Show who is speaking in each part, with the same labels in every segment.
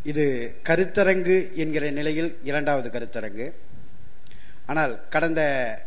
Speaker 1: இது கருத்தரங்கு என்கிற நிலையில் இரண்டாவது கருத்தரங்கு ஆனால் கடந்த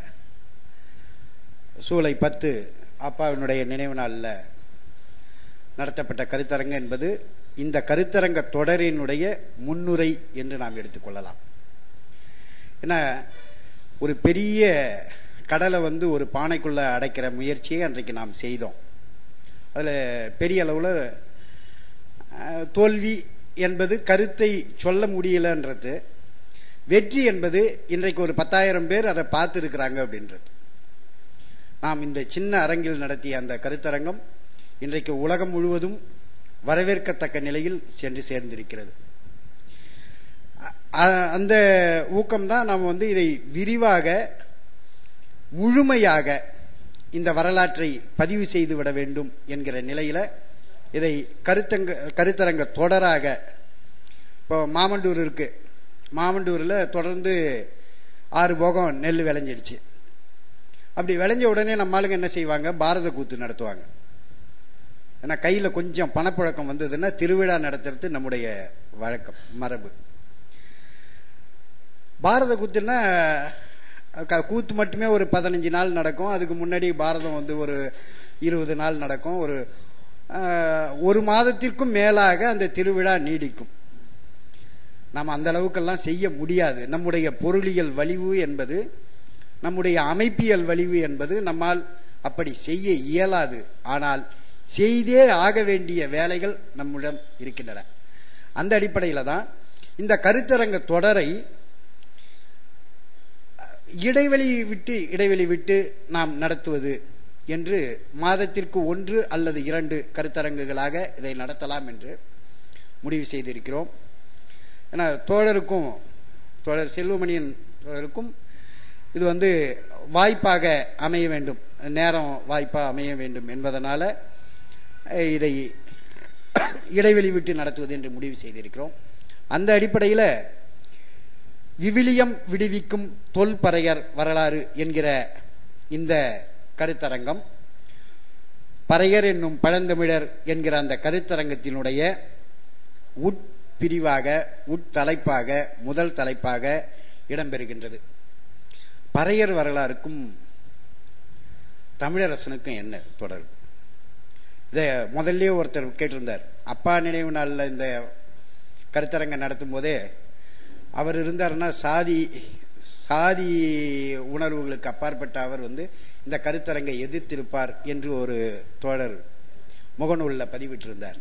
Speaker 1: சூலை பத்து அப்பாவினுடைய நினைவு நாளில் நடத்தப்பட்ட கருத்தரங்கு என்பது இந்த கருத்தரங்க தொடரினுடைய முன்னுரை என்று நாம் எடுத்துக்கொள்ளலாம் ஏன்னா ஒரு பெரிய கடலை வந்து ஒரு பானைக்குள்ளே அடைக்கிற முயற்சியை அன்றைக்கு நாம் செய்தோம் அதில் பெரிய அளவில் தோல்வி என்பது கருத்தை சொல்ல முடியலன்றது வெற்றி என்பது இன்றைக்கு ஒரு பத்தாயிரம் பேர் அதை பார்த்துருக்குறாங்க அப்படின்றது நாம் இந்த சின்ன அரங்கில் நடத்திய அந்த கருத்தரங்கம் இன்றைக்கு உலகம் முழுவதும் வரவேற்கத்தக்க நிலையில் சென்று சேர்ந்திருக்கிறது அந்த ஊக்கம்தான் நாம் வந்து இதை விரிவாக முழுமையாக இந்த வரலாற்றை பதிவு செய்து விட வேண்டும் என்கிற நிலையில் இதை கருத்தங்க கருத்தரங்க தொடராக இப்போ மாமண்டூர் இருக்கு மாமண்டூரில் தொடர்ந்து ஆறு போகம் நெல் விளைஞ்சிடுச்சு அப்படி விளைஞ்ச உடனே நம்ம ஆளுங்க என்ன செய்வாங்க பாரத கூத்து நடத்துவாங்க ஏன்னா கையில் கொஞ்சம் பணப்புழக்கம் வந்ததுன்னா திருவிழா நடத்துறது நம்முடைய வழக்கம் மரபு பாரத கூத்துன்னா கூத்து மட்டுமே ஒரு பதினஞ்சு நாள் நடக்கும் அதுக்கு முன்னாடி பாரதம் வந்து ஒரு இருபது நாள் நடக்கும் ஒரு ஒரு மாதத்திற்கும் மேலாக அந்த திருவிழா நீடிக்கும் நாம் அந்த அளவுக்கெல்லாம் செய்ய முடியாது நம்முடைய பொருளியல் வலிவு என்பது நம்முடைய அமைப்பியல் வலிவு என்பது நம்மால் அப்படி செய்ய இயலாது ஆனால் செய்தே ஆக வேண்டிய வேலைகள் நம்மிடம் இருக்கின்றன அந்த அடிப்படையில் தான் இந்த கருத்தரங்க தொடரை இடைவெளி விட்டு இடைவெளி விட்டு நாம் நடத்துவது என்று மாதத்திற்கு ஒன்று அல்லது இரண்டு கருத்தரங்குகளாக இதை நடத்தலாம் என்று முடிவு செய்திருக்கிறோம் ஏன்னா தோழருக்கும் தோழர் செல்வமணியன் தோழருக்கும் இது வந்து வாய்ப்பாக அமைய வேண்டும் நேரம் வாய்ப்பாக அமைய வேண்டும் என்பதனால இதை இடைவெளி விட்டு நடத்துவது என்று முடிவு செய்திருக்கிறோம் அந்த அடிப்படையில் விவிலியம் விடுவிக்கும் தொல்பறையர் வரலாறு என்கிற இந்த கருத்தரங்கம் பறையர் என்னும் பழந்தமிழர் என்கிற அந்த கருத்தரங்கத்தினுடைய உட்பிரிவாக உட்தலைப்பாக முதல் தலைப்பாக இடம்பெறுகின்றது பறையர் வரலாறுக்கும் தமிழரசனுக்கும் என்ன தொடர்பு இதை முதல்ல ஒருத்தர் கேட்டிருந்தார் அப்பா நினைவு நாளில் இந்த கருத்தரங்கம் நடத்தும் போதே அவர் இருந்தார்னா சாதி சாதி உணர்வுகளுக்கு அப்பாற்பட்ட அவர் வந்து இந்த கருத்தரங்கை எதிர்த்திருப்பார் என்று ஒரு தோழர் முகநூலில் பதிவிட்டிருந்தார்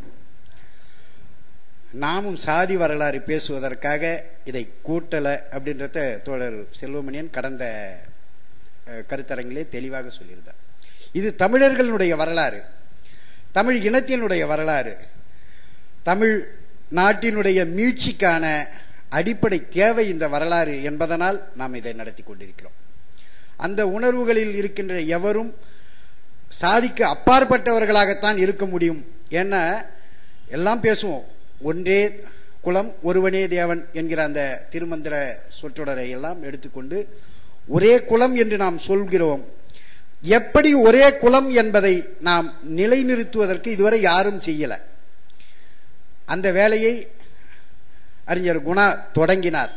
Speaker 1: நாமும் சாதி வரலாறு பேசுவதற்காக இதை கூட்டலை அப்படின்றத தோழர் செல்வமணியன் கடந்த கருத்தரங்கிலே தெளிவாக சொல்லியிருந்தார் இது தமிழர்களுடைய வரலாறு தமிழ் இனத்தினுடைய வரலாறு தமிழ் நாட்டினுடைய மீட்சிக்கான அடிப்படை தேவை இந்த வரலாறு என்பதனால் நாம் இதை நடத்தி கொண்டிருக்கிறோம் அந்த உணர்வுகளில் இருக்கின்ற எவரும் சாதிக்கு அப்பாற்பட்டவர்களாகத்தான் இருக்க முடியும் ஏன்னா எல்லாம் பேசுவோம் ஒன்றே குலம் ஒருவனே தேவன் என்கிற அந்த திருமந்திர சொற்றொடரை எல்லாம் எடுத்துக்கொண்டு ஒரே குலம் என்று நாம் சொல்கிறோம் எப்படி ஒரே குலம் என்பதை நாம் நிலைநிறுத்துவதற்கு இதுவரை யாரும் செய்யலை அந்த வேலையை அறிஞர் குணா தொடங்கினார்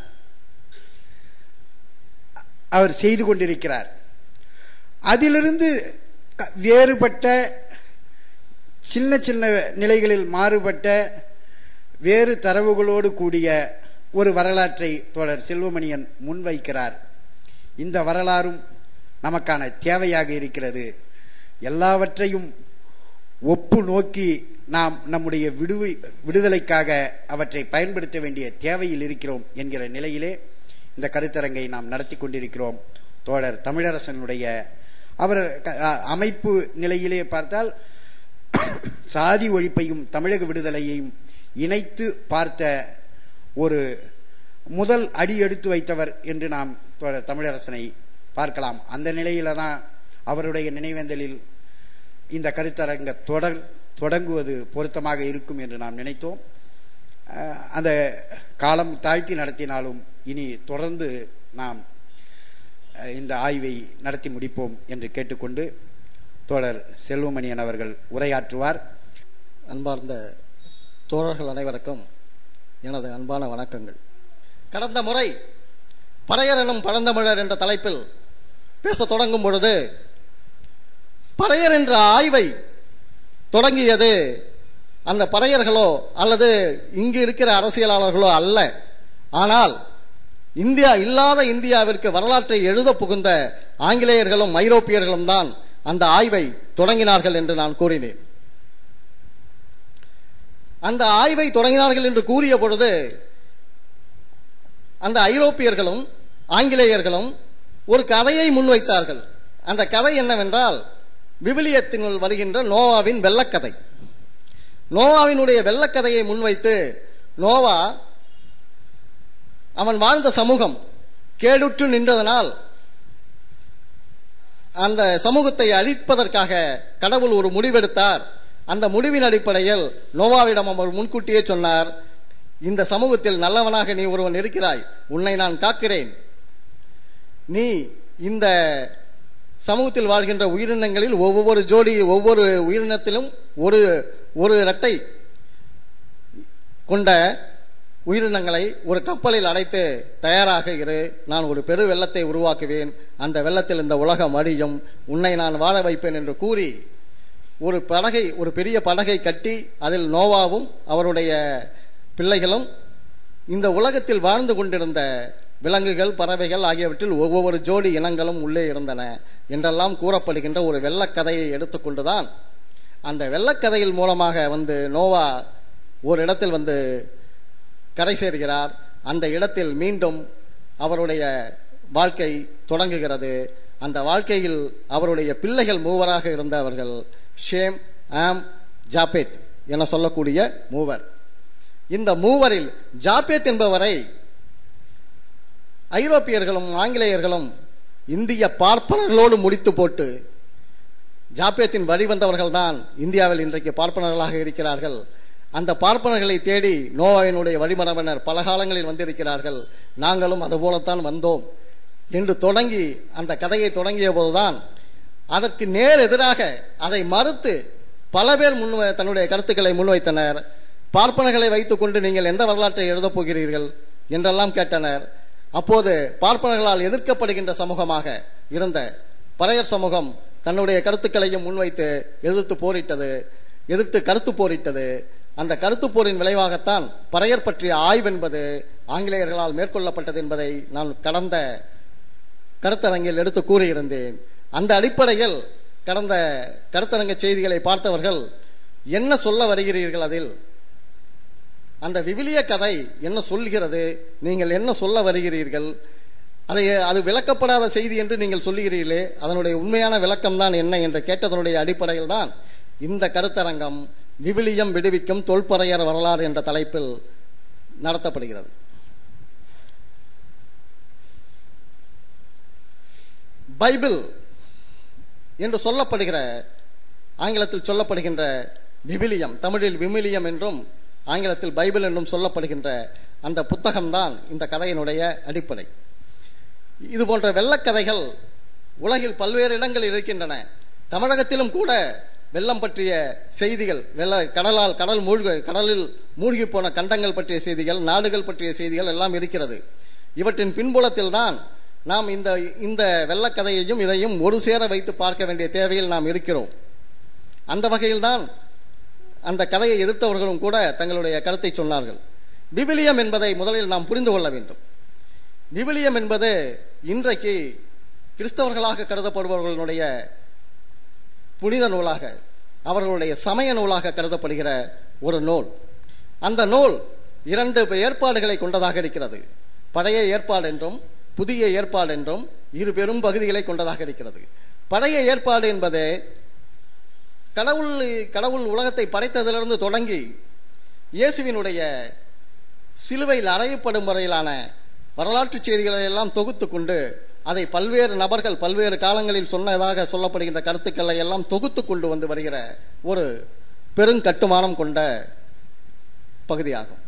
Speaker 1: அவர் செய்து கொண்டிருக்கிறார் அதிலிருந்து வேறுபட்ட சின்ன சின்ன நிலைகளில் மாறுபட்ட வேறு தரவுகளோடு கூடிய ஒரு வரலாற்றை தோழர் செல்வமணியன் முன்வைக்கிறார் இந்த வரலாறும் நமக்கான தேவையாக இருக்கிறது எல்லாவற்றையும் ஒப்பு நோக்கி நாம் நம்முடைய விடுவி விடுதலைக்காக அவற்றை பயன்படுத்த வேண்டிய தேவையில் இருக்கிறோம் என்கிற நிலையிலே இந்த கருத்தரங்கை நாம் நடத்தி கொண்டிருக்கிறோம் தோழர் தமிழரசனுடைய அவர் அமைப்பு நிலையிலே பார்த்தால் சாதி ஒழிப்பையும் தமிழக விடுதலையையும் இணைத்து பார்த்த ஒரு முதல் அடி எடுத்து வைத்தவர் என்று நாம் தோழர் தமிழரசனை பார்க்கலாம் அந்த நிலையில தான் அவருடைய நினைவேந்தலில் இந்த கருத்தரங்க தொடர் தொடங்குவது பொருத்தமாக இருக்கும் என்று நாம் நினைத்தோம் அந்த காலம் தாழ்த்தி நடத்தினாலும் இனி தொடர்ந்து நாம் இந்த ஆய்வை நடத்தி முடிப்போம் என்று கேட்டுக்கொண்டு தோழர் செல்வமணியன் அவர்கள் உரையாற்றுவார்
Speaker 2: அன்பார்ந்த தோழர்கள் அனைவருக்கும் எனது அன்பான வணக்கங்கள் கடந்த முறை பறையர் எனும் பழந்தமிழர் என்ற தலைப்பில் பேசத் தொடங்கும் பொழுது பறையர் என்ற ஆய்வை தொடங்கியது அந்த பறையர்களோ அல்லது இங்கு இருக்கிற அரசியலாளர்களோ அல்ல ஆனால் இந்தியா இல்லாத இந்தியாவிற்கு வரலாற்றை எழுத புகுந்த ஆங்கிலேயர்களும் ஐரோப்பியர்களும் தான் அந்த ஆய்வை தொடங்கினார்கள் என்று நான் கூறினேன் அந்த ஆய்வை தொடங்கினார்கள் என்று கூறிய பொழுது அந்த ஐரோப்பியர்களும் ஆங்கிலேயர்களும் ஒரு கதையை முன்வைத்தார்கள் அந்த கதை என்னவென்றால் விவிலியத்தினுள் வருகின்ற நோவாவின் வெள்ளக்கதை நோவாவினுடைய வெள்ளக்கதையை முன்வைத்து நோவா அவன் வாழ்ந்த சமூகம் கேடுற்று நின்றதனால் அந்த சமூகத்தை அழிப்பதற்காக கடவுள் ஒரு முடிவெடுத்தார் அந்த முடிவின் அடிப்படையில் நோவாவிடம் அவர் முன்கூட்டியே சொன்னார் இந்த சமூகத்தில் நல்லவனாக நீ ஒருவன் இருக்கிறாய் உன்னை நான் காக்கிறேன் நீ இந்த சமூகத்தில் வாழ்கின்ற உயிரினங்களில் ஒவ்வொரு ஜோடி ஒவ்வொரு உயிரினத்திலும் ஒரு ஒரு இரட்டை கொண்ட உயிரினங்களை ஒரு கப்பலில் அடைத்து தயாராக இரு நான் ஒரு பெரு வெள்ளத்தை உருவாக்குவேன் அந்த வெள்ளத்தில் இந்த உலகம் அழியும் உன்னை நான் வாழ வைப்பேன் என்று கூறி ஒரு படகை ஒரு பெரிய படகை கட்டி அதில் நோவாவும் அவருடைய பிள்ளைகளும் இந்த உலகத்தில் வாழ்ந்து கொண்டிருந்த விலங்குகள் பறவைகள் ஆகியவற்றில் ஒவ்வொரு ஜோடி இனங்களும் உள்ளே இருந்தன என்றெல்லாம் கூறப்படுகின்ற ஒரு வெள்ளக்கதையை எடுத்துக்கொண்டுதான் அந்த வெள்ளக்கதையில் மூலமாக வந்து நோவா ஒரு இடத்தில் வந்து கரை சேர்கிறார் அந்த இடத்தில் மீண்டும் அவருடைய வாழ்க்கை தொடங்குகிறது அந்த வாழ்க்கையில் அவருடைய பிள்ளைகள் மூவராக இருந்தவர்கள் ஷேம் ஆம் ஜாபேத் என சொல்லக்கூடிய மூவர் இந்த மூவரில் ஜாபேத் என்பவரை ஐரோப்பியர்களும் ஆங்கிலேயர்களும் இந்திய பார்ப்பனர்களோடு முடித்து போட்டு ஜாபேத்தின் வழி வந்தவர்கள் தான் இந்தியாவில் இன்றைக்கு பார்ப்பனர்களாக இருக்கிறார்கள் அந்த பார்ப்பனர்களை தேடி நோவாவினுடைய வழிமரபினர் பல காலங்களில் வந்திருக்கிறார்கள் நாங்களும் அதுபோலத்தான் வந்தோம் என்று தொடங்கி அந்த கதையை தொடங்கிய போதுதான் அதற்கு நேர் எதிராக அதை மறுத்து பல பேர் முன் தன்னுடைய கருத்துக்களை முன்வைத்தனர் பார்ப்பனர்களை வைத்துக்கொண்டு நீங்கள் எந்த வரலாற்றை எழுதப் போகிறீர்கள் என்றெல்லாம் கேட்டனர் அப்போது பார்ப்பனர்களால் எதிர்க்கப்படுகின்ற சமூகமாக இருந்த பறையர் சமூகம் தன்னுடைய கருத்துக்களையும் முன்வைத்து எதிர்த்து போரிட்டது எதிர்த்து கருத்து போரிட்டது அந்த கருத்து போரின் விளைவாகத்தான் பறையர் பற்றிய ஆய்வு என்பது ஆங்கிலேயர்களால் மேற்கொள்ளப்பட்டது என்பதை நான் கடந்த கருத்தரங்கில் எடுத்து கூறியிருந்தேன் அந்த அடிப்படையில் கடந்த கருத்தரங்க செய்திகளை பார்த்தவர்கள் என்ன சொல்ல வருகிறீர்கள் அதில் அந்த விவிலிய கதை என்ன சொல்கிறது நீங்கள் என்ன சொல்ல வருகிறீர்கள் அதை அது விளக்கப்படாத செய்தி என்று நீங்கள் சொல்லுகிறீர்களே அதனுடைய உண்மையான விளக்கம் தான் என்ன என்று கேட்டதனுடைய அடிப்படையில் தான் இந்த கருத்தரங்கம் விவிலியம் விடுவிக்கும் தொல்பறையர் வரலாறு என்ற தலைப்பில் நடத்தப்படுகிறது பைபிள் என்று சொல்லப்படுகிற ஆங்கிலத்தில் சொல்லப்படுகின்ற விவிலியம் தமிழில் விமிலியம் என்றும் ஆங்கிலத்தில் பைபிள் என்றும் சொல்லப்படுகின்ற அந்த புத்தகம்தான் இந்த கதையினுடைய அடிப்படை இது போன்ற வெள்ளக்கதைகள் உலகில் பல்வேறு இடங்களில் இருக்கின்றன தமிழகத்திலும் கூட வெள்ளம் பற்றிய செய்திகள் வெள்ள கடலால் கடல் மூழ்க கடலில் மூழ்கி போன கண்டங்கள் பற்றிய செய்திகள் நாடுகள் பற்றிய செய்திகள் எல்லாம் இருக்கிறது இவற்றின் பின்புலத்தில் தான் நாம் இந்த இந்த வெள்ளக்கதையையும் இதையும் ஒரு சேர வைத்து பார்க்க வேண்டிய தேவையில் நாம் இருக்கிறோம் அந்த வகையில்தான் அந்த கதையை எதிர்த்தவர்களும் கூட தங்களுடைய கருத்தை சொன்னார்கள் விவிலியம் என்பதை முதலில் நாம் புரிந்து கொள்ள வேண்டும் விவிலியம் என்பது இன்றைக்கு கிறிஸ்தவர்களாக கருதப்படுபவர்களுடைய புனித நூலாக அவர்களுடைய சமய நூலாக கருதப்படுகிற ஒரு நூல் அந்த நூல் இரண்டு ஏற்பாடுகளை கொண்டதாக இருக்கிறது பழைய ஏற்பாடு என்றும் புதிய ஏற்பாடு என்றும் இரு பெரும் பகுதிகளை கொண்டதாக இருக்கிறது பழைய ஏற்பாடு என்பது கடவுள் கடவுள் உலகத்தை படைத்ததிலிருந்து தொடங்கி இயேசுவினுடைய சிலுவையில் அறையப்படும் வரையிலான வரலாற்று செய்திகளை எல்லாம் தொகுத்து கொண்டு அதை பல்வேறு நபர்கள் பல்வேறு காலங்களில் சொன்னதாக சொல்லப்படுகின்ற கருத்துக்களை எல்லாம் தொகுத்து கொண்டு வந்து வருகிற ஒரு பெருங்கட்டுமானம் கொண்ட பகுதியாகும்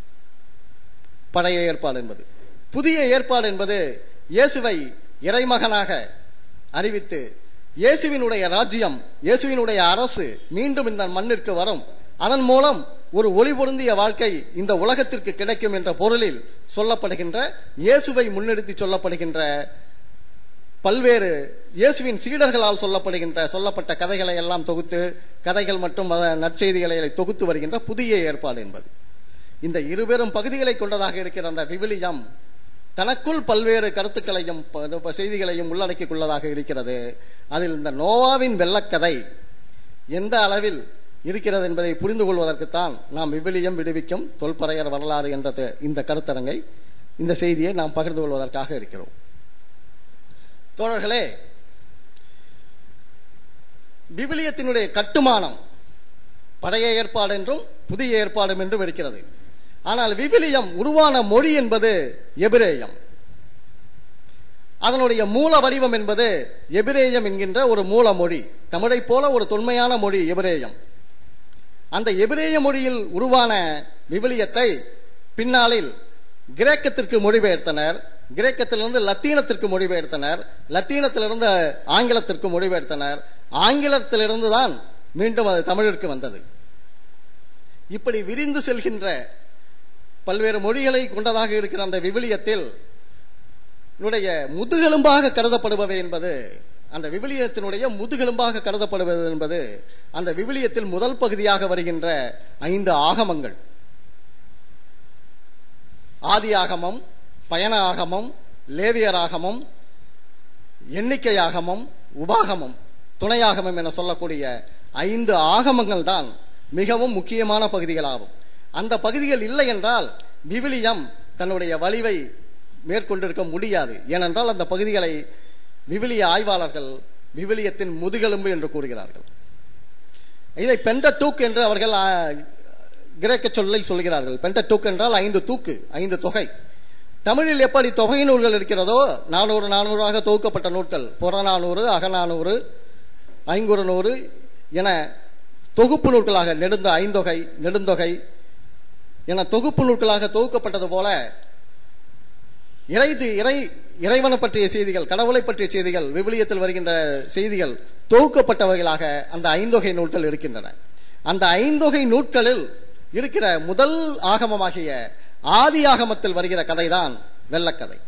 Speaker 2: பழைய ஏற்பாடு என்பது புதிய ஏற்பாடு என்பது இயேசுவை இறைமகனாக அறிவித்து இயேசுவினுடைய ராஜ்யம் இயேசுவினுடைய அரசு மீண்டும் இந்த மண்ணிற்கு வரும் அதன் மூலம் ஒரு ஒளி பொருந்திய வாழ்க்கை இந்த உலகத்திற்கு கிடைக்கும் என்ற பொருளில் சொல்லப்படுகின்ற இயேசுவை முன்னிறுத்தி சொல்லப்படுகின்ற பல்வேறு இயேசுவின் சீடர்களால் சொல்லப்படுகின்ற சொல்லப்பட்ட கதைகளை எல்லாம் தொகுத்து கதைகள் மற்றும் மத நற்செய்திகளை தொகுத்து வருகின்ற புதிய ஏற்பாடு என்பது இந்த இருபெரும் பகுதிகளை கொண்டதாக இருக்கிற அந்த விவிலியம் தனக்குள் பல்வேறு கருத்துக்களையும் ப- ப- செய்திகளையும் உள்ளடக்கிக் கொள்ளதாக இருக்கிறது அதில் இந்த நோவாவின் வெள்ளக்கதை எந்த அளவில் இருக்கிறது என்பதை புரிந்து கொள்வதற்குத்தான் நாம் விவிலியம் விடுவிக்கும் தொல்பறையர் வரலாறு என்ற த- இந்த கருத்தரங்கை இந்த செய்தியை நாம் பகிர்ந்து கொள்வதற்காக இருக்கிறோம் தோழர்களே விவிலியத்தினுடைய கட்டுமானம் பழைய ஏற்பாடு என்றும் புதிய ஏற்பாடும் என்றும் இருக்கிறது ஆனால் விவிலியம் உருவான மொழி என்பது எபிரேயம் அதனுடைய மூல வடிவம் என்பது எபிரேயம் என்கின்ற ஒரு மூல மொழி தமிழைப் போல ஒரு தொன்மையான மொழி எபிரேயம் அந்த எபிரேய மொழியில் உருவான விவிலியத்தை பின்னாளில் கிரேக்கத்திற்கு மொழிபெயர்த்தனர் கிரேக்கத்திலிருந்து லத்தீனத்திற்கு மொழிபெயர்த்தனர் லத்தீனத்திலிருந்து ஆங்கிலத்திற்கு மொழிபெயர்த்தனர் ஆங்கிலத்திலிருந்து தான் மீண்டும் அது தமிழிற்கு வந்தது இப்படி விரிந்து செல்கின்ற பல்வேறு மொழிகளை கொண்டதாக இருக்கிற அந்த விவிலியத்தில் னுடைய முதுகெலும்பாக கருதப்படுபவை என்பது அந்த விவிலியத்தினுடைய முதுகெலும்பாக கருதப்படுவது என்பது அந்த விவிலியத்தில் முதல் பகுதியாக வருகின்ற ஐந்து ஆகமங்கள் ஆதி ஆகமம் பயண ஆகமம் லேவியர் ஆகமம் எண்ணிக்கை ஆகமம் உபாகமம் துணையாகமம் என சொல்லக்கூடிய ஐந்து ஆகமங்கள் தான் மிகவும் முக்கியமான பகுதிகளாகும் அந்த பகுதிகள் இல்லை என்றால் விவிலியம் தன்னுடைய வலிவை மேற்கொண்டிருக்க முடியாது ஏனென்றால் அந்த பகுதிகளை விவிலிய ஆய்வாளர்கள் விவிலியத்தின் முதுகெலும்பு என்று கூறுகிறார்கள் இதை பெண்டடூக் என்று அவர்கள் ஆ, கிரேக்க சொல்லில் சொல்கிறார்கள் பெண்டடூக் என்றால் ஐந்து தூக்கு ஐந்து தொகை தமிழில் எப்படி தொகை நூல்கள் இருக்கிறதோ நானூறு நானூறாக தொகுக்கப்பட்ட நூல்கள் புறநானூறு அகநானூறு ஐங்குறு நூறு என தொகுப்பு நூல்களாக நெடுந்த ஐந்தொகை நெடுந்தொகை என தொகுப்பு நூல்களாக தொகுக்கப்பட்டது போல இறை இறை இறைவனை பற்றிய செய்திகள் கடவுளை பற்றிய செய்திகள் விவிலியத்தில் வருகின்ற செய்திகள் தொகுக்கப்பட்டவைகளாக அந்த ஐந்தொகை நூல்கள் இருக்கின்றன அந்த ஐந்தொகை நூட்களில் இருக்கிற முதல் ஆகமமாகிய ஆதி ஆகமத்தில் வருகிற கதைதான் வெள்ளக்கதை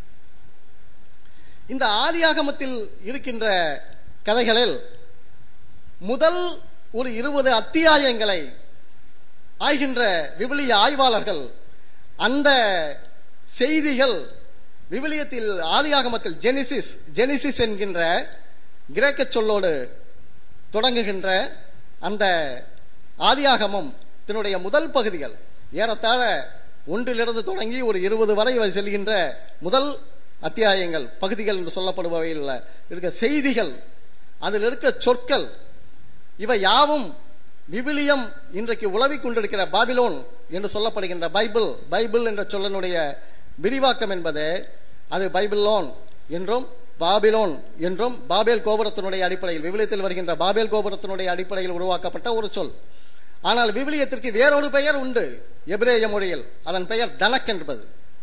Speaker 2: இந்த ஆதி ஆகமத்தில் இருக்கின்ற கதைகளில் முதல் ஒரு இருபது அத்தியாயங்களை ஆய்கின்ற விவிலிய ஆய்வாளர்கள் அந்த செய்திகள் விவிலியத்தில் ஆதியாகமத்தில் ஜெனிசிஸ் ஜெனிசிஸ் என்கின்ற கிரேக்க சொல்லோடு தொடங்குகின்ற அந்த ஆதியாகமம் தன்னுடைய முதல் பகுதிகள் ஏறத்தாழ ஒன்றிலிருந்து தொடங்கி ஒரு இருபது வரை செல்கின்ற முதல் அத்தியாயங்கள் பகுதிகள் என்று சொல்லப்படுபவையில் இருக்க செய்திகள் அதில் இருக்க சொற்கள் இவை யாவும் விவிலியம் இன்றைக்கு உலவிக் கொண்டிருக்கிற பாபிலோன் என்று சொல்லப்படுகின்ற பைபிள் பைபிள் என்ற சொல்லனுடைய விரிவாக்கம் என்பது அது பைபிளோன் என்றும் பாபிலோன் என்றும் பாபேல் கோபுரத்தினுடைய அடிப்படையில் விவிலியத்தில் வருகின்ற பாபேல் கோபுரத்தினுடைய அடிப்படையில் உருவாக்கப்பட்ட ஒரு சொல் ஆனால் விவிலியத்திற்கு வேறொரு பெயர் உண்டு எபிரேய மொழியில் அதன் பெயர் தனக் என்பது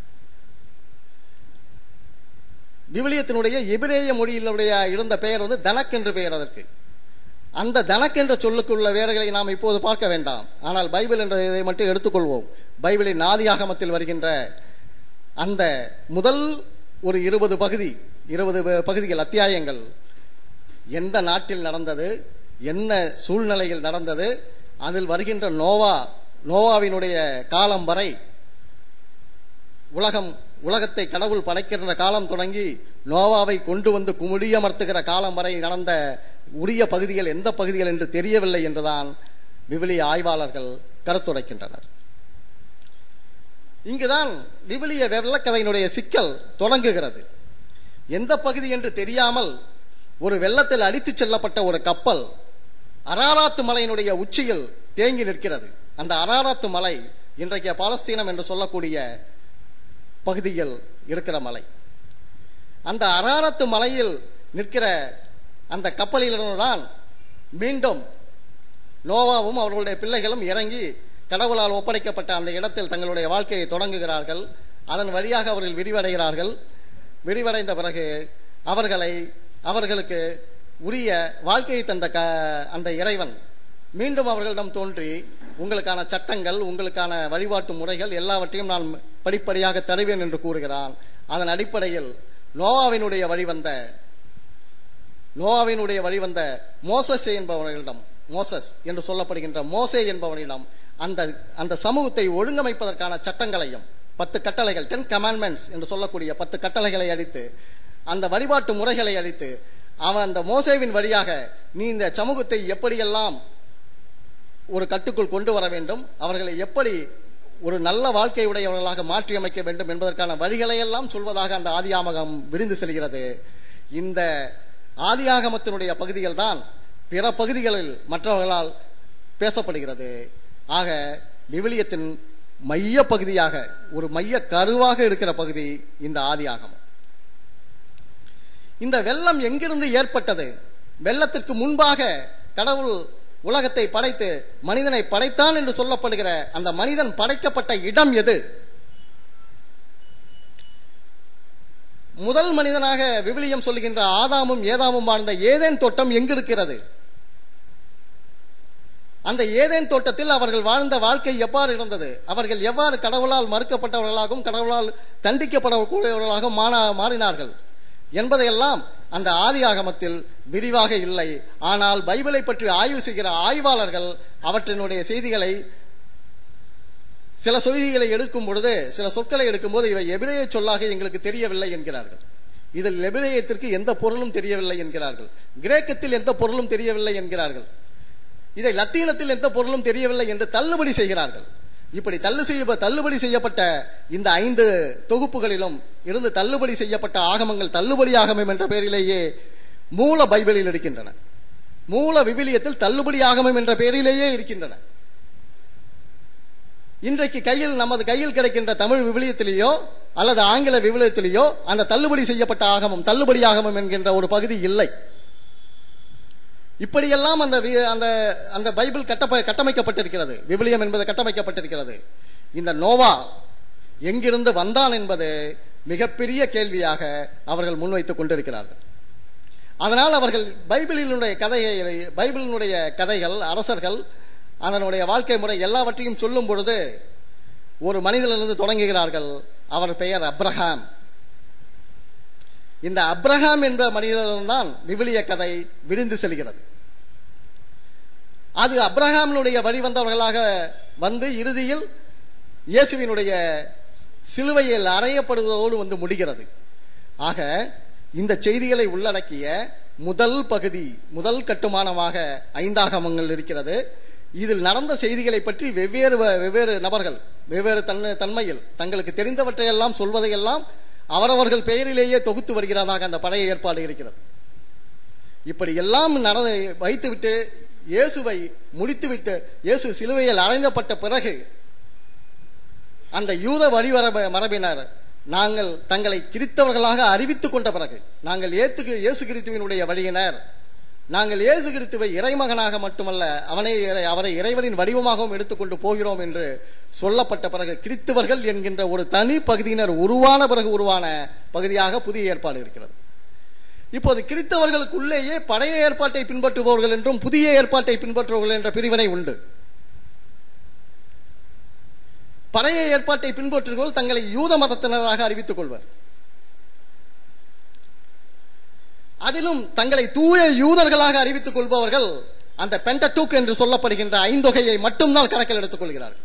Speaker 2: விவிலியத்தினுடைய எபிரேய மொழியிலுடைய இருந்த பெயர் வந்து தனக் என்று பெயர் அதற்கு அந்த தனக் என்ற சொல்லுக்குள்ள வேர்களை நாம் இப்போது பார்க்க வேண்டாம் ஆனால் பைபிள் என்ற இதை மட்டும் எடுத்துக்கொள்வோம் பைபிளின் ஆதியாகமத்தில் வருகின்ற அந்த முதல் ஒரு இருபது பகுதி இருபது பகுதிகள் அத்தியாயங்கள் எந்த நாட்டில் நடந்தது என்ன சூழ்நிலையில் நடந்தது அதில் வருகின்ற நோவா நோவாவினுடைய காலம் வரை உலகம் உலகத்தை கடவுள் படைக்கின்ற காலம் தொடங்கி நோவாவை கொண்டு வந்து குமுடியமர்த்துகிற காலம் வரை நடந்த உரிய பகுதிகள் எந்த பகுதிகள் என்று தெரியவில்லை என்றுதான் விவிலிய ஆய்வாளர்கள் கருத்துரைக்கின்றனர் இங்குதான் விவிலிய வெள்ளக்கதையினுடைய சிக்கல் தொடங்குகிறது எந்த பகுதி என்று தெரியாமல் ஒரு வெள்ளத்தில் அடித்துச் செல்லப்பட்ட ஒரு கப்பல் அராராத்து மலையினுடைய உச்சியில் தேங்கி நிற்கிறது அந்த அராராத்து மலை இன்றைக்கு பாலஸ்தீனம் என்று சொல்லக்கூடிய பகுதியில் இருக்கிற மலை அந்த அராரத்து மலையில் நிற்கிற அந்த கப்பலிலிருந்துதான் மீண்டும் நோவாவும் அவர்களுடைய பிள்ளைகளும் இறங்கி கடவுளால் ஒப்படைக்கப்பட்ட அந்த இடத்தில் தங்களுடைய வாழ்க்கையை தொடங்குகிறார்கள் அதன் வழியாக அவர்கள் விரிவடைகிறார்கள் விரிவடைந்த பிறகு அவர்களை அவர்களுக்கு உரிய வாழ்க்கையை தந்த க அந்த இறைவன் மீண்டும் அவர்களிடம் தோன்றி உங்களுக்கான சட்டங்கள் உங்களுக்கான வழிபாட்டு முறைகள் எல்லாவற்றையும் நான் படிப்படியாக தருவேன் என்று கூறுகிறான் அதன் அடிப்படையில் நோவாவினுடைய வழிவந்த நோவாவினுடைய வழிவந்த மோசஸ் என்பவர்களிடம் மோசஸ் என்று சொல்லப்படுகின்ற மோசே என்பவனிடம் அந்த அந்த சமூகத்தை ஒழுங்கமைப்பதற்கான சட்டங்களையும் பத்து கட்டளைகள் டென் கமாண்ட்மெண்ட்ஸ் என்று சொல்லக்கூடிய பத்து கட்டளைகளை அடித்து அந்த வழிபாட்டு முறைகளை அடித்து அவன் அந்த மோசேவின் வழியாக நீ இந்த சமூகத்தை எப்படியெல்லாம் ஒரு கட்டுக்குள் கொண்டு வர வேண்டும் அவர்களை எப்படி ஒரு நல்ல வாழ்க்கை உடையவர்களாக மாற்றி அமைக்க வேண்டும் என்பதற்கான வழிகளை எல்லாம் சொல்வதாக அந்த ஆதியாமகம் விரிந்து செல்கிறது இந்த ஆதியாகமத்தினுடைய பகுதிகள் தான் பிற பகுதிகளில் மற்றவர்களால் பேசப்படுகிறது ஆக விவிலியத்தின் மைய பகுதியாக ஒரு மைய கருவாக இருக்கிற பகுதி இந்த ஆதியாகமம் இந்த வெள்ளம் எங்கிருந்து ஏற்பட்டது வெள்ளத்திற்கு முன்பாக கடவுள் உலகத்தை படைத்து மனிதனை படைத்தான் என்று சொல்லப்படுகிற அந்த மனிதன் படைக்கப்பட்ட இடம் எது முதல் மனிதனாக விவிலியம் சொல்லுகின்ற ஆதாமும் ஏதாமும் வாழ்ந்த ஏதேன் தோட்டம் எங்கிருக்கிறது அந்த ஏதேன் தோட்டத்தில் அவர்கள் வாழ்ந்த வாழ்க்கை எவ்வாறு இருந்தது அவர்கள் எவ்வாறு கடவுளால் மறுக்கப்பட்டவர்களாகவும் கடவுளால் தண்டிக்கப்படக்கூடியவர்களாகவும் மாறா- மாறினார்கள் என்பதையெல்லாம் அந்த ஆதி ஆகமத்தில் விரிவாக இல்லை ஆனால் பைபிளை பற்றி ஆய்வு செய்கிற ஆய்வாளர்கள் அவற்றினுடைய செய்திகளை சில செய்திகளை எடுக்கும் பொழுது சில சொற்களை எடுக்கும்போது இவை எபிரேய சொல்லாக எங்களுக்கு தெரியவில்லை என்கிறார்கள் இதில் எபிரேயத்திற்கு எந்த பொருளும் தெரியவில்லை என்கிறார்கள் கிரேக்கத்தில் எந்த பொருளும் தெரியவில்லை என்கிறார்கள் இதை லத்தீனத்தில் எந்த பொருளும் தெரியவில்லை என்று தள்ளுபடி செய்கிறார்கள் இப்படி தள்ளு செய்ய தள்ளுபடி செய்யப்பட்ட இந்த ஐந்து தொகுப்புகளிலும் இருந்து தள்ளுபடி செய்யப்பட்ட ஆகமங்கள் தள்ளுபடி ஆகமம் என்ற பெயரிலேயே மூல பைபிளில் இருக்கின்றன மூல விவிலியத்தில் தள்ளுபடி ஆகமம் என்ற பெயரிலேயே இருக்கின்றன இன்றைக்கு கையில் நமது கையில் கிடைக்கின்ற தமிழ் விவிலியத்திலேயோ அல்லது ஆங்கில விவிலியத்திலேயோ அந்த தள்ளுபடி செய்யப்பட்ட ஆகமம் தள்ளுபடி ஆகமம் என்கின்ற ஒரு பகுதி இல்லை இப்படியெல்லாம் அந்த வி- அந்த அந்த பைபிள் கட்டப்ப கட்டமைக்கப்பட்டிருக்கிறது விவிலியம் என்பது கட்டமைக்கப்பட்டிருக்கிறது இந்த நோவா எங்கிருந்து வந்தான் என்பது மிகப்பெரிய கேள்வியாக அவர்கள் முன்வைத்துக் கொண்டிருக்கிறார்கள் அதனால் அவர்கள் பைபிளினுடைய கதையை பைபிளினுடைய கதைகள் அரசர்கள் அதனுடைய வாழ்க்கை முறை எல்லாவற்றையும் சொல்லும் பொழுது ஒரு மனிதனிலிருந்து தொடங்குகிறார்கள் அவர் பெயர் அப்ரஹாம் இந்த அப்ரஹாம் என்ற மனிதனில்தான் விவிலிய கதை விரிந்து செல்கிறது அது அப்ரஹாமினுடைய வழி வந்தவர்களாக வந்து இறுதியில் இயேசுவினுடைய சிலுவையில் அறையப்படுவதோடு வந்து முடிகிறது ஆக இந்த செய்திகளை உள்ளடக்கிய முதல் பகுதி முதல் கட்டுமானமாக ஐந்தாகமங்கள் இருக்கிறது இதில் நடந்த செய்திகளை பற்றி வெவ்வேறு வ- வெவ்வேறு நபர்கள் வெவ்வேறு தன்மை தன்மையில் தங்களுக்கு தெரிந்தவற்றையெல்லாம் சொல்வதையெல்லாம் அவரவர்கள் பெயரிலேயே தொகுத்து வருகிறதாக அந்த பழைய ஏற்பாடு இருக்கிறது இப்படி எல்லாம் நடந்து வைத்துவிட்டு இயேசுவை முடித்துவிட்டு இயேசு சிலுவையில் அறைந்தப்பட்ட பிறகு அந்த யூத வழிவரப மரபினர் நாங்கள் தங்களை கிறித்தவர்களாக அறிவித்துக் கொண்ட பிறகு நாங்கள் ஏத்து இயேசு கிறித்துவினுடைய வழியினர் நாங்கள் இயேசு கிறித்துவை இறைமகனாக மட்டுமல்ல அவனை இறை- அவரை இறைவனின் வடிவமாகவும் எடுத்துக்கொண்டு போகிறோம் என்று சொல்லப்பட்ட பிறகு கிறித்துவர்கள் என்கின்ற ஒரு தனி பகுதியினர் உருவான பிறகு உருவான பகுதியாக புதிய ஏற்பாடு இருக்கிறது இப்போது கிறித்தவர்களுக்குள்ளேயே பழைய ஏற்பாட்டை பின்பற்றுபவர்கள் என்றும் புதிய ஏற்பாட்டை பின்பற்றுபவர்கள் என்ற பிரிவினை உண்டு பழைய ஏற்பாட்டை பின்பற்றுபவர்கள் தங்களை யூத மதத்தினராக அறிவித்துக் கொள்வர் அதிலும் தங்களை தூய யூதர்களாக அறிவித்துக் கொள்பவர்கள் அந்த பென்டடூக் என்று சொல்லப்படுகின்ற ஐந்தொகையை மட்டும்தான் கணக்கில் எடுத்துக் கொள்கிறார்கள்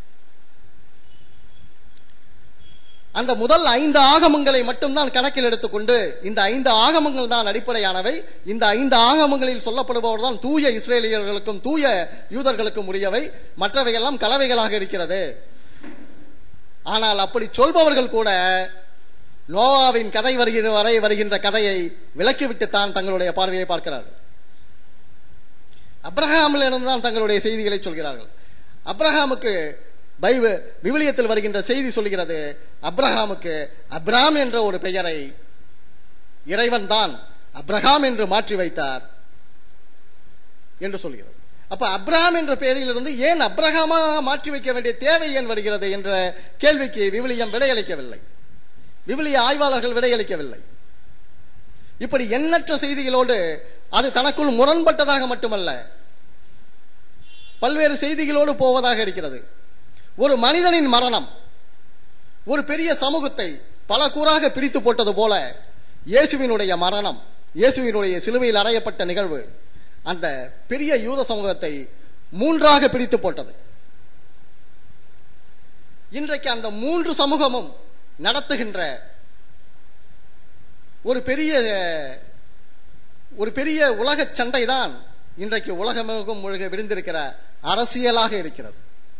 Speaker 2: அந்த முதல் ஐந்து ஆகமங்களை மட்டும்தான் கணக்கில் எடுத்துக்கொண்டு இந்த ஐந்து ஆகமங்கள் தான் அடிப்படையானவை இந்த ஐந்து ஆகமங்களில் சொல்லப்படுபவர் தான் தூய இஸ்ரேலியர்களுக்கும் தூய யூதர்களுக்கும் உரியவை மற்றவையெல்லாம் கலவைகளாக இருக்கிறது ஆனால் அப்படி சொல்பவர்கள் கூட நோவாவின் கதை வருகிற வரை வருகின்ற கதையை விலக்கிவிட்டுத்தான் தங்களுடைய பார்வையை பார்க்கிறார்கள் அப்ரஹாமில் இருந்துதான் தங்களுடைய செய்திகளை சொல்கிறார்கள் அப்ரஹாமுக்கு பைபிள் விவிலியத்தில் வருகின்ற செய்தி சொல்கிறது அப்ரஹாமுக்கு அப்ராம் என்ற ஒரு பெயரை இறைவன் தான் அப்ரஹாம் என்று மாற்றி வைத்தார் என்று சொல்கிறது அப்ப அப்ரஹாம் என்ற பெயரிலிருந்து ஏன் அப்ரஹாமா மாற்றி வைக்க வேண்டிய தேவை ஏன் வருகிறது என்ற கேள்விக்கு விவிலியம் விடையளிக்கவில்லை விவிலிய ஆய்வாளர்கள் விடையளிக்கவில்லை இப்படி எண்ணற்ற செய்திகளோடு அது தனக்குள் முரண்பட்டதாக மட்டுமல்ல பல்வேறு செய்திகளோடு போவதாக இருக்கிறது ஒரு மனிதனின் மரணம் ஒரு பெரிய சமூகத்தை பல கூறாக பிரித்து போட்டது போல இயேசுவினுடைய மரணம் இயேசுவினுடைய சிலுவையில் அறையப்பட்ட நிகழ்வு அந்த பெரிய யூத சமூகத்தை மூன்றாக பிரித்து போட்டது இன்றைக்கு அந்த மூன்று சமூகமும் நடத்துகின்ற ஒரு பெரிய ஒரு பெரிய உலக சண்டை தான் இன்றைக்கு உலகமெங்கும் முழுக விரிந்திருக்கிற அரசியலாக இருக்கிறது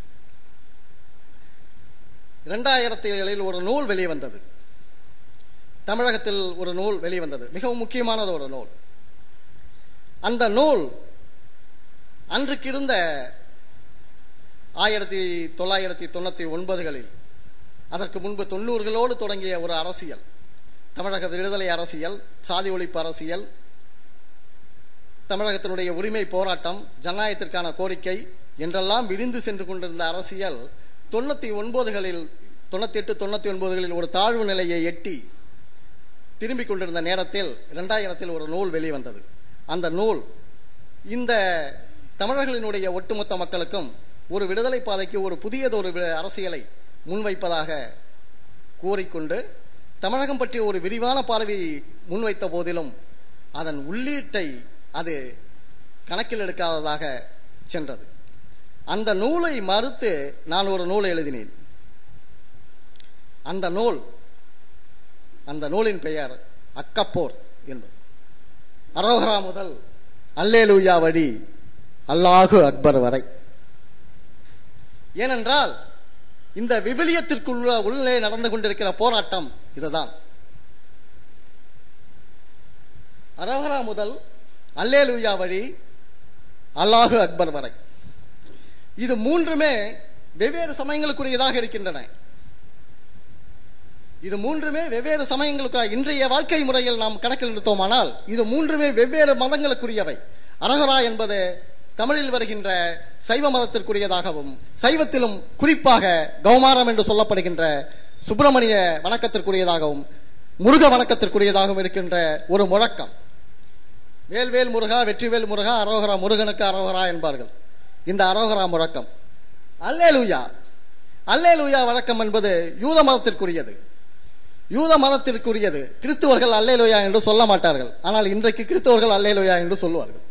Speaker 2: இரண்டாயிரத்தி ஏழில் ஒரு நூல் வெளிவந்தது தமிழகத்தில் ஒரு நூல் வெளிவந்தது மிகவும் முக்கியமானது ஒரு நூல் அந்த நூல் அன்றைக்கு இருந்த ஆயிரத்தி தொள்ளாயிரத்தி தொண்ணூத்தி ஒன்பதுகளில் அதற்கு முன்பு தொண்ணூறுகளோடு தொடங்கிய ஒரு அரசியல் தமிழக விடுதலை அரசியல் சாதி ஒழிப்பு அரசியல் தமிழகத்தினுடைய உரிமை போராட்டம் ஜனநாயகத்திற்கான கோரிக்கை என்றெல்லாம் விரிந்து சென்று கொண்டிருந்த அரசியல் தொண்ணூத்தி ஒன்பதுகளில் தொண்ணூத்தி எட்டு தொண்ணூத்தி ஒன்பதுகளில் ஒரு தாழ்வு நிலையை எட்டி திரும்பிக் கொண்டிருந்த நேரத்தில் இரண்டாயிரத்தில் ஒரு நூல் வெளிவந்தது அந்த நூல் இந்த தமிழர்களினுடைய ஒட்டுமொத்த மக்களுக்கும் ஒரு விடுதலை பாதைக்கு ஒரு புதியதொரு வி- அரசியலை முன்வைப்பதாக கூறிக்கொண்டு தமிழகம் பற்றிய ஒரு விரிவான பார்வை முன்வைத்த போதிலும் அதன் உள்ளீட்டை அது கணக்கில் எடுக்காததாக சென்றது அந்த நூலை மறுத்து நான் ஒரு நூலை எழுதினேன் அந்த நூல் அந்த நூலின் பெயர் அக்கப்போர் என்பது அரோகரா முதல் அல்லேலூயா வழி அல்லாஹு அக்பர் வரை ஏனென்றால் இந்த விவிலியத்திற்குள்ள உள்ளே நடந்து கொண்டிருக்கிற போராட்டம் இதுதான் அரோகரா முதல் அல்லேலூயா வழி அல்லாஹு அக்பர் வரை இது மூன்றுமே வெவ்வேறு சமயங்களுக்குரியதாக இருக்கின்றன இது மூன்றுமே வெவ்வேறு சமயங்களுக்கு இன்றைய வாழ்க்கை முறையில் நாம் கணக்கில் எடுத்தோமானால் இது மூன்றுமே வெவ்வேறு மதங்களுக்குரியவை அரகரா என்பது தமிழில் வருகின்ற சைவ மதத்திற்குரியதாகவும் சைவத்திலும் குறிப்பாக கௌமாரம் என்று சொல்லப்படுகின்ற சுப்பிரமணிய வணக்கத்திற்குரியதாகவும் முருக வணக்கத்திற்குரியதாகவும் இருக்கின்ற ஒரு முழக்கம் வேல்வேல் முருகா வெற்றிவேல் முருகா அரோகரா முருகனுக்கு அரோகரா என்பார்கள் இந்த அரோகரா முழக்கம் அல்லேலூயா அல்லேலூயா வழக்கம் என்பது யூத மதத்திற்குரியது யூத மதத்திற்குரியது கிறிஸ்துவர்கள் அல்லேலூயா என்று சொல்ல மாட்டார்கள் ஆனால் இன்றைக்கு கிறிஸ்தவர்கள் அல்லேலூயா என்று சொல்லுவார்கள்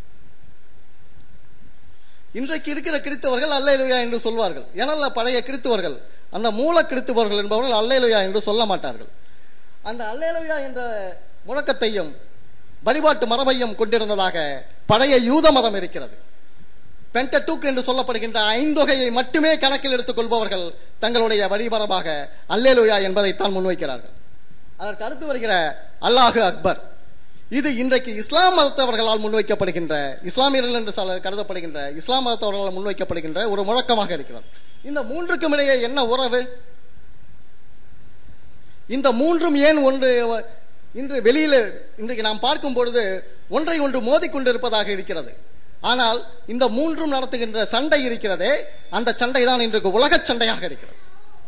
Speaker 2: இன்றைக்கு இருக்கிற கிறிஸ்தவர்கள் அல்லேலூயா என்று சொல்வார்கள் ஏனல்ல பழைய கிறிஸ்தவர்கள் அந்த மூல கிறிஸ்தவர்கள் என்பவர்கள் அல்லேலூயா என்று சொல்ல மாட்டார்கள் அந்த அல்லேலூயா என்ற முழக்கத்தையும் வழிபாட்டு மரபையும் கொண்டிருந்ததாக பழைய யூத மதம் இருக்கிறது பென்டடூக் என்று சொல்லப்படுகின்ற ஐந்தொகையை மட்டுமே கணக்கில் எடுத்துக் கொள்பவர்கள் தங்களுடைய வழிமரபாக அல்லேலூயா என்பதைத்தான் முன்வைக்கிறார்கள் அதற்கு அடுத்து வருகிற அல்லாஹு அக்பர் இது இன்றைக்கு இஸ்லாம் மதத்தவர்களால் முன்வைக்கப்படுகின்ற இஸ்லாமியர்கள் என்று சொல்ல- கருதப்படுகின்ற இஸ்லாம் மதத்தவர்களால் முன்வைக்கப்படுகின்ற ஒரு முழக்கமாக இருக்கிறது இந்த மூன்றுக்கும் இடையே என்ன உறவு இந்த மூன்றும் ஏன் ஒன்று இன்று வெளியில இன்றைக்கு நாம் பார்க்கும் பொழுது ஒன்றை ஒன்று மோதிக்கொண்டிருப்பதாக இருக்கிறது ஆனால் இந்த மூன்றும் நடத்துகின்ற சண்டை இருக்கிறதே அந்த சண்டை தான் இன்றைக்கு உலகச் சண்டையாக இருக்கிறது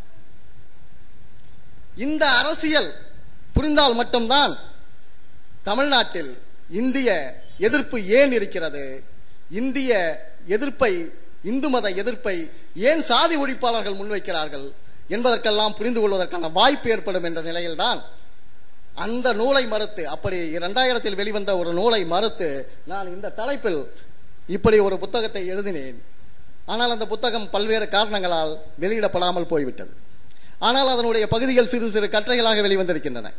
Speaker 2: இந்த அரசியல் புரிந்தால் மட்டும்தான் தமிழ்நாட்டில் இந்திய எதிர்ப்பு ஏன் இருக்கிறது இந்திய எதிர்ப்பை இந்து மத எதிர்ப்பை ஏன் சாதி ஒழிப்பாளர்கள் முன்வைக்கிறார்கள் என்பதற்கெல்லாம் புரிந்து கொள்வதற்கான வாய்ப்பு ஏற்படும் என்ற நிலையில்தான் அந்த நூலை மறுத்து அப்படி இரண்டாயிரத்தில் வெளிவந்த ஒரு நூலை மறுத்து நான் இந்த தலைப்பில் இப்படி ஒரு புத்தகத்தை எழுதினேன் ஆனால் அந்த புத்தகம் பல்வேறு காரணங்களால் வெளியிடப்படாமல் போய்விட்டது ஆனால் அதனுடைய பகுதிகள் சிறு சிறு கட்டுரைகளாக வெளிவந்திருக்கின்றன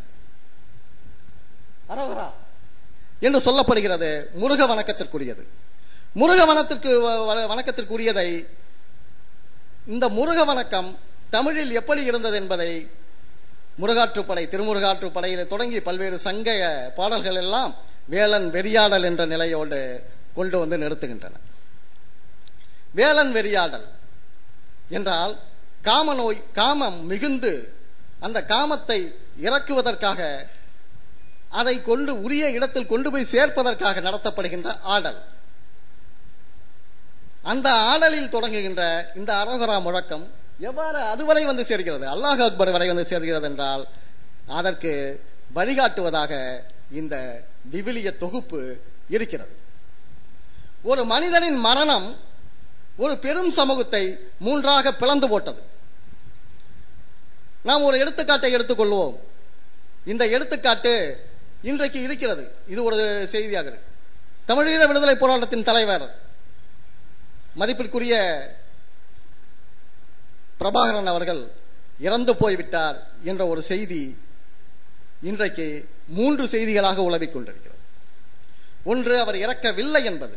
Speaker 2: அரோகரா என்று சொல்லப்படுகிறது முருக வணக்கத்திற்குரியது முருக வனத்திற்கு வ- வ- வணக்கத்திற்குரியதை இந்த முருக வணக்கம் தமிழில் எப்படி இருந்தது என்பதை முருகாற்றுப்படை திருமுருகாற்றுப்படையில் தொடங்கி பல்வேறு சங்க பாடல்கள் எல்லாம் வேலன் வெறியாடல் என்ற நிலையோடு கொண்டு வந்து நிறுத்துகின்றன வேலன் வெறியாடல் என்றால் காம நோய் காமம் மிகுந்து அந்த காமத்தை இறக்குவதற்காக அதை கொண்டு உரிய இடத்தில் கொண்டு போய் சேர்ப்பதற்காக நடத்தப்படுகின்ற ஆடல் அந்த ஆடலில் தொடங்குகின்ற இந்த அரோகரா முழக்கம் எவ்வாறு அதுவரை வந்து சேர்கிறது அல்லாஹ் அக்பர் வரை வந்து சேர்கிறது என்றால் அதற்கு வழிகாட்டுவதாக இந்த விவிலிய தொகுப்பு இருக்கிறது ஒரு மனிதனின் மரணம் ஒரு பெரும் சமூகத்தை மூன்றாக பிளந்து போட்டது நாம் ஒரு எடுத்துக்காட்டை எடுத்துக்கொள்வோம் இந்த எடுத்துக்காட்டு இன்றைக்கு இருக்கிறது இது ஒரு செய்தியாக இருக்கு தமிழீழ விடுதலை போராட்டத்தின் தலைவர் மதிப்பிற்குரிய பிரபாகரன் அவர்கள் இறந்து போய்விட்டார் என்ற ஒரு செய்தி இன்றைக்கு மூன்று செய்திகளாக உலவிக் கொண்டிருக்கிறது ஒன்று அவர் இறக்கவில்லை என்பது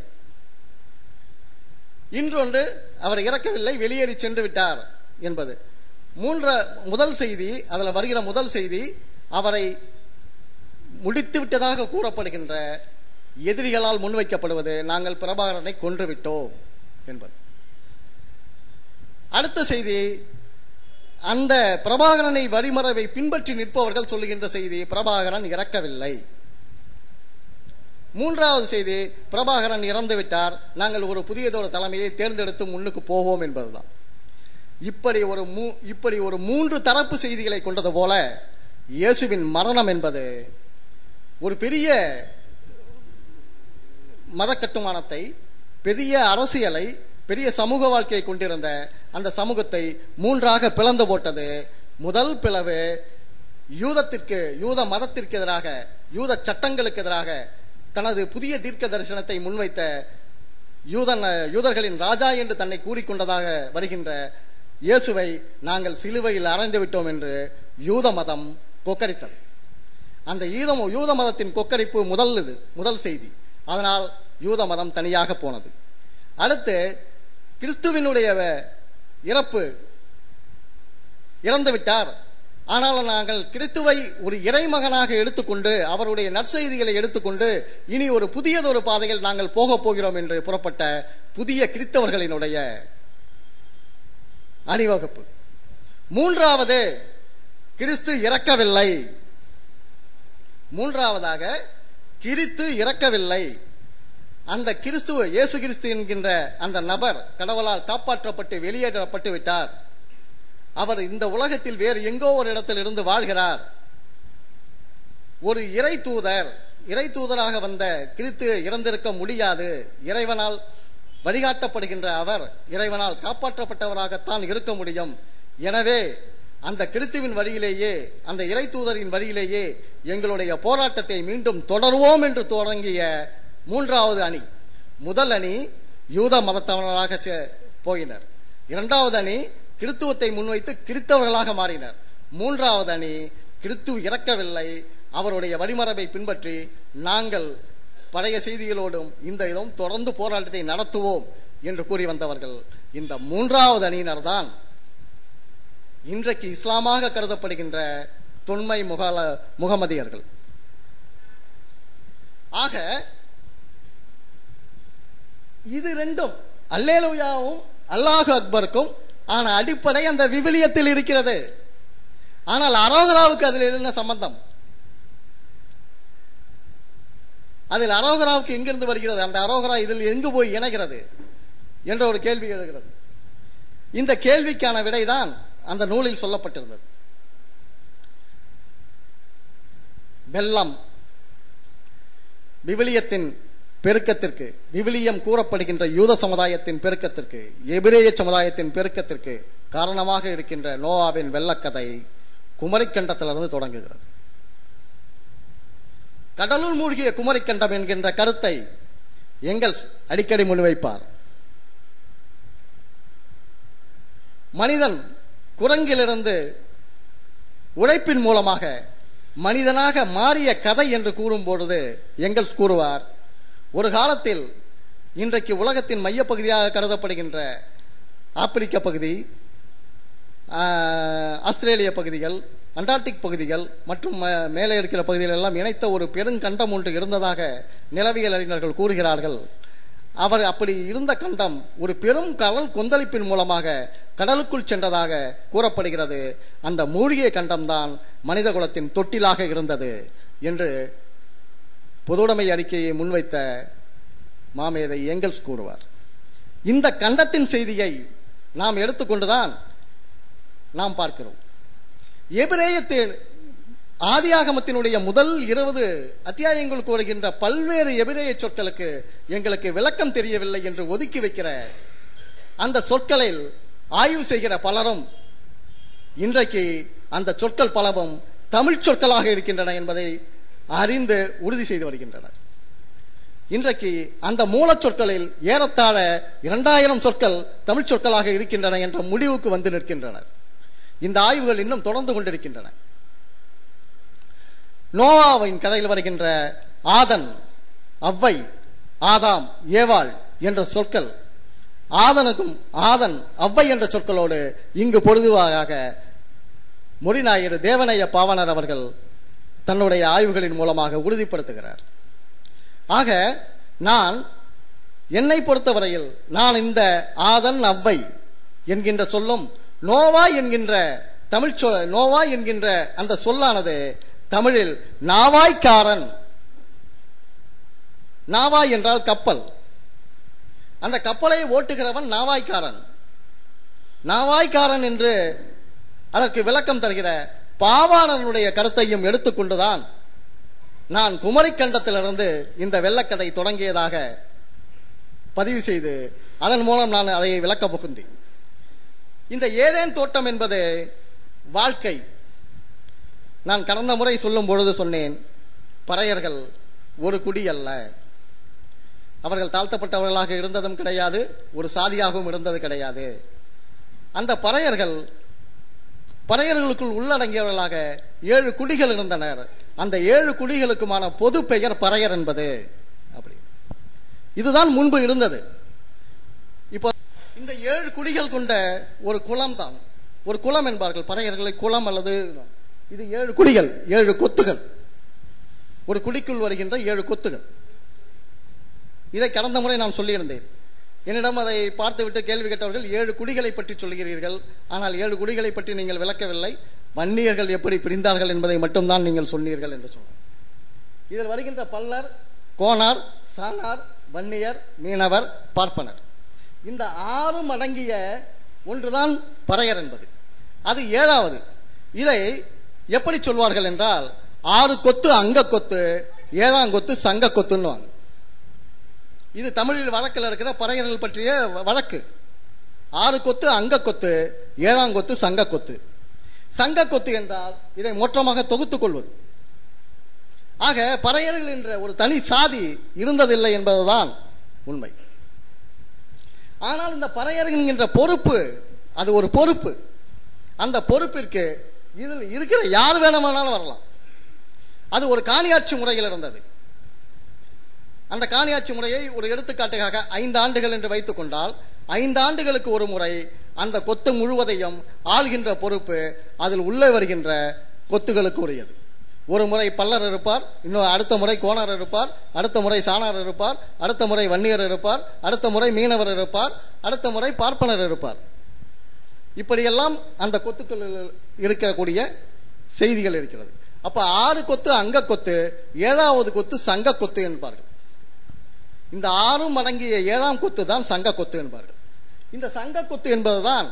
Speaker 2: இன்றொன்று அவர் இறக்கவில்லை வெளியேறி சென்று விட்டார் என்பது மூன்ற முதல் செய்தி அதில் வருகிற முதல் செய்தி அவரை முடித்து விட்டதாக கூறப்படுகின்ற எதிரிகளால் முன்வைக்கப்படுவது நாங்கள் பிரபாகரனை கொன்று விட்டோம் என்பது அடுத்த செய்தி அந்த பிரபாகரனை வழிமறைவை பின்பற்றி நிற்பவர்கள் சொல்லுகின்ற செய்தி பிரபாகரன் இறக்கவில்லை மூன்றாவது செய்தி பிரபாகரன் இறந்து விட்டார் நாங்கள் ஒரு புதியதொரு தலைமையை தேர்ந்தெடுத்து முன்னுக்கு போவோம் என்பதுதான் இப்படி ஒரு மூ இப்படி ஒரு மூன்று தரப்பு செய்திகளை கொண்டது போல இயேசுவின் மரணம் என்பது ஒரு பெரிய மத கட்டுமானத்தை பெரிய அரசியலை பெரிய சமூக வாழ்க்கையை கொண்டிருந்த அந்த சமூகத்தை மூன்றாக பிளந்து போட்டது முதல் பிளவு யூதத்திற்கு யூத மதத்திற்கு எதிராக யூத சட்டங்களுக்கு எதிராக தனது புதிய தீர்க்க தரிசனத்தை முன்வைத்த யூதன் யூதர்களின் ராஜா என்று தன்னை கூறிக்கொண்டதாக வருகின்ற இயேசுவை நாங்கள் சிலுவையில் அறைந்து விட்டோம் என்று யூத மதம் கொக்கரித்தது அந்த யூதம் யூத மதத்தின் கொக்கரிப்பு முதல் இது முதல் செய்தி அதனால் யூத மதம் தனியாக போனது அடுத்து கிறிஸ்துவினுடைய இறப்பு இறந்து விட்டார் ஆனால் நாங்கள் கிறிஸ்துவை ஒரு இறைமகனாக எடுத்துக்கொண்டு அவருடைய நற்செய்திகளை எடுத்துக்கொண்டு இனி ஒரு புதியதொரு பாதையில் நாங்கள் போகப் போகிறோம் என்று புறப்பட்ட புதிய கிறிஸ்தவர்களினுடைய அணிவகுப்பு மூன்றாவது கிறிஸ்து இறக்கவில்லை மூன்றாவதாக கிறித்து இறக்கவில்லை அந்த கிறிஸ்துவ இயேசு கிறிஸ்து என்கின்ற அந்த நபர் கடவுளால் காப்பாற்றப்பட்டு வெளியேற்றப்பட்டு விட்டார் அவர் இந்த உலகத்தில் வேறு எங்கோ ஒரு இடத்தில் இருந்து வாழ்கிறார் ஒரு இறை தூதர் இறை தூதராக வந்த கிறித்து இறந்திருக்க முடியாது இறைவனால் வழிகாட்டப்படுகின்ற அவர் இறைவனால் காப்பாற்றப்பட்டவராகத்தான் இருக்க முடியும் எனவே அந்த கிறித்துவின் வழியிலேயே அந்த இறை தூதரின் வழியிலேயே எங்களுடைய போராட்டத்தை மீண்டும் தொடர்வோம் என்று தொடங்கிய மூன்றாவது அணி முதல் அணி யூத மதத்தவர்களாக சே- போயினர் இரண்டாவது அணி கிறித்துவத்தை முன்வைத்து கிறித்தவர்களாக மாறினர் மூன்றாவது அணி கிறித்து இறக்கவில்லை அவருடைய வழிமரபை பின்பற்றி நாங்கள் பழைய செய்திகளோடும் இந்த இதும் தொடர்ந்து போராட்டத்தை நடத்துவோம் என்று கூறி வந்தவர்கள் இந்த மூன்றாவது அணியினர் தான் இன்றைக்கு இஸ்லாமாக கருதப்படுகின்ற தொன்மை முகால முகமதியர்கள் ஆக இது ரெண்டும் அல்லேலுயாவும் அல்லாஹ் அக்பருக்கும் ஆன அடிப்படை அந்த விவிலியத்தில் இருக்கிறது ஆனால் அரோகராவுக்கு அதில் என்ன சம்பந்தம் அதில் அரோகராவுக்கு எங்கிருந்து வருகிறது அந்த அரோகரா இதில் எங்கு போய் இணைகிறது என்ற ஒரு கேள்வி எழுகிறது இந்த கேள்விக்கான விடைதான் அந்த நூலில் சொல்லப்பட்டிருந்தது வெள்ளம் விவிலியத்தின் பெருக்கத்திற்கு விவிலியம் கூறப்படுகின்ற யூத சமுதாயத்தின் பெருக்கத்திற்கு எபிரேய சமுதாயத்தின் பெருக்கத்திற்கு காரணமாக இருக்கின்ற நோவாவின் வெள்ளக்கதை குமரிக்கண்டத்திலிருந்து தொடங்குகிறது கடலுள் மூழ்கிய குமரிக்கண்டம் என்கின்ற கருத்தை எங்கல்ஸ் அடிக்கடி முன்வைப்பார் மனிதன் குரங்கிலிருந்து உழைப்பின் மூலமாக மனிதனாக மாறிய கதை என்று கூறும் பொழுது எங்கல்ஸ் கூறுவார் ஒரு காலத்தில் இன்றைக்கு உலகத்தின் மையப்பகுதியாக கருதப்படுகின்ற ஆப்பிரிக்க பகுதி ஆஹ், ஆஸ்திரேலிய பகுதிகள் அண்டார்டிக் பகுதிகள் மற்றும் ம- மேலே இருக்கிற பகுதிகள் எல்லாம் இணைத்த ஒரு பெருங்கண்டம் ஒன்று இருந்ததாக நிலவியல் அறிஞர்கள் கூறுகிறார்கள் அவர் அப்படி இருந்த கண்டம் ஒரு பெரும் கடல் கொந்தளிப்பின் மூலமாக கடலுக்குள் சென்றதாக கூறப்படுகிறது அந்த மூழ்கிய கண்டம்தான் மனித குலத்தின் தொட்டிலாக இருந்தது என்று பொதுவுடைமை அறிக்கையை முன்வைத்த மாமேதை எங்கல்ஸ் கூறுவார் இந்த கண்டத்தின் செய்தியை நாம் எடுத்துக்கொண்டுதான் நாம் பார்க்கிறோம் எபிரேயத்தில் ஆதியாகமத்தினுடைய முதல் இருபது அத்தியாயங்கள் கூறுகின்ற பல்வேறு எபிரேய சொற்களுக்கு எங்களுக்கு விளக்கம் தெரியவில்லை என்று ஒதுக்கி வைக்கிற அந்த சொற்களில் ஆய்வு செய்கிற பலரும் இன்றைக்கு அந்த சொற்கள் பலவும் தமிழ் சொற்களாக இருக்கின்றன என்பதை அறிந்து உறுதி செய்து வருகின்றனர் இன்றைக்கு அந்த மூலச் சொற்களில் ஏறத்தாழ இரண்டாயிரம் சொற்கள் தமிழ் சொற்களாக இருக்கின்றன என்ற முடிவுக்கு வந்து நிற்கின்றனர் இந்த ஆய்வுகள் இன்னும் தொடர்ந்து கொண்டிருக்கின்றன நோவாவின் கதையில் வருகின்ற ஆதன் அவ்வை ஆதாம் ஏவாள் என்ற சொற்கள் ஆதனுக்கும் ஆதன் அவ்வை என்ற சொற்களோடு இங்கு பொழுதுவாக மொழிநாயுடு தேவனைய பாவனர் அவர்கள் தன்னுடைய ஆய்வுகளின் மூலமாக உறுதிப்படுத்துகிறார் ஆக நான் என்னை பொறுத்தவரையில் நான் இந்த ஆதன் அவ்வை என்கின்ற சொல்லும் நோவா என்கின்ற தமிழ் சொல் நோவா என்கின்ற அந்த சொல்லானது தமிழில் நாவாய்க்காரன் நாவாய் என்றால் கப்பல் அந்த கப்பலை ஓட்டுகிறவன் நாவாய்க்காரன் நாவாய்க்காரன் என்று அதற்கு விளக்கம் தருகிற பாவாணனுடைய கருத்தையும் எடுத்துக்கொண்டுதான் நான் குமரிக்கண்டத்திலிருந்து இந்த வெள்ளக்கதை தொடங்கியதாக பதிவு செய்து அதன் மூலம் நான் அதை விளக்க புகுந்தேன் இந்த ஏதேன் தோட்டம் என்பது வாழ்க்கை நான் கடந்த முறை சொல்லும் பொழுது சொன்னேன் பறையர்கள் ஒரு குடி அல்ல அவர்கள் தாழ்த்தப்பட்டவர்களாக இருந்ததும் கிடையாது ஒரு சாதியாகவும் இருந்தது கிடையாது அந்த பறையர்கள் பறையர்களுக்குள் உள்ளடங்கியவர்களாக ஏழு குடிகள் இருந்தனர் அந்த ஏழு குடிகளுக்குமான பொது பெயர் பறையர் என்பது அப்படி இதுதான் முன்பு இருந்தது இப்போ இந்த ஏழு குடிகள் கொண்ட ஒரு குளம் தான் ஒரு குளம் என்பார்கள் பறையர்களை குளம் அல்லது இது ஏழு குடிகள் ஏழு கொத்துகள் ஒரு குடிக்குள் வருகின்ற ஏழு கொத்துகள் இதை கடந்த முறை நான் சொல்லியிருந்தேன் என்னிடம் அதை பார்த்துவிட்டு கேள்வி கேட்டவர்கள் ஏழு குடிகளை பற்றி சொல்கிறீர்கள் ஆனால் ஏழு குடிகளை பற்றி நீங்கள் விளக்கவில்லை வன்னியர்கள் எப்படி பிரிந்தார்கள் என்பதை மட்டும்தான் நீங்கள் சொன்னீர்கள் என்று சொன்னார் இதில் வருகின்ற பல்லர் கோனார் சானார் வன்னியர் மீனவர் பார்ப்பனர் இந்த ஆறும் அடங்கிய ஒன்றுதான் பறையர் என்பது அது ஏழாவது இதை எப்படி சொல்வார்கள் என்றால் ஆறு கொத்து அங்க கொத்து ஏழாம் கொத்து சங்க கொத்துன்னுவாங்க இது தமிழில் வழக்கில் இருக்கிற பறையர்கள் பற்றிய வழக்கு ஆறு கொத்து அங்க கொத்து ஏழாம் கொத்து சங்க கொத்து சங்க கொத்து என்றால் இதை மொற்றமாக தொகுத்துக் கொள்வது ஆக பறையர்கள் என்ற ஒரு தனி சாதி இருந்ததில்லை என்பதுதான் உண்மை ஆனால் இந்த பறையர்கள் என்கின்ற பொறுப்பு அது ஒரு பொறுப்பு அந்த பொறுப்பிற்கு இதில் இருக்கிற யார் வேணுமானாலும் வரலாம் அது ஒரு காணியாட்சி முறையில் இருந்தது அந்த காணியாட்சி முறையை ஒரு எடுத்துக்காட்டுக்காக ஐந்து ஆண்டுகள் என்று வைத்துக் கொண்டால் ஐந்து ஆண்டுகளுக்கு ஒரு முறை அந்த கொத்து முழுவதையும் ஆள்கின்ற பொறுப்பு அதில் உள்ளே வருகின்ற கொத்துகளுக்கு உரியது ஒரு முறை பல்லர் இருப்பார் இன்னும் அடுத்த முறை கோணர் இருப்பார் அடுத்த முறை சாணார் இருப்பார் அடுத்த முறை வன்னியர் இருப்பார் அடுத்த முறை மீனவர் இருப்பார் அடுத்த முறை பார்ப்பனர் இருப்பார் இப்படியெல்லாம் அந்த கொத்துக்களில் இருக்கக்கூடிய செய்திகள் இருக்கிறது அப்ப ஆறு கொத்து அங்க கொத்து ஏழாவது கொத்து சங்க கொத்து என்பார்கள் இந்த ஆறும் அடங்கிய ஏழாம் கொத்து தான் சங்க கொத்து என்பார்கள் இந்த சங்க கொத்து என்பதுதான்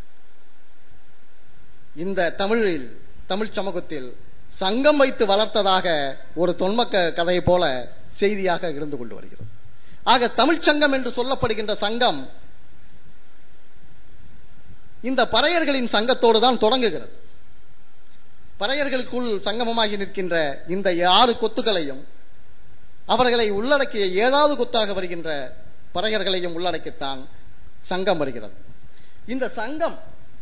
Speaker 2: இந்த தமிழில் தமிழ் சமூகத்தில் சங்கம் வைத்து வளர்த்ததாக ஒரு தொன்மக்க கதையை போல செய்தியாக இருந்து கொண்டு வருகிறது ஆக தமிழ்ச் சங்கம் என்று சொல்லப்படுகின்ற சங்கம் இந்த பறையர்களின் சங்கத்தோடு தான் தொடங்குகிறது பறையர்களுக்குள் சங்கமமாகி நிற்கின்ற இந்த ஆறு கொத்துகளையும் அவர்களை உள்ளடக்கிய ஏழாவது கொத்தாக வருகின்ற பறையர்களையும் உள்ளடக்கித்தான் சங்கம் வருகிறது இந்த சங்கம்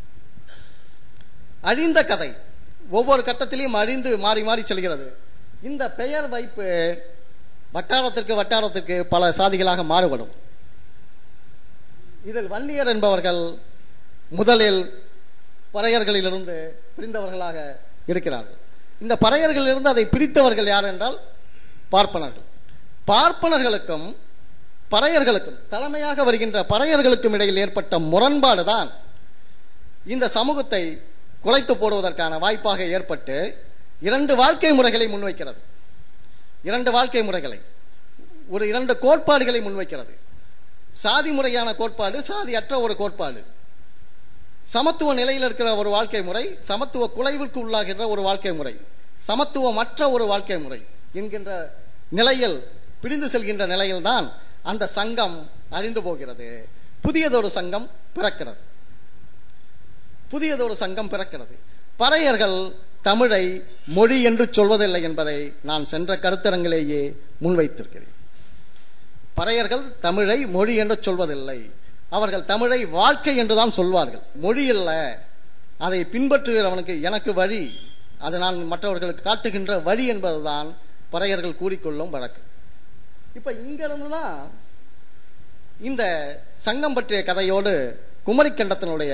Speaker 2: அழிந்த கதை ஒவ்வொரு கட்டத்திலையும் அழிந்து மாறி மாறி செல்கிறது இந்த பெயர் வைப்பு வட்டாரத்திற்கு வட்டாரத்திற்கு பல சாதிகளாக மாறுபடும் இதில் வன்னியர் என்பவர்கள் முதலில் பறையர்களிலிருந்து பிரிந்தவர்களாக இருக்கிறார்கள் இந்த பறையர்களிலிருந்து அதை பிரித்தவர்கள் யார் என்றால் பார்ப்பனர்கள் பார்ப்பனர்களுக்கும் பறையர்களுக்கும் தலைமையாக வருகின்ற பறையர்களுக்கும் இடையில் ஏற்பட்ட முரண்பாடுதான் இந்த சமூகத்தை குலைத்து போடுவதற்கான வாய்ப்பாக ஏற்பட்டு இரண்டு வாழ்க்கை முறைகளை முன்வைக்கிறது இரண்டு வாழ்க்கை முறைகளை ஒரு இரண்டு கோட்பாடுகளை முன்வைக்கிறது சாதி முறையான கோட்பாடு சாதி அற்ற ஒரு கோட்பாடு சமத்துவ நிலையில் இருக்கிற ஒரு வாழ்க்கை முறை சமத்துவ குலைவிற்கு உள்ளாகின்ற ஒரு வாழ்க்கை முறை சமத்துவமற்ற ஒரு வாழ்க்கை முறை என்கின்ற நிலையில் பிரிந்து செல்கின்ற நிலையில்தான் அந்த சங்கம் அழிந்து போகிறது புதியதொரு சங்கம் பிறக்கிறது புதியதொரு சங்கம் பிறக்கிறது பறையர்கள் தமிழை மொழி என்று சொல்வதில்லை என்பதை நான் சென்ற கருத்தரங்கிலேயே முன்வைத்திருக்கிறேன் பறையர்கள் தமிழை மொழி என்று சொல்வதில்லை அவர்கள் தமிழை வாழ்க்கை என்றுதான் சொல்வார்கள் மொழி அல்ல அதை பின்பற்றுகிறவனுக்கு எனக்கு வழி அதை நான் மற்றவர்களுக்கு காட்டுகின்ற வழி என்பதுதான் பறையர்கள் கூறிக்கொள்ளும் வழக்கு இப்ப இங்கிருந்து தான் இந்த சங்கம் பற்றிய கதையோடு குமரிக்கண்டத்தினுடைய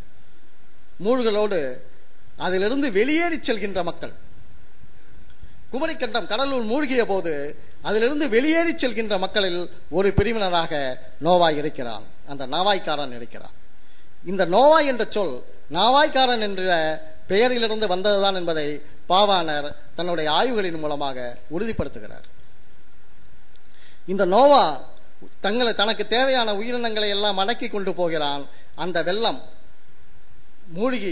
Speaker 2: மூழ்களோடு அதிலிருந்து வெளியேறி செல்கின்ற மக்கள் குமரிக்கண்டம் கடலுள் மூழ்கிய போது அதிலிருந்து வெளியேறி செல்கின்ற மக்களில் ஒரு பிரிவினராக நோவாய் இருக்கிறான் அந்த நாவாய்க்காரன் இருக்கிறான் இந்த நோவாய் என்ற சொல் நாவாய்க்காரன் என்ற பெயரிலிருந்து வந்ததுதான் என்பதை பாவாணர் தன்னுடைய ஆய்வுகளின் மூலமாக உறுதிப்படுத்துகிறார் இந்த நோவா தங்களை தனக்கு தேவையான உயிரினங்களை எல்லாம் அடக்கி கொண்டு போகிறான் அந்த வெள்ளம் மூழ்கி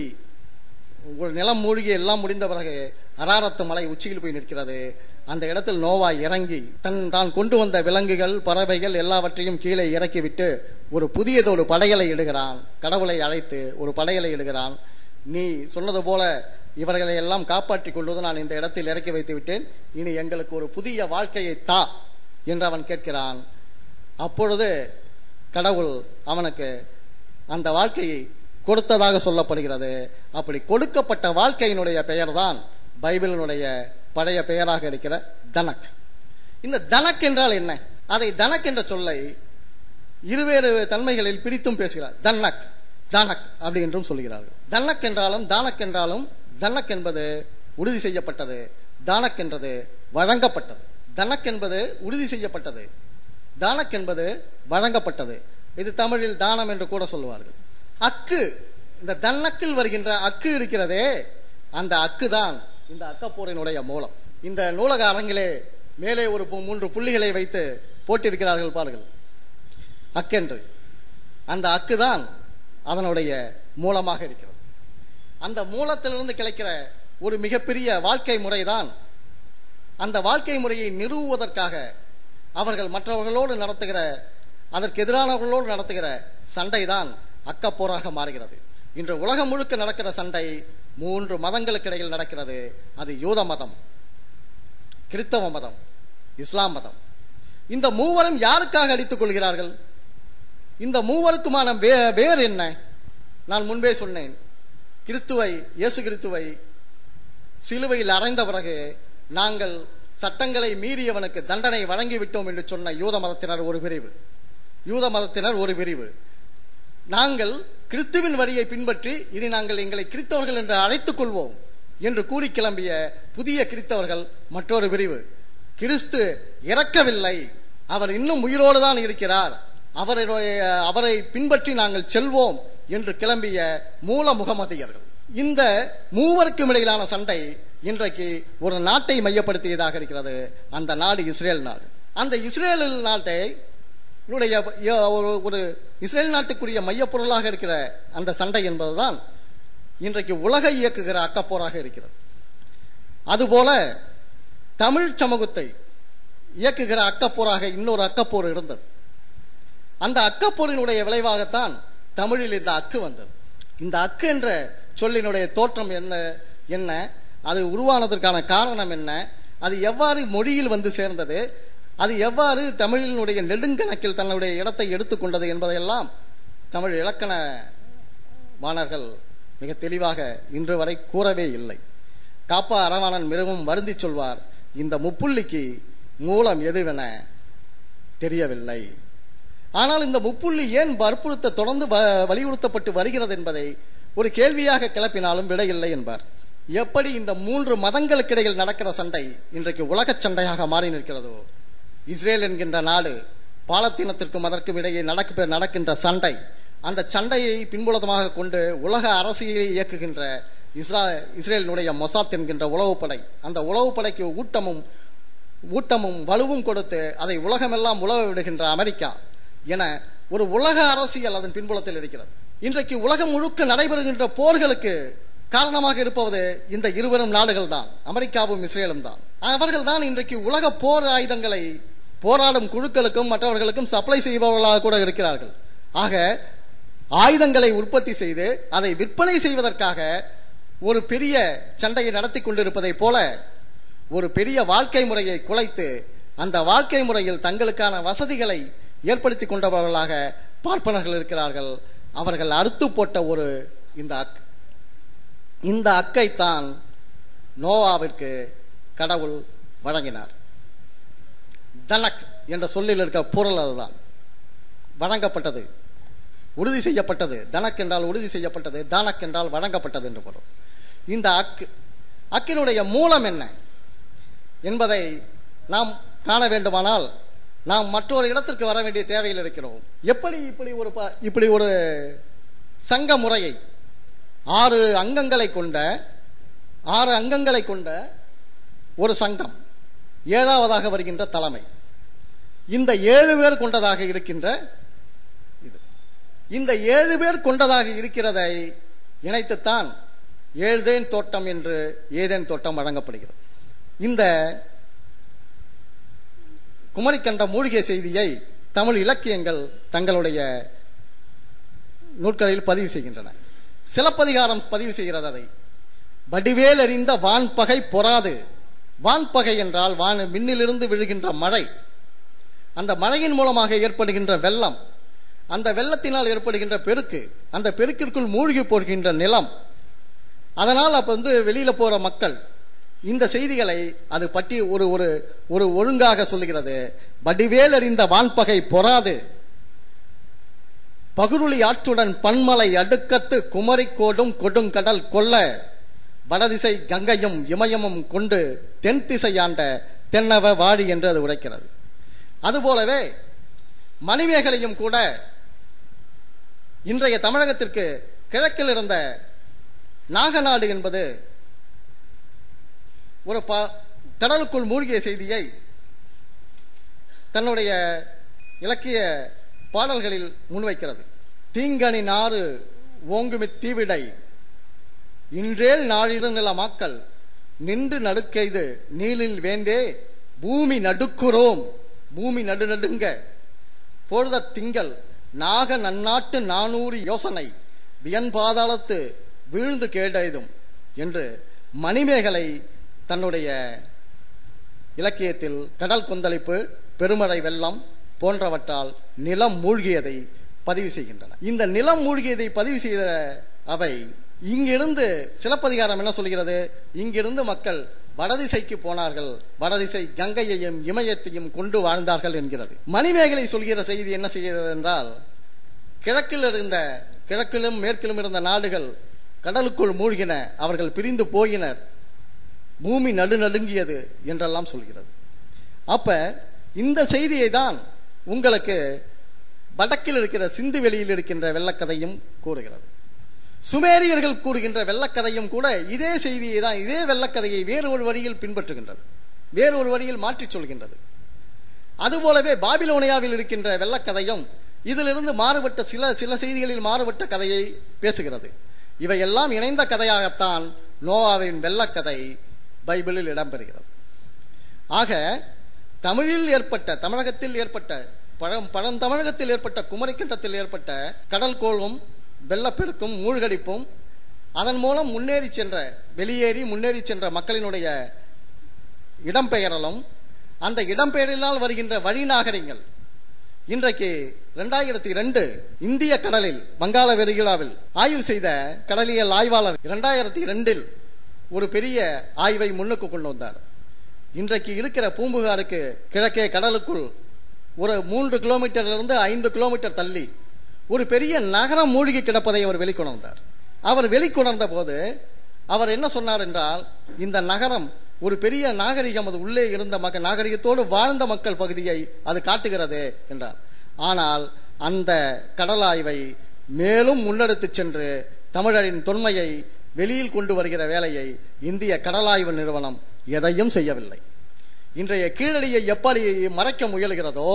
Speaker 2: ஒரு நிலம் மூழ்கி எல்லாம் முடிந்த பிறகு அராரத்து மலை உச்சியில் போய் நிற்கிறது அந்த இடத்தில் நோவா இறங்கி தன் தான் கொண்டு வந்த விலங்குகள் பறவைகள் எல்லாவற்றையும் கீழே இறக்கிவிட்டு ஒரு புதியதொரு படையலை இடுகிறான் கடவுளை அழைத்து ஒரு படையலை இடுகிறான் நீ சொன்னது போல இவர்களை எல்லாம் காப்பாற்றி கொள்வது நான் இந்த இடத்தில் இறக்கி வைத்து விட்டேன் இனி எங்களுக்கு ஒரு புதிய வாழ்க்கையை தா என்று அவன் கேட்கிறான் அப்பொழுது கடவுள் அவனுக்கு அந்த வாழ்க்கையை கொடுத்ததாக சொல்லப்படுகிறது அப்படி கொடுக்கப்பட்ட வாழ்க்கையினுடைய பெயர்தான் பைபிளினுடைய பழைய பெயராக இருக்கிற தனக் இந்த தனக் என்றால் என்ன அதை தனக் என்ற சொல்லை இருவேறு தன்மைகளில் பிரித்தும் பேசுகிறார் தன்னக் தானக் அப்படி என்றும் சொல்கிறார்கள் தன்னக் என்றாலும் தானக் என்றாலும் தன்னக் என்பது உறுதி செய்யப்பட்டது தானக் என்றது வழங்கப்பட்டது தனக் என்பது உறுதி செய்யப்பட்டது தானக் என்பது வழங்கப்பட்டது இது தமிழில் தானம் என்று கூட சொல்லுவார்கள் அக்கு இந்த தன்னக்கில் வருகின்ற அக்கு இருக்கிறதே அந்த அக்கு தான் இந்த அக்கப்போரினுடைய மூலம் இந்த நூலக அரங்கிலே மேலே ஒரு பு- மூன்று புள்ளிகளை வைத்து போட்டிருக்கிறார்கள் பாருங்கள் அக்கென்று அந்த அக்கு தான் அதனுடைய மூலமாக இருக்கிறது அந்த மூலத்திலிருந்து கிடைக்கிற ஒரு மிகப்பெரிய வாழ்க்கை முறைதான் அந்த வாழ்க்கை முறையை நிறுவுவதற்காக அவர்கள் மற்றவர்களோடு நடத்துகிற அதற்கு எதிரானவர்களோடு நடத்துகிற சண்டை தான் அக்கப்போராக மாறுகிறது இன்று உலகம் முழுக்க நடக்கிற சண்டை மூன்று மதங்களுக்கு இடையில் நடக்கிறது அது யூத மதம் கிறிஸ்தவ மதம் இஸ்லாம் மதம் இந்த மூவரும் யாருக்காக அடித்துக் கொள்கிறார்கள் இந்த மூவருக்குமான வே வேர் என்ன நான் முன்பே சொன்னேன் கிறித்துவை இயேசு கிறித்துவை சிலுவையில் அறைந்த பிறகு நாங்கள் சட்டங்களை மீறியவனுக்கு தண்டனை வழங்கிவிட்டோம் என்று சொன்ன யூத மதத்தினர் ஒரு பிரிவு யூத மதத்தினர் ஒரு பிரிவு நாங்கள் கிறிஸ்துவின் வழியை பின்பற்றி இனி நாங்கள் எங்களை கிறிஸ்தவர்கள் என்று அழைத்துக் கொள்வோம் என்று கூறி கிளம்பிய புதிய கிறிஸ்தவர்கள் மற்றொரு பிரிவு கிறிஸ்து இறக்கவில்லை அவர் இன்னும் உயிரோடு தான் இருக்கிறார் அவருடைய அவரை பின்பற்றி நாங்கள் செல்வோம் என்று கிளம்பிய மூல முகமதியர்கள் இந்த மூவருக்கும் இடையிலான சண்டை இன்றைக்கு ஒரு நாட்டை மையப்படுத்தியதாக இருக்கிறது அந்த நாடு இஸ்ரேல் நாடு அந்த இஸ்ரேல் நாட்டை என்னுடைய ஒரு ஒரு இஸ்ரேல் நாட்டுக்குரிய மையப்பொருளாக இருக்கிற அந்த சண்டை என்பதுதான் இன்றைக்கு உலகை இயக்குகிற அக்கப்போராக இருக்கிறது அதுபோல தமிழ் சமூகத்தை இயக்குகிற அக்கப்போராக இன்னொரு அக்கப்போர் இருந்தது அந்த அக்கப்போரினுடைய விளைவாகத்தான் தமிழில் இந்த அக்கு வந்தது இந்த அக்கு என்ற சொல்லினுடைய தோற்றம் என்ன என்ன அது உருவானதற்கான காரணம் என்ன அது எவ்வாறு மொழியில் வந்து சேர்ந்தது அது எவ்வாறு தமிழினுடைய நெடுங்கணக்கில் தன்னுடைய இடத்தை எடுத்துக்கொண்டது என்பதையெல்லாம் தமிழ் இலக்கண மாணவர்கள் மிக தெளிவாக இன்று வரை கூறவே இல்லை காப்பா அரவாணன் மிகவும் வருந்தி சொல்வார் இந்த முப்புள்ளிக்கு மூலம் எதுவென தெரியவில்லை ஆனால் இந்த முப்புள்ளி ஏன் வற்புறுத்த தொடர்ந்து வ- வலியுறுத்தப்பட்டு வருகிறது என்பதை ஒரு கேள்வியாக கிளப்பினாலும் விடையில்லை என்பார் எப்படி இந்த மூன்று மதங்களுக்கிடையில் நடக்கிற சண்டை இன்றைக்கு உலகச் சண்டையாக மாறி நிற்கிறதோ இஸ்ரேல் என்கின்ற நாடு பாலத்தீனத்திற்கும் அதற்கும் இடையே நடக்க நடக்கின்ற சண்டை அந்த சண்டையை பின்புலமாக கொண்டு உலக அரசியலை இயக்குகின்ற இஸ்ரா இஸ்ரேலினுடைய மொசாத் என்கின்ற உளவுப்படை அந்த உளவுப்படைக்கு ஊட்டமும் ஊட்டமும் வலுவும் கொடுத்து அதை உலகமெல்லாம் உழவ விடுகின்ற அமெரிக்கா என ஒரு உலக அரசியல் அதன் பின்புலத்தில் இருக்கிறது இன்றைக்கு உலகம் முழுக்க நடைபெறுகின்ற போர்களுக்கு காரணமாக இருப்பது இந்த இருவரும் நாடுகள் தான் அமெரிக்காவும் இஸ்ரேலும் தான் அவர்கள் தான் இன்றைக்கு உலக போர் ஆயுதங்களை போராடும் குழுக்களுக்கும் மற்றவர்களுக்கும் சப்ளை செய்பவர்களாக கூட இருக்கிறார்கள் ஆக ஆயுதங்களை உற்பத்தி செய்து அதை விற்பனை செய்வதற்காக ஒரு பெரிய சண்டையை நடத்தி கொண்டிருப்பதை போல ஒரு பெரிய வாழ்க்கை முறையை குலைத்து அந்த வாழ்க்கை முறையில் தங்களுக்கான வசதிகளை ஏற்படுத்தி கொண்டவர்களாக பார்ப்பனர்கள் இருக்கிறார்கள் அவர்கள் அறுத்து போட்ட ஒரு இந்த அக் இந்த அக்கைத்தான் நோவாவிற்கு கடவுள் வழங்கினார் தனக் என்ற சொல்லில் இருக்க பொருள் அதுதான் வழங்கப்பட்டது உறுதி செய்யப்பட்டது தனக் என்றால் உறுதி செய்யப்பட்டது தானக் என்றால் வழங்கப்பட்டது என்று பொருள் இந்த அக்கு அக்கினுடைய மூலம் என்ன என்பதை நாம் காண வேண்டுமானால் நாம் மற்றொரு இடத்திற்கு வர வேண்டிய தேவையில் இருக்கிறோம் எப்படி இப்படி ஒரு ப- இப்படி ஒரு சங்க முறையை ஆறு அங்கங்களை கொண்ட ஆறு அங்கங்களை கொண்ட ஒரு சங்கம் ஏழாவதாக வருகின்ற தலைமை இந்த ஏழு பேர் கொண்டதாக இருக்கின்ற இது இந்த ஏழு பேர் கொண்டதாக இருக்கிறதை இணைத்துத்தான் ஏழ்தேன் தோட்டம் என்று ஏதேன் தோட்டம் வழங்கப்படுகிறது இந்த குமரிக்கண்ட மூலிகை செய்தியை தமிழ் இலக்கியங்கள் தங்களுடைய நூட்களில் பதிவு செய்கின்றன சிலப்பதிகாரம் பதிவு செய்கிறது அதை வடிவேல் அறிந்த வான்பகை பொறாது வான்பகை என்றால் வான் மின்னிலிருந்து விழுகின்ற மழை அந்த மழையின் மூலமாக ஏற்படுகின்ற வெள்ளம் அந்த வெள்ளத்தினால் ஏற்படுகின்ற பெருக்கு அந்த பெருக்கிற்குள் மூழ்கி போகின்ற நிலம் அதனால் அப்ப வந்து வெளியில போற மக்கள் இந்த செய்திகளை அது பற்றி ஒரு ஒரு ஒரு ஒழுங்காக சொல்லுகிறது வடிவேல் அறிந்த வான்பகை பொறாது பகுருளி ஆற்றுடன் பன்மலை அடுக்கத்து குமரிக்கோடும் கொடுங்கடல் கொல்ல வடதிசை கங்கையும் இமயமும் கொண்டு தென் திசையாண்ட தென்னவ வாழி என்று அது உரைக்கிறது அதுபோலவே மணிமேகலையும் கூட இன்றைய தமிழகத்திற்கு கிழக்கில் இருந்த நாகநாடு என்பது ஒரு ப கடலுக்குள் மூழ்கிய செய்தியை தன்னுடைய இலக்கிய பாடல்களில் முன்வைக்கிறது தீங்கனி நாறு ஓங்குமித் தீவிடை இன்றேல் நாழிரு நிலமாக்கல் நின்று நடுக்கெய்து நீளில் வேந்தே பூமி நடுக்குறோம் பூமி நடுநடுங்க பொழுத திங்கள் நாக நன்னாட்டு நானூறு யோசனை வியன் பாதாளத்து வீழ்ந்து கேடெய்தும் என்று மணிமேகலை தன்னுடைய இலக்கியத்தில் கடல் கொந்தளிப்பு பெருமழை வெள்ளம் போன்றவற்றால் நிலம் மூழ்கியதை பதிவு செய்கின்றன இந்த நிலம் மூழ்கியதை பதிவு செய்த அவை இங்கிருந்து சிலப்பதிகாரம் என்ன சொல்கிறது இங்கிருந்து மக்கள் வடதிசைக்கு போனார்கள் வடதிசை கங்கையையும் இமயத்தையும் கொண்டு வாழ்ந்தார்கள் என்கிறது மணிமேகலை சொல்கிற செய்தி என்ன செய்கிறது என்றால் கிழக்கில் இருந்த கிழக்கிலும் மேற்கிலும் இருந்த நாடுகள் கடலுக்குள் மூழ்கின அவர்கள் பிரிந்து போயினர் பூமி நடுநடுங்கியது என்றெல்லாம் சொல்கிறது அப்ப இந்த செய்தியை தான் உங்களுக்கு வடக்கில் இருக்கிற சிந்து வெளியில் இருக்கின்ற வெள்ளக்கதையும் கூறுகிறது சுமேரியர்கள் கூறுகின்ற வெள்ளக்கதையும் கூட இதே செய்தியை தான் இதே வெள்ளக்கதையை வேறு ஒரு வழியில் பின்பற்றுகின்றது வேறு ஒரு வழியில் மாற்றிச் சொல்கின்றது அதுபோலவே பாபிலோனியாவில் இருக்கின்ற வெள்ளக்கதையும் இதிலிருந்து மாறுபட்ட சில சில செய்திகளில் மாறுபட்ட கதையை பேசுகிறது இவையெல்லாம் இணைந்த கதையாகத்தான் நோவாவின் வெள்ளக்கதை பைபிளில் இடம்பெறுகிறது ஆக தமிழில் ஏற்பட்ட தமிழகத்தில் ஏற்பட்ட பழம் பழந்தமிழகத்தில் ஏற்பட்ட குமரிக்கண்டத்தில் ஏற்பட்ட கடல் கோளும் வெள்ளப்பெருக்கும் மூழ்கடிப்பும் அதன் மூலம் முன்னேறி சென்ற வெளியேறி முன்னேறி சென்ற மக்களினுடைய இடம்பெயரலும் அந்த இடம்பெயரினால் வருகின்ற வழி நாகரிகங்கள் இன்றைக்கு இரண்டாயிரத்தி ரெண்டு இந்திய கடலில் வங்காள விரிகுடாவில் ஆய்வு செய்த கடலியல் ஆய்வாளர் இரண்டாயிரத்தி ரெண்டில் ஒரு பெரிய ஆய்வை முன்னுக்கு கொண்டு வந்தார் இன்றைக்கு இருக்கிற பூம்புகாருக்கு கிழக்கே கடலுக்குள் ஒரு மூன்று கிலோமீட்டரிலிருந்து ஐந்து கிலோமீட்டர் தள்ளி ஒரு பெரிய நகரம் மூழ்கி கிடப்பதை அவர் வெளிக்கொணர்ந்தார் அவர் வெளிக்கொணர்ந்த போது அவர் என்ன சொன்னார் என்றால் இந்த நகரம் ஒரு பெரிய நாகரிகம் அது உள்ளே இருந்த மக்கள் நாகரிகத்தோடு வாழ்ந்த மக்கள் பகுதியை அது காட்டுகிறது என்றார் ஆனால் அந்த கடலாய்வை மேலும் முன்னெடுத்துச் சென்று தமிழரின் தொன்மையை வெளியில் கொண்டு வருகிற வேலையை இந்திய கடலாய்வு நிறுவனம் எதையும் செய்யவில்லை இன்றைய கீழடியை எப்படி மறைக்க முயல்கிறதோ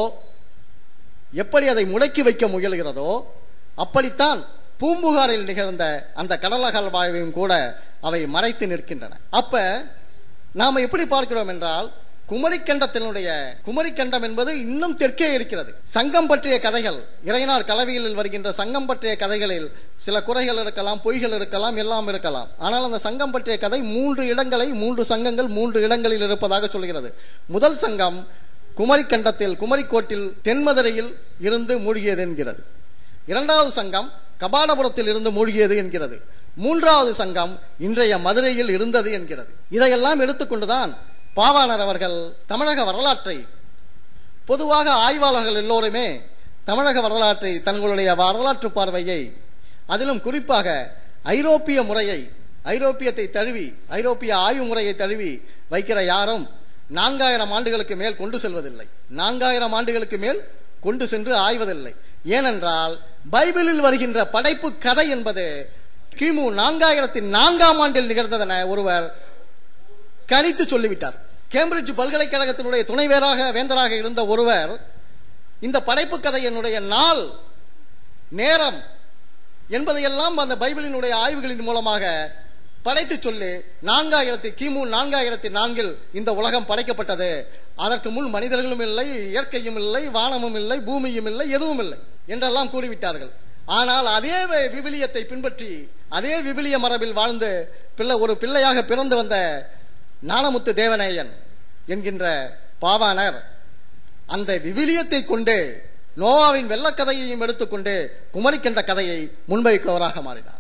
Speaker 2: எப்படி அதை முடக்கி வைக்க முயல்கிறதோ அப்படித்தான் பூம்புகாரில் நிகழ்ந்த அந்த கடலகல் வாழ்வையும் கூட அவை மறைத்து நிற்கின்றன அப்ப நாம எப்படி பார்க்கிறோம் என்றால் குமரிக்கண்டத்தினுடைய குமரிக்கண்டம் என்பது இன்னும் தெற்கே இருக்கிறது சங்கம் பற்றிய கதைகள் இறையனார் கலவையில் வருகின்ற சங்கம் பற்றிய கதைகளில் சில குறைகள் இருக்கலாம் பொய்கள் இருக்கலாம் எல்லாம் இருக்கலாம் ஆனால் அந்த சங்கம் பற்றிய கதை மூன்று இடங்களை மூன்று சங்கங்கள் மூன்று இடங்களில் இருப்பதாக சொல்கிறது முதல் சங்கம் குமரிக்கண்டத்தில் குமரிக்கோட்டில் தென்மதுரையில் இருந்து மூழ்கியது என்கிறது இரண்டாவது சங்கம் கபாடபுரத்தில் இருந்து மூழ்கியது என்கிறது மூன்றாவது சங்கம் இன்றைய மதுரையில் இருந்தது என்கிறது இதையெல்லாம் எடுத்துக்கொண்டுதான் பாவாணர் அவர்கள் தமிழக வரலாற்றை பொதுவாக ஆய்வாளர்கள் எல்லோருமே தமிழக வரலாற்றை தங்களுடைய வரலாற்று பார்வையை அதிலும் குறிப்பாக ஐரோப்பிய முறையை ஐரோப்பியத்தை தழுவி ஐரோப்பிய ஆய்வு முறையை தழுவி வைக்கிற யாரும் நான்காயிரம் ஆண்டுகளுக்கு மேல் கொண்டு செல்வதில்லை நான்காயிரம் ஆண்டுகளுக்கு மேல் கொண்டு சென்று ஆய்வதில்லை ஏனென்றால் பைபிளில் வருகின்ற படைப்பு கதை என்பது கிமு நான்காயிரத்தி நான்காம் ஆண்டில் நிகழ்ந்ததென ஒருவர் கணித்து சொல்லிவிட்டார் கேம்பிரிட்ஜ் பல்கலைக்கழகத்தினுடைய துணைவேராக வேந்தராக இருந்த ஒருவர் இந்த படைப்பு கதையினுடைய நாள் நேரம் என்பதையெல்லாம் அந்த பைபிளினுடைய ஆய்வுகளின் மூலமாக படைத்து சொல்லி நான்காயிரத்தி கிமு நான்காயிரத்தி நான்கில் இந்த உலகம் படைக்கப்பட்டது அதற்கு முன் மனிதர்களும் இல்லை இயற்கையும் இல்லை வானமும் இல்லை பூமியும் இல்லை எதுவும் இல்லை என்றெல்லாம் கூறிவிட்டார்கள் ஆனால் அதே வி- விவிலியத்தை பின்பற்றி அதே விவிலிய மரபில் வாழ்ந்து பிள்ளை ஒரு பிள்ளையாக பிறந்து வந்த ஞானமுத்து தேவநேயன் என்கின்ற பாவாணர் அந்த விவிலியத்தை கொண்டு நோவாவின் வெள்ளக்கதையையும் எடுத்துக்கொண்டு குமரிக்கண்ட கதையை முன்வைப்பவராக மாறினார்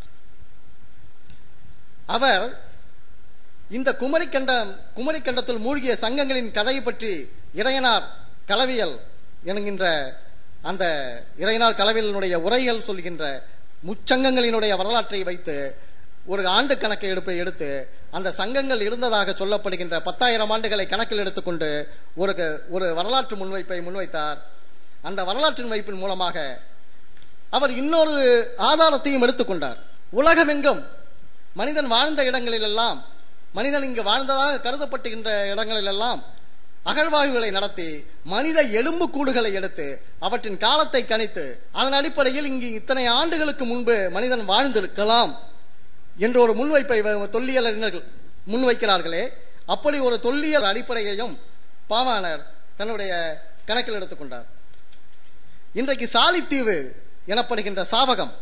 Speaker 2: அவர் இந்த குமரிக்கண்டம் குமரிக்கண்டத்தில் மூழ்கிய சங்கங்களின் கதையை பற்றி இறையனார் களவியல் என்கின்ற அந்த இறையனார் களவியலினுடைய உரைகள் சொல்கின்ற முச்சங்கங்களினுடைய வரலாற்றை வைத்து ஒரு ஆண்டு கணக்கை எடுப்பை எடுத்து அந்த சங்கங்கள் இருந்ததாக சொல்லப்படுகின்ற பத்தாயிரம் ஆண்டுகளை கணக்கில் எடுத்துக்கொண்டு ஒரு ஒரு வரலாற்று முன்வைப்பை முன்வைத்தார் அந்த வரலாற்றின் வைப்பின் மூலமாக அவர் இன்னொரு ஆதாரத்தையும் எடுத்துக்கொண்டார் உலகமெங்கும் மனிதன் வாழ்ந்த இடங்களிலெல்லாம் மனிதன் இங்கு வாழ்ந்ததாக கருதப்பட்டுகின்ற இடங்களிலெல்லாம் அகழ்வாய்வுகளை நடத்தி மனித எலும்பு கூடுகளை எடுத்து அவற்றின் காலத்தை கணித்து அதன் அடிப்படையில் இங்கு இத்தனை ஆண்டுகளுக்கு முன்பு மனிதன் வாழ்ந்திருக்கலாம் என்ற ஒரு முன்வைப்பை வ- தொல்லியல் அறிஞர்கள் முன்வைக்கிறார்களே அப்படி ஒரு தொல்லியல் அடிப்படையையும் பாவாணர் தன்னுடைய கணக்கில் எடுத்துக்கொண்டார் இன்றைக்கு சாலித்தீவு எனப்படுகின்ற சாவகம்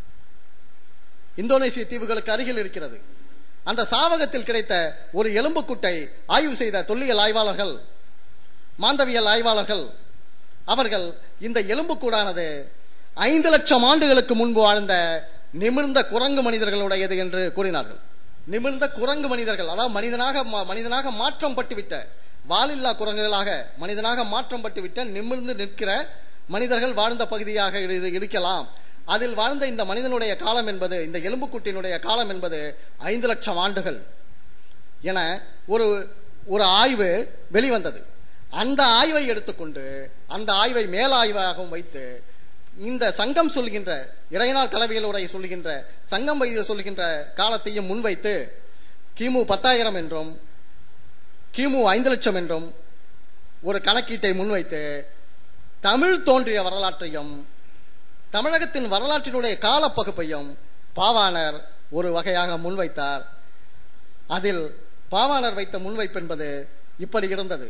Speaker 2: இந்தோனேசிய தீவுகளுக்கு அருகில் இருக்கிறது அந்த சாவகத்தில் கிடைத்த ஒரு எலும்புக்கூட்டை ஆய்வு செய்த தொல்லியல் ஆய்வாளர்கள் மாந்தவியல் ஆய்வாளர்கள் அவர்கள் இந்த எலும்புக்கூடானது ஐந்து லட்சம் ஆண்டுகளுக்கு முன்பு வாழ்ந்த நிமிர்ந்த குரங்கு மனிதர்களுடையது என்று கூறினார்கள் நிமிர்ந்த குரங்கு மனிதர்கள் அதாவது மனிதனாக மா- மனிதனாக மாற்றம் பட்டுவிட்ட வாலில்லா குரங்குகளாக மனிதனாக மாற்றம் பட்டுவிட்ட நிமிர்ந்து நிற்கிற மனிதர்கள் வாழ்ந்த பகுதியாக இது இருக்கலாம் அதில் வாழ்ந்த இந்த மனிதனுடைய காலம் என்பது இந்த எலும்புக்கூட்டினுடைய காலம் என்பது ஐந்து லட்சம் ஆண்டுகள் என ஒரு ஒரு ஆய்வு வெளிவந்தது அந்த ஆய்வை எடுத்துக்கொண்டு அந்த ஆய்வை மேலாய்வாகவும் வைத்து இந்த சங்கம் சொல்கின்ற இறையனார் கலவியல் உரை சொல்கின்ற சங்கம் வைத்து சொல்கின்ற காலத்தையும் முன்வைத்து கிமு பத்தாயிரம் என்றும் கிமு ஐந்து லட்சம் என்றும் ஒரு கணக்கீட்டை முன்வைத்து தமிழ் தோன்றிய வரலாற்றையும் தமிழகத்தின் வரலாற்றினுடைய காலப்பகுப்பையும் பாவாணர் ஒரு வகையாக முன்வைத்தார் அதில் பாவாணர் வைத்த முன்வைப்பு என்பது இப்படி இருந்தது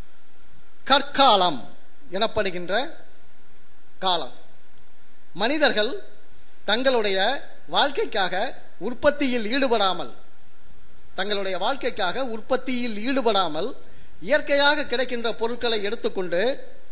Speaker 2: கற்காலம் எனப்படுகின்ற காலம் மனிதர்கள் தங்களுடைய வாழ்க்கைக்காக உற்பத்தியில் ஈடுபடாமல் தங்களுடைய வாழ்க்கைக்காக உற்பத்தியில் ஈடுபடாமல் இயற்கையாக கிடைக்கின்ற பொருட்களை எடுத்துக்கொண்டு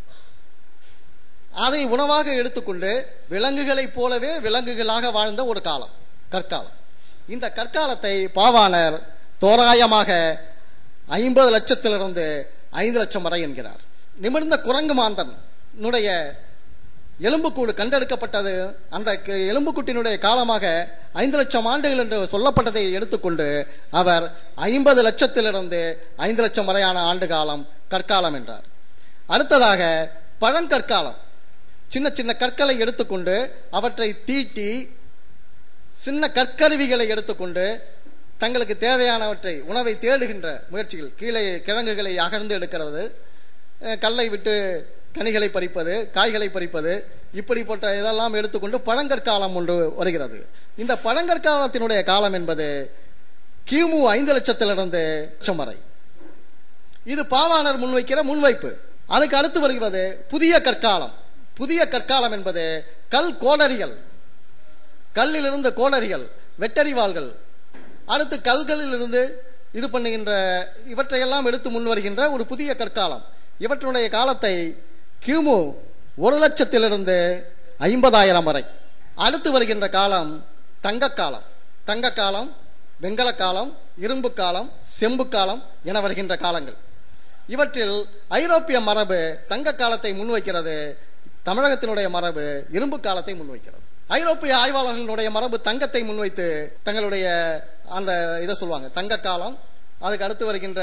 Speaker 2: அதை உணவாக எடுத்துக்கொண்டு விலங்குகளைப் போலவே விலங்குகளாக வாழ்ந்த ஒரு காலம் கற்காலம் இந்த கற்காலத்தை பாவாணர் தோராயமாக ஐம்பது லட்சத்திலிருந்து ஐந்து லட்சம் வரை என்கிறார் நிமிர்ந்த குரங்கு மாந்தன் னுடைய எலும்புக்கூடு கண்டெடுக்கப்பட்டது அந்த க- எலும்புக்கூட்டினுடைய காலமாக ஐந்து லட்சம் ஆண்டுகள் என்று சொல்லப்பட்டதை எடுத்துக்கொண்டு அவர் ஐம்பது லட்சத்திலிருந்து ஐந்து லட்சம் வரையான ஆண்டு காலம் கற்காலம் என்றார் அடுத்ததாக பழங்கற்காலம் சின்ன சின்ன கற்களை எடுத்துக்கொண்டு அவற்றை தீட்டி சின்ன கற்கருவிகளை எடுத்துக்கொண்டு தங்களுக்கு தேவையானவற்றை உணவை தேடுகின்ற முயற்சிகள் கீழே கிழங்குகளை அகர்ந்து எடுக்கிறது அஹ், கல்லை விட்டு கனிகளை பறிப்பது காய்களை பறிப்பது இப்படிப்பட்ட இதெல்லாம் எடுத்துக்கொண்டு பழங்கற்காலம் ஒன்று வருகிறது இந்த பழங்கற்காலத்தினுடைய காலம் என்பது கிமு ஐந்து லட்சத்திலிருந்து லட்சம் வரை இது பாவாணர் முன்வைக்கிற முன்வைப்பு அதுக்கு அடுத்து வருகிறது புதிய கற்காலம் புதிய கற்காலம் என்பது கல் கோடரிகள் கல்லிலிருந்து கோடரிகள் வெட்டறிவாள்கள் அடுத்து கல்களிலிருந்து இது பண்ணுகின்ற இவற்றையெல்லாம் எடுத்து முன் வருகின்ற ஒரு புதிய கற்காலம் இவற்றுடைய காலத்தை கிமு ஒரு லட்சத்திலிருந்து ஐம்பதாயிரம் வரை அடுத்து வருகின்ற காலம் தங்க காலம் தங்க காலம் வெங்கல காலம் இரும்பு காலம் செம்பு காலம் என வருகின்ற காலங்கள் இவற்றில் ஐரோப்பிய மரபு தங்க காலத்தை முன்வைக்கிறது தமிழகத்தினுடைய மரபு இரும்பு காலத்தை முன்வைக்கிறது ஐரோப்பிய ஆய்வாளர்களுடைய மரபு தங்கத்தை முன்வைத்து தங்களுடைய அந்த இதை சொல்லுவாங்க தங்க காலம் அதுக்கு அடுத்து வருகின்ற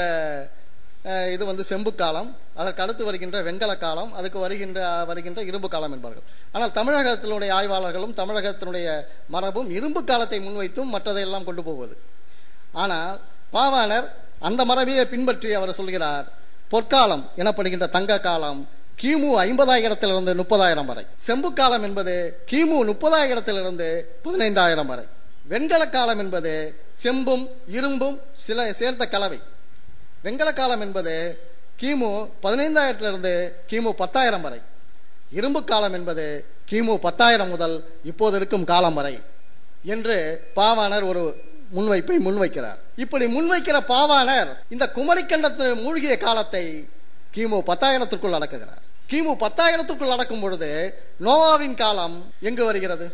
Speaker 2: அஹ், இது வந்து செம்பு காலம் அதற்கு அடுத்து வருகின்ற வெண்கல காலம் அதுக்கு வருகின்ற வருகின்ற இரும்பு காலம் என்பார்கள் ஆனால் தமிழகத்தினுடைய ஆய்வாளர்களும் தமிழகத்தினுடைய மரபும் இரும்பு காலத்தை முன்வைத்தும் மற்றதையெல்லாம் கொண்டு போவது ஆனால் பாவாணர் அந்த மரபையை பின்பற்றி அவர் சொல்கிறார் பொற்காலம் எனப்படுகின்ற தங்க காலம் கிமு ஐம்பதாயிரத்திலிருந்து முப்பதாயிரம் வரை செம்பு காலம் என்பது கிமு முப்பதாயிரத்திலிருந்து பதினைந்தாயிரம் வரை வெண்கல காலம் என்பது செம்பும் இரும்பும் சில சேர்ந்த கலவை வெண்கல காலம் என்பது கிமு பதினைந்தாயிரத்திலிருந்து கிமு பத்தாயிரம் வரை இரும்பு காலம் என்பது கிமு பத்தாயிரம் முதல் இப்போது இருக்கும் காலம் வரை என்று பாவாணர் ஒரு முன்வைப்பை முன்வைக்கிறார் இப்படி முன்வைக்கிற பாவாணர் இந்த குமரிக்கண்டத்தில் மூழ்கிய காலத்தை கிமு பத்தாயிரத்திற்குள் அடக்குகிறார் கிமு பத்தாயிரத்திற்குள் அடக்கும் பொழுது நோவாவின் காலம் எங்கு வருகிறது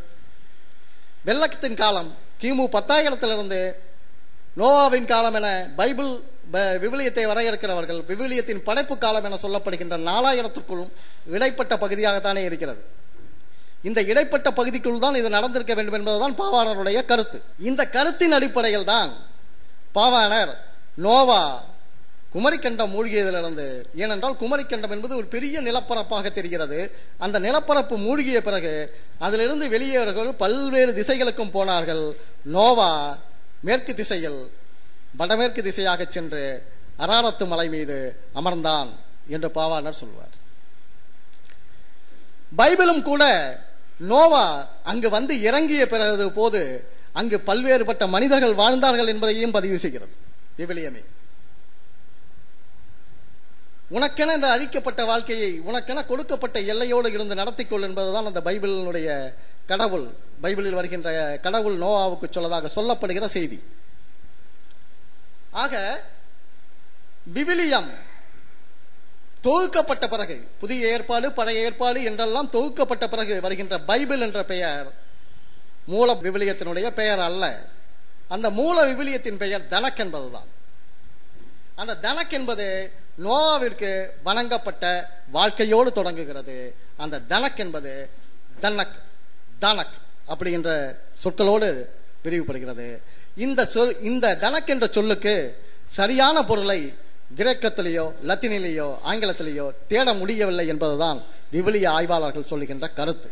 Speaker 2: வெள்ளத்தின் காலம் கிமு பத்தாயிரத்திலிருந்து நோவாவின் காலம் என பைபிள் ப- விவிலியத்தை வரையறுக்கிறவர்கள் விவிலியத்தின் படைப்பு காலம் என சொல்லப்படுகின்ற நாலாயிரத்திற்குள்ளும் இடைப்பட்ட பகுதியாகத்தானே இருக்கிறது இந்த இடைப்பட்ட பகுதிக்குள் தான் இது நடந்திருக்க வேண்டும் என்பதுதான் பாவாணருடைய கருத்து இந்த கருத்தின் அடிப்படையில் தான் பாவாணர் நோவா குமரிக்கண்டம் மூழ்கியதிலிருந்து ஏனென்றால் குமரிக்கண்டம் என்பது ஒரு பெரிய நிலப்பரப்பாக தெரிகிறது அந்த நிலப்பரப்பு மூழ்கிய பிறகு அதிலிருந்து வெளியேறவர்கள் பல்வேறு திசைகளுக்கும் போனார்கள் நோவா மேற்கு திசையில் வடமேற்கு திசையாக சென்று அராரத்து மலை மீது அமர்ந்தான் என்று பாவாணர் சொல்வார் பைபிளும் கூட நோவா அங்கு வந்து இறங்கிய பிறகு போது அங்கு பல்வேறுபட்ட மனிதர்கள் வாழ்ந்தார்கள் என்பதையும் பதிவு செய்கிறது விவிலியமே உனக்கென இந்த அழிக்கப்பட்ட வாழ்க்கையை உனக்கென கொடுக்கப்பட்ட எல்லையோடு இருந்து நடத்திக்கொள் என்பதுதான் அந்த பைபிளினுடைய கடவுள் பைபிளில் வருகின்ற கடவுள் நோவாவுக்கு சொல்லதாக சொல்லப்படுகிற செய்தி ஆக விவிலியம் தொகுக்கப்பட்ட பிறகு புதிய ஏற்பாடு பழைய ஏற்பாடு என்றெல்லாம் தொகுக்கப்பட்ட பிறகு வருகின்ற பைபிள் என்ற பெயர் மூல விவிலியத்தினுடைய பெயர் அல்ல அந்த மூல விவிலியத்தின் பெயர் தனக் என்பதுதான் அந்த தனக் என்பது நோவாவிற்கு வணங்கப்பட்ட வாழ்க்கையோடு தொடங்குகிறது அந்த தனக் என்பது தனக் தனக் அப்படிங்கிற சொற்களோடு விரிவுபடுகிறது இந்த சொல் இந்த தனக் என்ற சொல்லுக்கு சரியான பொருளை கிரேக்கத்திலேயோ லத்தீனிலேயோ ஆங்கிலத்திலேயோ தேட முடியவில்லை என்பதுதான் விவிலிய ஆய்வாளர்கள் சொல்லுகின்ற கருத்து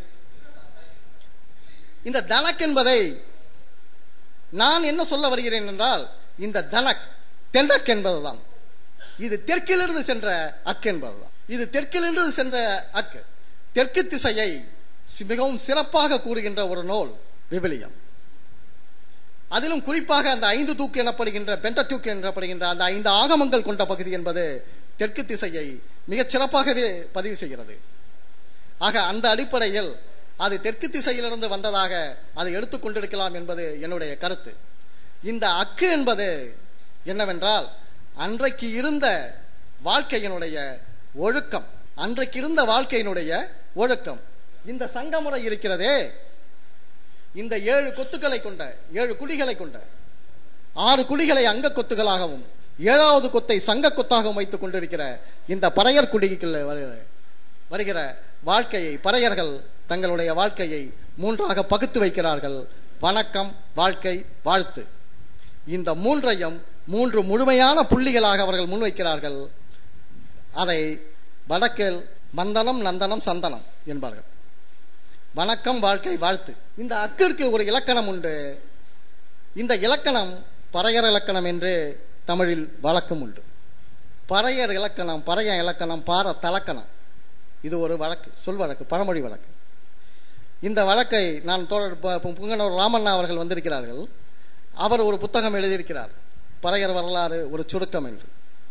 Speaker 2: இந்த தனக் என்பதை நான் என்ன சொல்ல வருகிறேன் என்றால் இந்த தனக் தென்னக் என்பதுதான் இது தெற்கிலிருந்து சென்ற அக்கு என்பதுதான் இது தெற்கிலிருந்து சென்ற அக்கு தெற்கு திசையை சி- மிகவும் சிறப்பாக கூறுகின்ற ஒரு நூல் விவிலியம் அதிலும் குறிப்பாக அந்த ஐந்து தூக்கு எனப்படுகின்ற பென்டடியூக் எனப்படுகின்ற அந்த ஐந்து ஆகமங்கள் கொண்ட பகுதி என்பது தெற்கு திசையை மிகச் சிறப்பாகவே பதிவு செய்கிறது ஆக அந்த அடிப்படையில் அது தெற்கு திசையிலிருந்து வந்ததாக அதை எடுத்துக்கொண்டிருக்கலாம் என்பது என்னுடைய கருத்து இந்த அக்கு என்பது என்னவென்றால் அன்றைக்கு இருந்த வாழ்க்கையினுடைய ஒழுக்கம் அன்றைக்கு இருந்த வாழ்க்கையினுடைய ஒழுக்கம் இந்த சங்கமுறை இருக்கிறதே இந்த ஏழு கொத்துக்களை கொண்ட ஏழு குடிகளை கொண்ட ஆறு குடிகளை அங்க கொத்துகளாகவும் ஏழாவது கொத்தை சங்க கொத்தாகவும் வைத்துக் கொண்டிருக்கிற இந்த பறையர் குடிகள் வரு- வருகிற வாழ்க்கையை பறையர்கள் தங்களுடைய வாழ்க்கையை மூன்றாக பகுத்து வைக்கிறார்கள் வணக்கம் வாழ்க்கை வாழ்த்து இந்த மூன்றையும் மூன்று முழுமையான புள்ளிகளாக அவர்கள் முன்வைக்கிறார்கள் அதை வடக்கில் மந்தனம் நந்தனம் சந்தனம் என்பார்கள் வணக்கம் வாழ்க்கை வாழ்த்து இந்த அக்கிற்கு ஒரு இலக்கணம் உண்டு இந்த இலக்கணம் பறையர் இலக்கணம் என்று தமிழில் வழக்கம் உண்டு பறையர் இலக்கணம் பறைய இலக்கணம் பார தலக்கணம் இது ஒரு வழக்கு சொல் வழக்கு பழமொழி வழக்கு இந்த வழக்கை நான் தோழர் ப- பு- புங்கனூர் ராமண்ணா அவர்கள் வந்திருக்கிறார்கள் அவர் ஒரு புத்தகம் எழுதியிருக்கிறார் பறையர் வரலாறு ஒரு சுருக்கம் என்று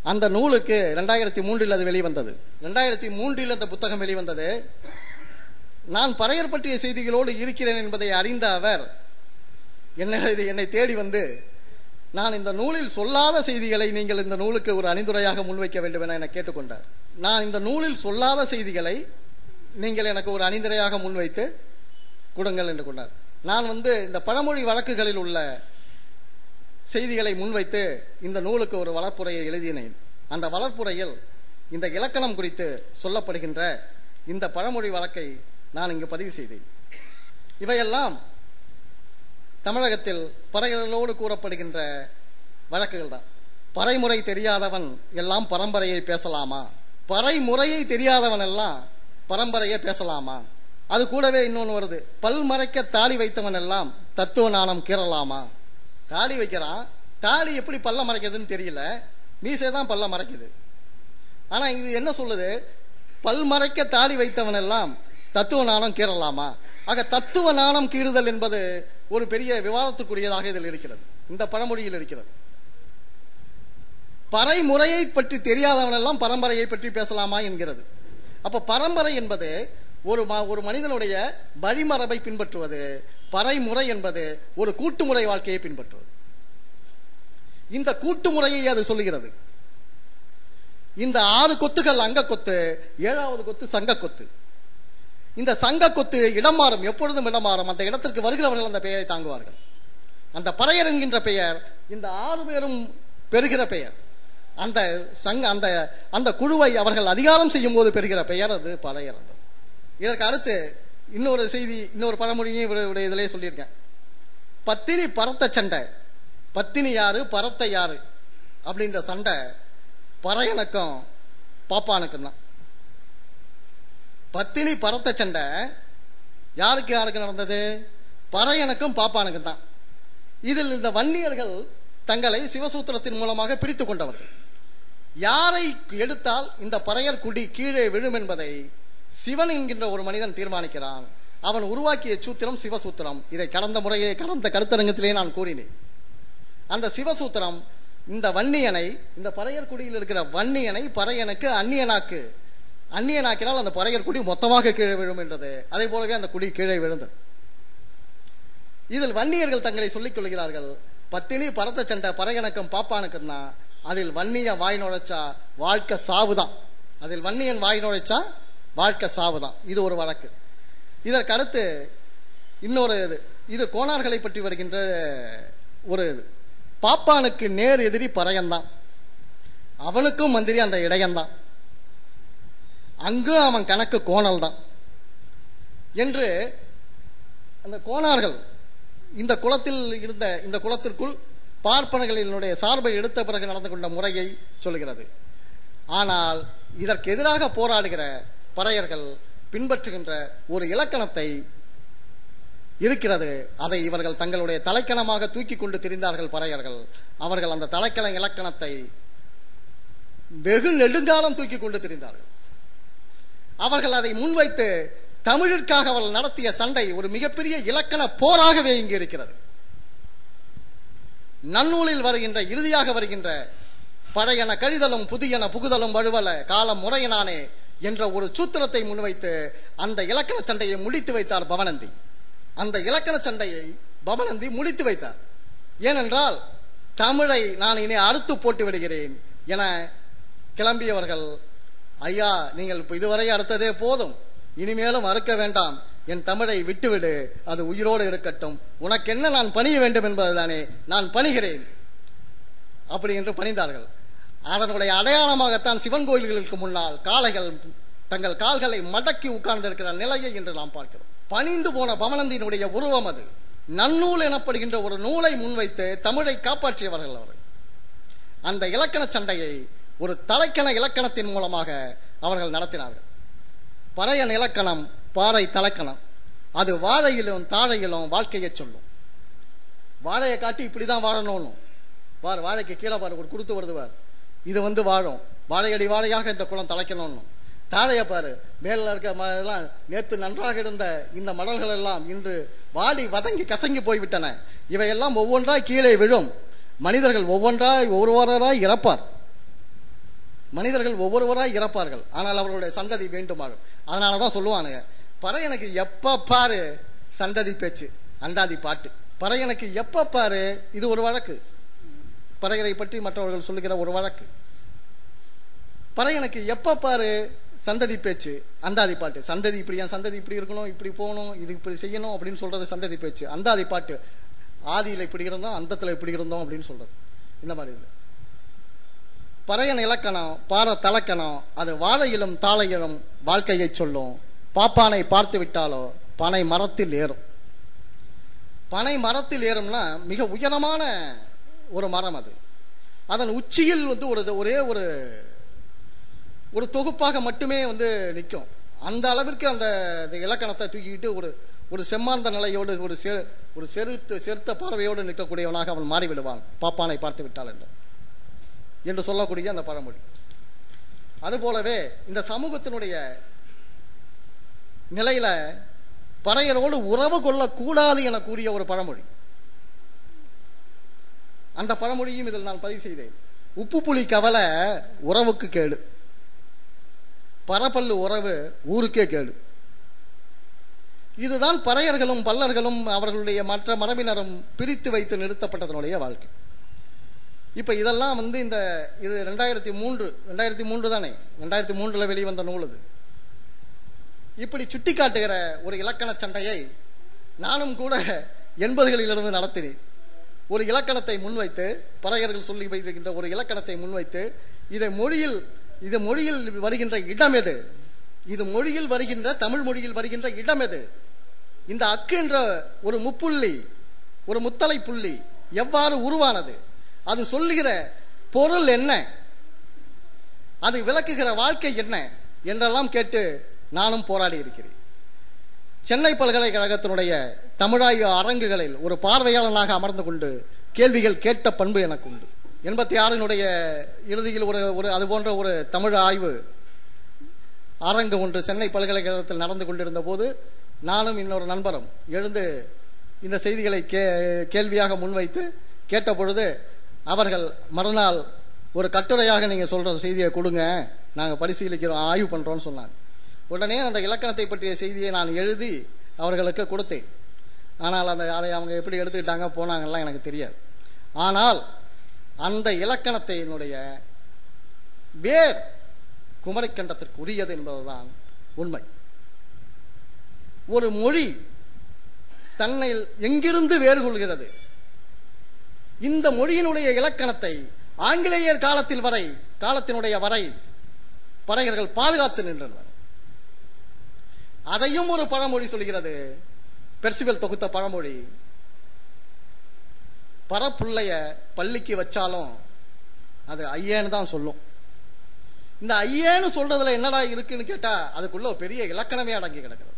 Speaker 2: அந்த நூலுக்கு ரெண்டாயிரத்தி மூன்றில் அது வெளிவந்தது ரெண்டாயிரத்தி மூன்றில் அந்த புத்தகம் வெளிவந்தது நான் பறையர் பற்றிய செய்திகளோடு இருக்கிறேன் என்பதை அறிந்த அவர் என்ன என்னை தேடி வந்து நான் இந்த நூலில் சொல்லாத செய்திகளை நீங்கள் இந்த நூலுக்கு ஒரு அணிந்துரையாக முன்வைக்க வேண்டும் என என கேட்டுக்கொண்டார் நான் இந்த நூலில் சொல்லாத செய்திகளை நீங்கள் எனக்கு ஒரு அணிந்துரையாக முன்வைத்து கொடுங்கள் என்று கொண்டார் நான் வந்து இந்த பழமொழி வழக்குகளில் உள்ள செய்திகளை முன்வைத்து இந்த நூலுக்கு ஒரு வளர்ப்புரையை எழுதினேன் அந்த வளர்ப்புரையில் இந்த இலக்கணம் குறித்து சொல்லப்படுகின்ற இந்த பழமொழி வழக்கை நான் இங்கு பதிவு செய்தேன் இவையெல்லாம் தமிழகத்தில் பறையர்களோடு கூறப்படுகின்ற வழக்குகள் தான் பறைமுறை தெரியாதவன் எல்லாம் பரம்பரையை பேசலாமா பறைமுறையை தெரியாதவன் எல்லாம் பரம்பரையை பேசலாமா அது கூடவே இன்னொன்று வருது பல் மறைக்க தாடி வைத்தவன் எல்லாம் தத்துவ நாணம் கீறலாமா தாடி வைக்கிறான் தாடி எப்படி பல்ல மறைக்குதுன்னு தெரியல மீசை தான் பல்ல மறைக்குது ஆனா இது என்ன சொல்லுது பல் மறைக்க தாடி வைத்தவன் எல்லாம் தத்துவ நாணம் கீறலாமா ஆக தத்துவ நாணம் கீறுதல் என்பது ஒரு பெரிய விவாதத்துக்குரியதாக இதில் இருக்கிறது இந்த பழமொழியில் இருக்கிறது பறைமுறையை பற்றி தெரியாதவன் எல்லாம் பரம்பரையை பற்றி பேசலாமா என்கிறது அப்ப பரம்பரை என்பது ஒரு ம- ஒரு மனிதனுடைய வழிமரபை பின்பற்றுவது பறைமுறை என்பது ஒரு கூட்டுமுறை வாழ்க்கையை பின்பற்றுவது இந்த கூட்டுமுறையை அது சொல்லுகிறது இந்த ஆறு கொத்துகள் அங்க கொத்து ஏழாவது கொத்து சங்க கொத்து இந்த சங்க கொத்து இடம் மாறும் எப்பொழுதும் இடம் மாறும் அந்த இடத்திற்கு வருகிறவர்கள் அந்த பெயரை தாங்குவார்கள் அந்த பறையர் என்கின்ற பெயர் இந்த ஆறு பேரும் பெறுகிற பெயர் அந்த சங்க அந்த அந்த குழுவை அவர்கள் அதிகாரம் செய்யும் போது பெறுகிற பெயர் அது பறையர் என்பது இதற்கு அடுத்து இன்னொரு செய்தி இன்னொரு பழமொழியும் இவருடைய இதிலே சொல்லியிருக்கேன் பத்தினி பரத்த சண்டை பத்தினி யாரு பரத்த யாரு அப்படின்ற சண்டை பறையனுக்கும் பாப்பானுக்கும் தான் பத்தினி பரத்த சண்டை யாருக்கு யாருக்கு நடந்தது பறையனுக்கும் பாப்பானுக்கும் தான் இதில் இந்த வன்னியர்கள் தங்களை சிவசூத்திரத்தின் மூலமாக பிரித்து கொண்டவர்கள் யாரை எடுத்தால் இந்த பறையர் குடி கீழே விழும் என்பதை சிவன் என்கின்ற ஒரு மனிதன் தீர்மானிக்கிறான் அவன் உருவாக்கிய சூத்திரம் சிவசூத்திரம் இதை கடந்த முறையே கடந்த கருத்தரங்கத்திலே நான் கூறினேன் அந்த சிவசூத்திரம் இந்த வன்னியனை இந்த பறையர் குடியில் இருக்கிற வன்னியனை பறையனுக்கு அந்நியனாக்கு அந்நியனாக்கினால் அந்த பறையர் குடி மொத்தமாக கீழே விழும் என்றது அதே போலவே அந்த குடி கீழே விழுந்தது இதில் வன்னியர்கள் தங்களை சொல்லிக் கொள்கிறார்கள் பத்தினி பரத்த சண்டை பறையனுக்கும் பாப்பானுக்கும் தான் அதில் வன்னிய வாய் நுழைச்சா வாழ்க்கை சாவுதான் அதில் வன்னியன் வாய் நுழைச்சா வாழ்க்கை சாவுதான் இது ஒரு வழக்கு இதற்கு அடுத்து இன்னொரு இது இது கோணார்களை பற்றி வருகின்ற ஒரு இது பாப்பானுக்கு நேர் எதிரி பறையன்தான் அவனுக்கும் மந்திரி அந்த இடையன்தான் அங்கும் அவன் கணக்கு கோணல் தான் என்று அந்த கோணார்கள் இந்த குலத்தில் இருந்த இந்த குலத்திற்குள் பார்ப்பனர்களினுடைய சார்பை எடுத்த பிறகு நடந்து கொண்ட முறையை சொல்கிறது ஆனால் இதற்கு எதிராக போராடுகிற பறையர்கள் பின்பற்றுகின்ற ஒரு இலக்கணத்தை இருக்கிறது அதை இவர்கள் தங்களுடைய தலைக்கணமாக தூக்கி கொண்டு திரிந்தார்கள் பறையர்கள் அவர்கள் அந்த தலைக்கண இலக்கணத்தை வெகு நெடுங்காலம் தூக்கி கொண்டு திரிந்தார்கள் அவர்கள் அதை முன்வைத்து தமிழிற்காக அவர்கள் நடத்திய சண்டை ஒரு மிகப்பெரிய இலக்கண போராகவே இங்கு இருக்கிறது நன்னூலில் வருகின்ற இறுதியாக வருகின்ற பழையன கழிதலும் புதியன புகுதலும் வழுவல காலம் முறையினானே என்ற ஒரு சூத்திரத்தை முன்வைத்து அந்த இலக்கண சண்டையை முடித்து வைத்தார் பவனந்தி அந்த இலக்கண சண்டையை பவனந்தி முடித்து வைத்தார் ஏனென்றால் தமிழை நான் இனி அறுத்து போட்டு விடுகிறேன் என கிளம்பியவர்கள் ஐயா நீங்கள் இப்ப இதுவரை அறுத்ததே போதும் இனிமேலும் அறுக்க வேண்டாம் என் தமிழை விட்டுவிடு அது உயிரோடு இருக்கட்டும் உனக்கு என்ன நான் பணிய வேண்டும் என்பதுதானே நான் பணிகிறேன் அப்படி என்று பணிந்தார்கள் அதனுடைய அடையாளமாகத்தான் சிவன் கோயில்களுக்கு முன்னால் காளைகள் தங்கள் கால்களை மடக்கி உட்கார்ந்திருக்கிற நிலையை இன்று நாம் பார்க்கிறோம் பணிந்து போன பவனந்தியினுடைய உருவம் அது நன்னூல் எனப்படுகின்ற ஒரு நூலை முன்வைத்து தமிழை காப்பாற்றியவர்கள் அவர்கள் அந்த இலக்கண சண்டையை ஒரு தலைக்கண இலக்கணத்தின் மூலமாக அவர்கள் நடத்தினார்கள் பறையன் இலக்கணம் பாறை தலைக்கணம் அது வாழையிலும் தாழையிலும் வாழ்க்கையை சொல்லும் வாழையை காட்டி இப்படிதான் வாழணும்னு பார் வாழைக்கு கீழே பாரு ஒரு கொடுத்து வருது பார் இது வந்து வாழும் வாழையடி வாழையாக இந்த குளம் தலைக்கணும்னு தாழைய பாரு மேல இருக்க ம- இதெல்லாம் நேத்து நன்றாக இருந்த இந்த மடல்கள் எல்லாம் இன்று வாடி வதங்கி கசங்கி போய்விட்டன இவையெல்லாம் ஒவ்வொன்றாய் கீழே விழும் மனிதர்கள் ஒவ்வொன்றாய் ஒருவராய் இறப்பார் மனிதர்கள் ஒவ்வொருவராய் இறப்பார்கள் ஆனால் அவர்களுடைய சந்ததி வேண்டுமாறும் அதனால தான் சொல்லுவானுங்க பறையனுக்கு எப்ப பாரு சந்ததி பேச்சு அந்தாதி பாட்டு பறையனுக்கு எப்ப பாரு இது ஒரு வழக்கு பறையரை பற்றி மற்றவர்கள் சொல்லுகிற ஒரு வழக்கு பறையனுக்கு எப்ப பாரு சந்ததி பேச்சு அந்தாதி பாட்டு சந்ததி இப்படி என் சந்ததி இப்படி இருக்கணும் இப்படி போகணும் இது இப்படி செய்யணும் அப்படின்னு சொல்றது சந்ததி பேச்சு அந்தாதி பாட்டு ஆதியில இப்படி இருந்தோம் அந்தத்துல இப்படி இருந்தோம் அப்படின்னு சொல்றது இந்த மாதிரி இது பறையன் இலக்கணம் பார தலக்கணம் அது வாழையிலும் தாளையிலும் வாழ்க்கையை சொல்லும் பாப்பானை பார்த்து விட்டாலோ பனை மரத்தில் ஏறும் பனை மரத்தில் ஏறும்னா மிக உயரமான ஒரு மரம் அது அதன் உச்சியில் வந்து ஒரு ஒரே ஒரு ஒரு தொகுப்பாக மட்டுமே வந்து நிற்கும் அந்த அளவிற்கு அந்த அந்த இலக்கணத்தை தூக்கிக்கிட்டு ஒரு ஒரு செம்மாந்த நிலையோடு ஒரு செ ஒரு செருத்து செருத்த பார்வையோடு நிற்கக்கூடியவனாக அவன் மாறிவிடுவான் பாப்பானை பார்த்து விட்டால் என்று என்று சொல்லக்கூடிய அந்த பழமொழி அதுபோலவே இந்த சமூகத்தினுடைய நிலையில பறையரோடு உறவு கொள்ளக்கூடாது என கூறிய ஒரு பழமொழி அந்த பழமொழியும் இதில் நான் பதிவு செய்தேன் உப்பு புளி கவலை உறவுக்கு கேடு பரப்பல்லு உறவு ஊருக்கே கேடு இதுதான் பறையர்களும் பல்லர்களும் அவர்களுடைய மற்ற மரபினரும் பிரித்து வைத்து நிறுத்தப்பட்டதனுடைய வாழ்க்கை இப்ப இதெல்லாம் வந்து இந்த இது ரெண்டாயிரத்தி மூன்று ரெண்டாயிரத்தி மூன்று தானே ரெண்டாயிரத்தி மூன்றுல வெளிவந்த நூல் இது இப்படி சுட்டி காட்டுகிற ஒரு இலக்கண சண்டையை நானும் கூட எண்பதுகளிலிருந்து நடத்தினேன் ஒரு இலக்கணத்தை முன்வைத்து பறையர்கள் சொல்லி வைக்கின்ற ஒரு இலக்கணத்தை முன்வைத்து இதை மொழியில் இது மொழியில் வருகின்ற இடம் எது இது மொழியில் வருகின்ற தமிழ் மொழியில் வருகின்ற இடம் எது இந்த அக்கு என்ற ஒரு முப்புள்ளி ஒரு முத்தலை புள்ளி எவ்வாறு உருவானது அது சொல்லுகிற பொருள் என்ன அது விளக்குகிற வாழ்க்கை என்ன என்றெல்லாம் கேட்டு நானும் போராடி இருக்கிறேன் சென்னை பல்கலைக்கழகத்தினுடைய தமிழாய்வு அரங்குகளில் ஒரு பார்வையாளனாக அமர்ந்து கொண்டு கேள்விகள் கேட்ட பண்பு எனக்கு உண்டு எண்பத்தி ஆறினுடைய இறுதியில் ஒரு ஒரு அது போன்ற ஒரு தமிழ் ஆய்வு அரங்கு ஒன்று சென்னை பல்கலைக்கழகத்தில் நடந்து கொண்டிருந்த போது நானும் இன்னொரு நண்பரும் எழுந்து இந்த செய்திகளை கே கேள்வியாக முன்வைத்து கேட்ட பொழுது அவர்கள் மறுநாள் ஒரு கட்டுரையாக நீங்கள் சொல்கிற செய்தியை கொடுங்க நாங்கள் பரிசீலிக்கிறோம் ஆய்வு பண்ணுறோம்னு சொன்னாங்க உடனே அந்த இலக்கணத்தை பற்றிய செய்தியை நான் எழுதி அவர்களுக்கு கொடுத்தேன் ஆனால் அந்த அதை அவங்க எப்படி எடுத்துக்கிட்டாங்க போனாங்கலாம் எனக்கு தெரியாது ஆனால் அந்த இலக்கணத்தினுடைய வேர் குமரிக்கண்டத்திற்கு உரியது என்பதுதான் உண்மை ஒரு மொழி தன்னை எங்கிருந்து வேறு கொள்கிறது இந்த மொழியினுடைய இலக்கணத்தை ஆங்கிலேயர் காலத்தில் வரை காலத்தினுடைய வரை பறையர்கள் பாதுகாத்து நின்றனர் அதையும் ஒரு பழமொழி சொல்கிறது பெர்சிவல் தொகுத்த பழமொழி பரப்புள்ளைய பள்ளிக்கு வச்சாலும் அது ஐயேன்னு தான் சொல்லும் இந்த ஐயேன்னு சொல்றதுல என்னடா இருக்குன்னு கேட்டா அதுக்குள்ள ஒரு பெரிய இலக்கணமே அடங்கி கிடக்கிறது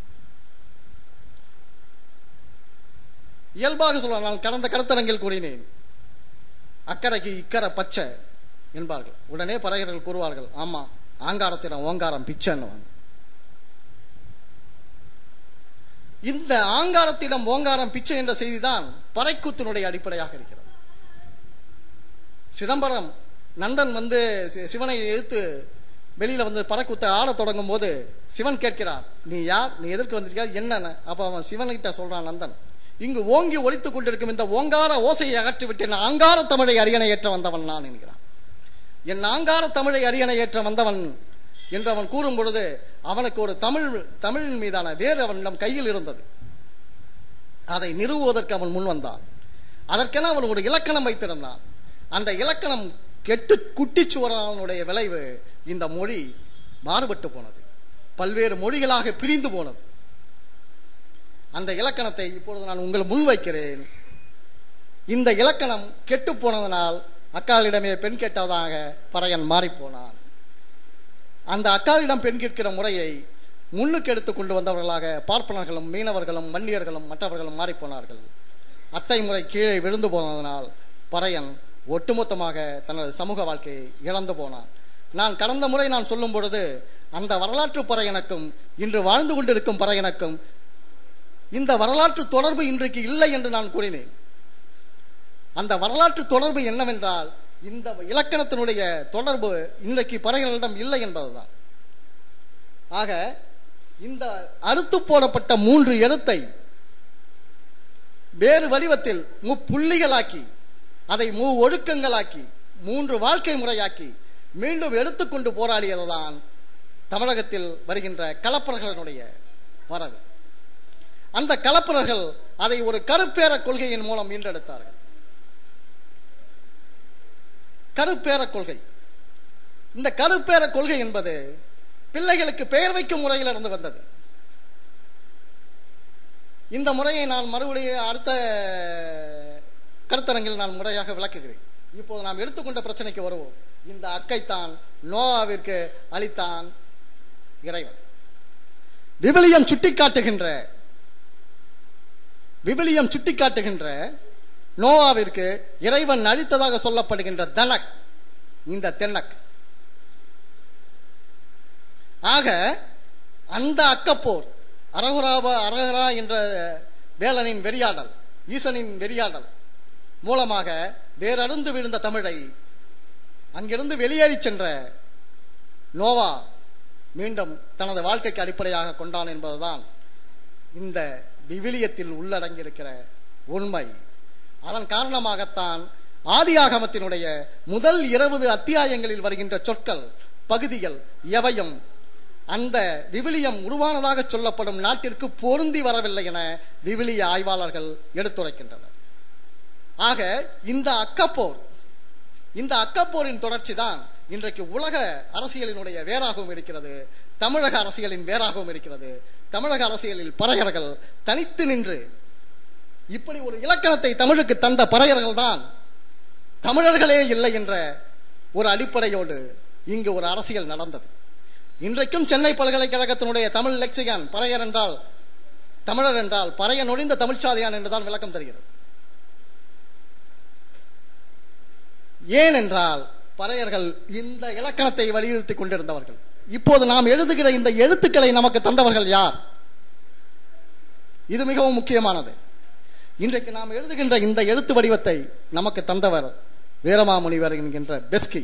Speaker 2: இயல்பாக சொல்லலாம் நான் கடந்த கருத்தரங்கில் கூறினேன் அக்கறைக்கு இக்கரை பச்சை என்பார்கள் உடனே பறையர்கள் கூறுவார்கள் ஆமா ஆங்காரத்திடம் ஓங்காரம் பிச்சைன்னு இந்த ஆங்காரத்திடம் ஓங்காரம் பிச்சை என்ற செய்திதான் பறைக்கூத்தினுடைய அடிப்படையாக இருக்கிறது சிதம்பரம் நந்தன் வந்து சி- சிவனை எதிர்த்து வெளியில வந்து பறக்கூத்த ஆடத் தொடங்கும் போது சிவன் கேட்கிறார் நீ யார் நீ எதற்கு வந்திருக்கார் என்னன்னு அப்ப அவன் சிவன்கிட்ட சொல்றான் நந்தன் இங்கு ஓங்கி ஒலித்துக் கொண்டிருக்கும் இந்த ஓங்கார ஓசையை அகற்றிவிட்டு என் ஆங்கார தமிழை அரியணை ஏற்ற வந்தவன் நான் என்கிறான் என் ஆங்கார தமிழை அரியணை ஏற்ற வந்தவன் என்று அவன் கூறும் பொழுது அவனுக்கு ஒரு தமிழ் தமிழின் மீதான வேறு அவனிடம் கையில் இருந்தது அதை நிறுவுவதற்கு அவன் முன் வந்தான் அதற்கென அவன் ஒரு இலக்கணம் வைத்திருந்தான் அந்த இலக்கணம் கெட்டு குட்டிச்சுவரானுடைய விளைவு இந்த மொழி மாறுபட்டு போனது பல்வேறு மொழிகளாக பிரிந்து போனது அந்த இலக்கணத்தை இப்பொழுது நான் உங்கள் முன் வைக்கிறேன் இந்த இலக்கணம் கெட்டு போனதனால் அக்காளிடமே பெண் கேட்டதாக பறையன் மாறிப்போனான் அந்த அக்காளிடம் பெண் கேட்கிற முறையை முன்னுக்கு எடுத்து கொண்டு வந்தவர்களாக பார்ப்பனர்களும் மீனவர்களும் வன்னியர்களும் மற்றவர்களும் மாறிப்போனார்கள் அத்தை முறை கீழே விழுந்து போனதனால் பறையன் ஒட்டுமொத்தமாக தனது சமூக வாழ்க்கையை இழந்து போனான் நான் கடந்த முறை நான் சொல்லும் பொழுது அந்த வரலாற்று பறையனுக்கும் இன்று வாழ்ந்து கொண்டிருக்கும் பறையனுக்கும் இந்த வரலாற்று தொடர்பு இன்றைக்கு இல்லை என்று நான் கூறினேன் அந்த வரலாற்று தொடர்பு என்னவென்றால் இந்த இலக்கணத்தினுடைய தொடர்பு இன்றைக்கு பறையர்களிடம் இல்லை என்பதுதான் ஆக இந்த அறுத்து போடப்பட்ட மூன்று எழுத்தை வேறு வடிவத்தில் முப்புள்ளிகளாக்கி அதை மூ ஒழுக்கங்களாக்கி மூன்று வாழ்க்கை முறையாக்கி மீண்டும் எடுத்துக்கொண்டு போராடியதுதான் தமிழகத்தில் வருகின்ற கலப்பரர்களுடைய வரவு அந்த கலப்பரர்கள் அதை ஒரு கருப்பேர கொள்கையின் மூலம் மீண்டெடுத்தார்கள் கருப்பேர கொள்கை இந்த கருப்பேர கொள்கை என்பது பிள்ளைகளுக்கு பெயர் வைக்கும் முறையில் இருந்து வந்தது இந்த முறையை நான் மறுபடியும் அடுத்த கருத்தரங்கில் நான் முறையாக விளக்குகிறேன் இப்போது நாம் எடுத்துக்கொண்ட பிரச்சனைக்கு வருவோம் இந்த அக்கைத்தான் நோவாவிற்கு அளித்தான் இறைவன் விவிலியம் சுட்டிக்காட்டுகின்ற விவிலியம் சுட்டிக்காட்டுகின்ற நோவாவிற்கு இறைவன் அழித்ததாக சொல்லப்படுகின்ற தனக் இந்த தென்னக் ஆக அந்த அக்கப்போர் அரகுராப அரகரா என்ற வேலனின் வெறியாடல் ஈசனின் வெறியாடல் மூலமாக வேறறுந்து விழுந்த தமிழை அங்கிருந்து வெளியேறி சென்ற நோவா மீண்டும் தனது வாழ்க்கைக்கு அடிப்படையாக கொண்டான் என்பதுதான் இந்த விவிலியத்தில் உள்ளடங்கியிருக்கிற உண்மை அதன் காரணமாகத்தான் ஆதியாகமத்தினுடைய முதல் இருபது அத்தியாயங்களில் வருகின்ற சொற்கள் பகுதிகள் எவையும் அந்த விவிலியம் உருவானதாக சொல்லப்படும் நாட்டிற்கு பொருந்தி வரவில்லை என விவிலிய ஆய்வாளர்கள் எடுத்துரைக்கின்றனர் ஆக இந்த அக்கப்போர் இந்த அக்கப்போரின் தொடர்ச்சி தான் இன்றைக்கு உலக அரசியலினுடைய வேறாகவும் இருக்கிறது தமிழக அரசியலின் வேறாகவும் இருக்கிறது தமிழக அரசியலில் பறையர்கள் தனித்து நின்று இப்படி ஒரு இலக்கணத்தை தமிழுக்கு தந்த பறையர்கள் தான் தமிழர்களே இல்லை என்ற ஒரு அடிப்படையோடு இங்கு ஒரு அரசியல் நடந்தது இன்றைக்கும் சென்னை பல்கலைக்கழகத்தினுடைய தமிழ் லெக்சிகான் பறையர் என்றால் தமிழர் என்றால் பறைய நொழிந்த தமிழ்ச்சாதியான் என்றுதான் விளக்கம் தருகிறது ஏனென்றால் பறையர்கள் இந்த இலக்கணத்தை வலியுறுத்தி கொண்டிருந்தவர்கள் இப்போது நாம் எழுதுகிற இந்த எழுத்துக்களை நமக்கு தந்தவர்கள் யார் இது மிகவும் முக்கியமானது இன்றைக்கு நாம் எழுதுகின்ற இந்த எழுத்து வடிவத்தை நமக்கு தந்தவர் வீரமாமுனிவர் என்கின்ற பெஸ்கி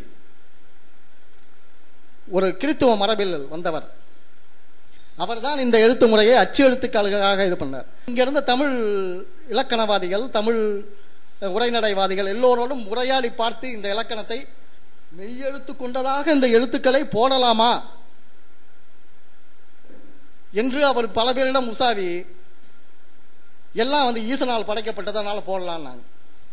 Speaker 2: ஒரு கிறித்துவ மரபில் வந்தவர் அவர்தான் இந்த எழுத்து முறையை அச்சு எழுத்துக்களுக்காக இது பண்ணார் இங்க இருந்த தமிழ் இலக்கணவாதிகள் தமிழ் உரைநடைவாதிகள் எல்லோரோடும் உரையாடி பார்த்து இந்த இலக்கணத்தை மெய்யெழுத்து கொண்டதாக இந்த எழுத்துக்களை போடலாமா என்று அவர் பல பேரிடம் உசாவி எல்லாம் வந்து ஈசனால் படைக்கப்பட்டதனால போடலாம் நாங்க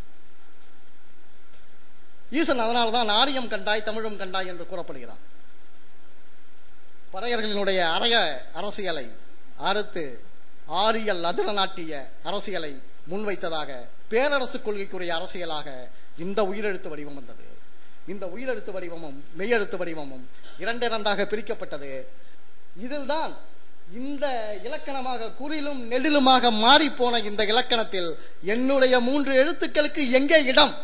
Speaker 2: ஈசன் அதனால தான் ஆரியம் கண்டாய் தமிழும் கண்டாய் என்று கூறப்படுகிறான் பறையர்களினுடைய அறைய அரசியலை அறுத்து ஆரியல் அதிர நாட்டிய அரசியலை முன்வைத்ததாக பேரரசு கொள்கைக்குரிய அரசியலாக இந்த உயிரெழுத்து வடிவம் வந்தது இந்த உயிரெழுத்து வடிவமும் மெய்யெழுத்து வடிவமும் இரண்டு இரண்டாக பிரிக்கப்பட்டது இதில்தான் இந்த இலக்கணமாக குறிலும் நெடிலுமாக மாறி போன இந்த இலக்கணத்தில் என்னுடைய மூன்று எழுத்துக்களுக்கு எங்கே இடம்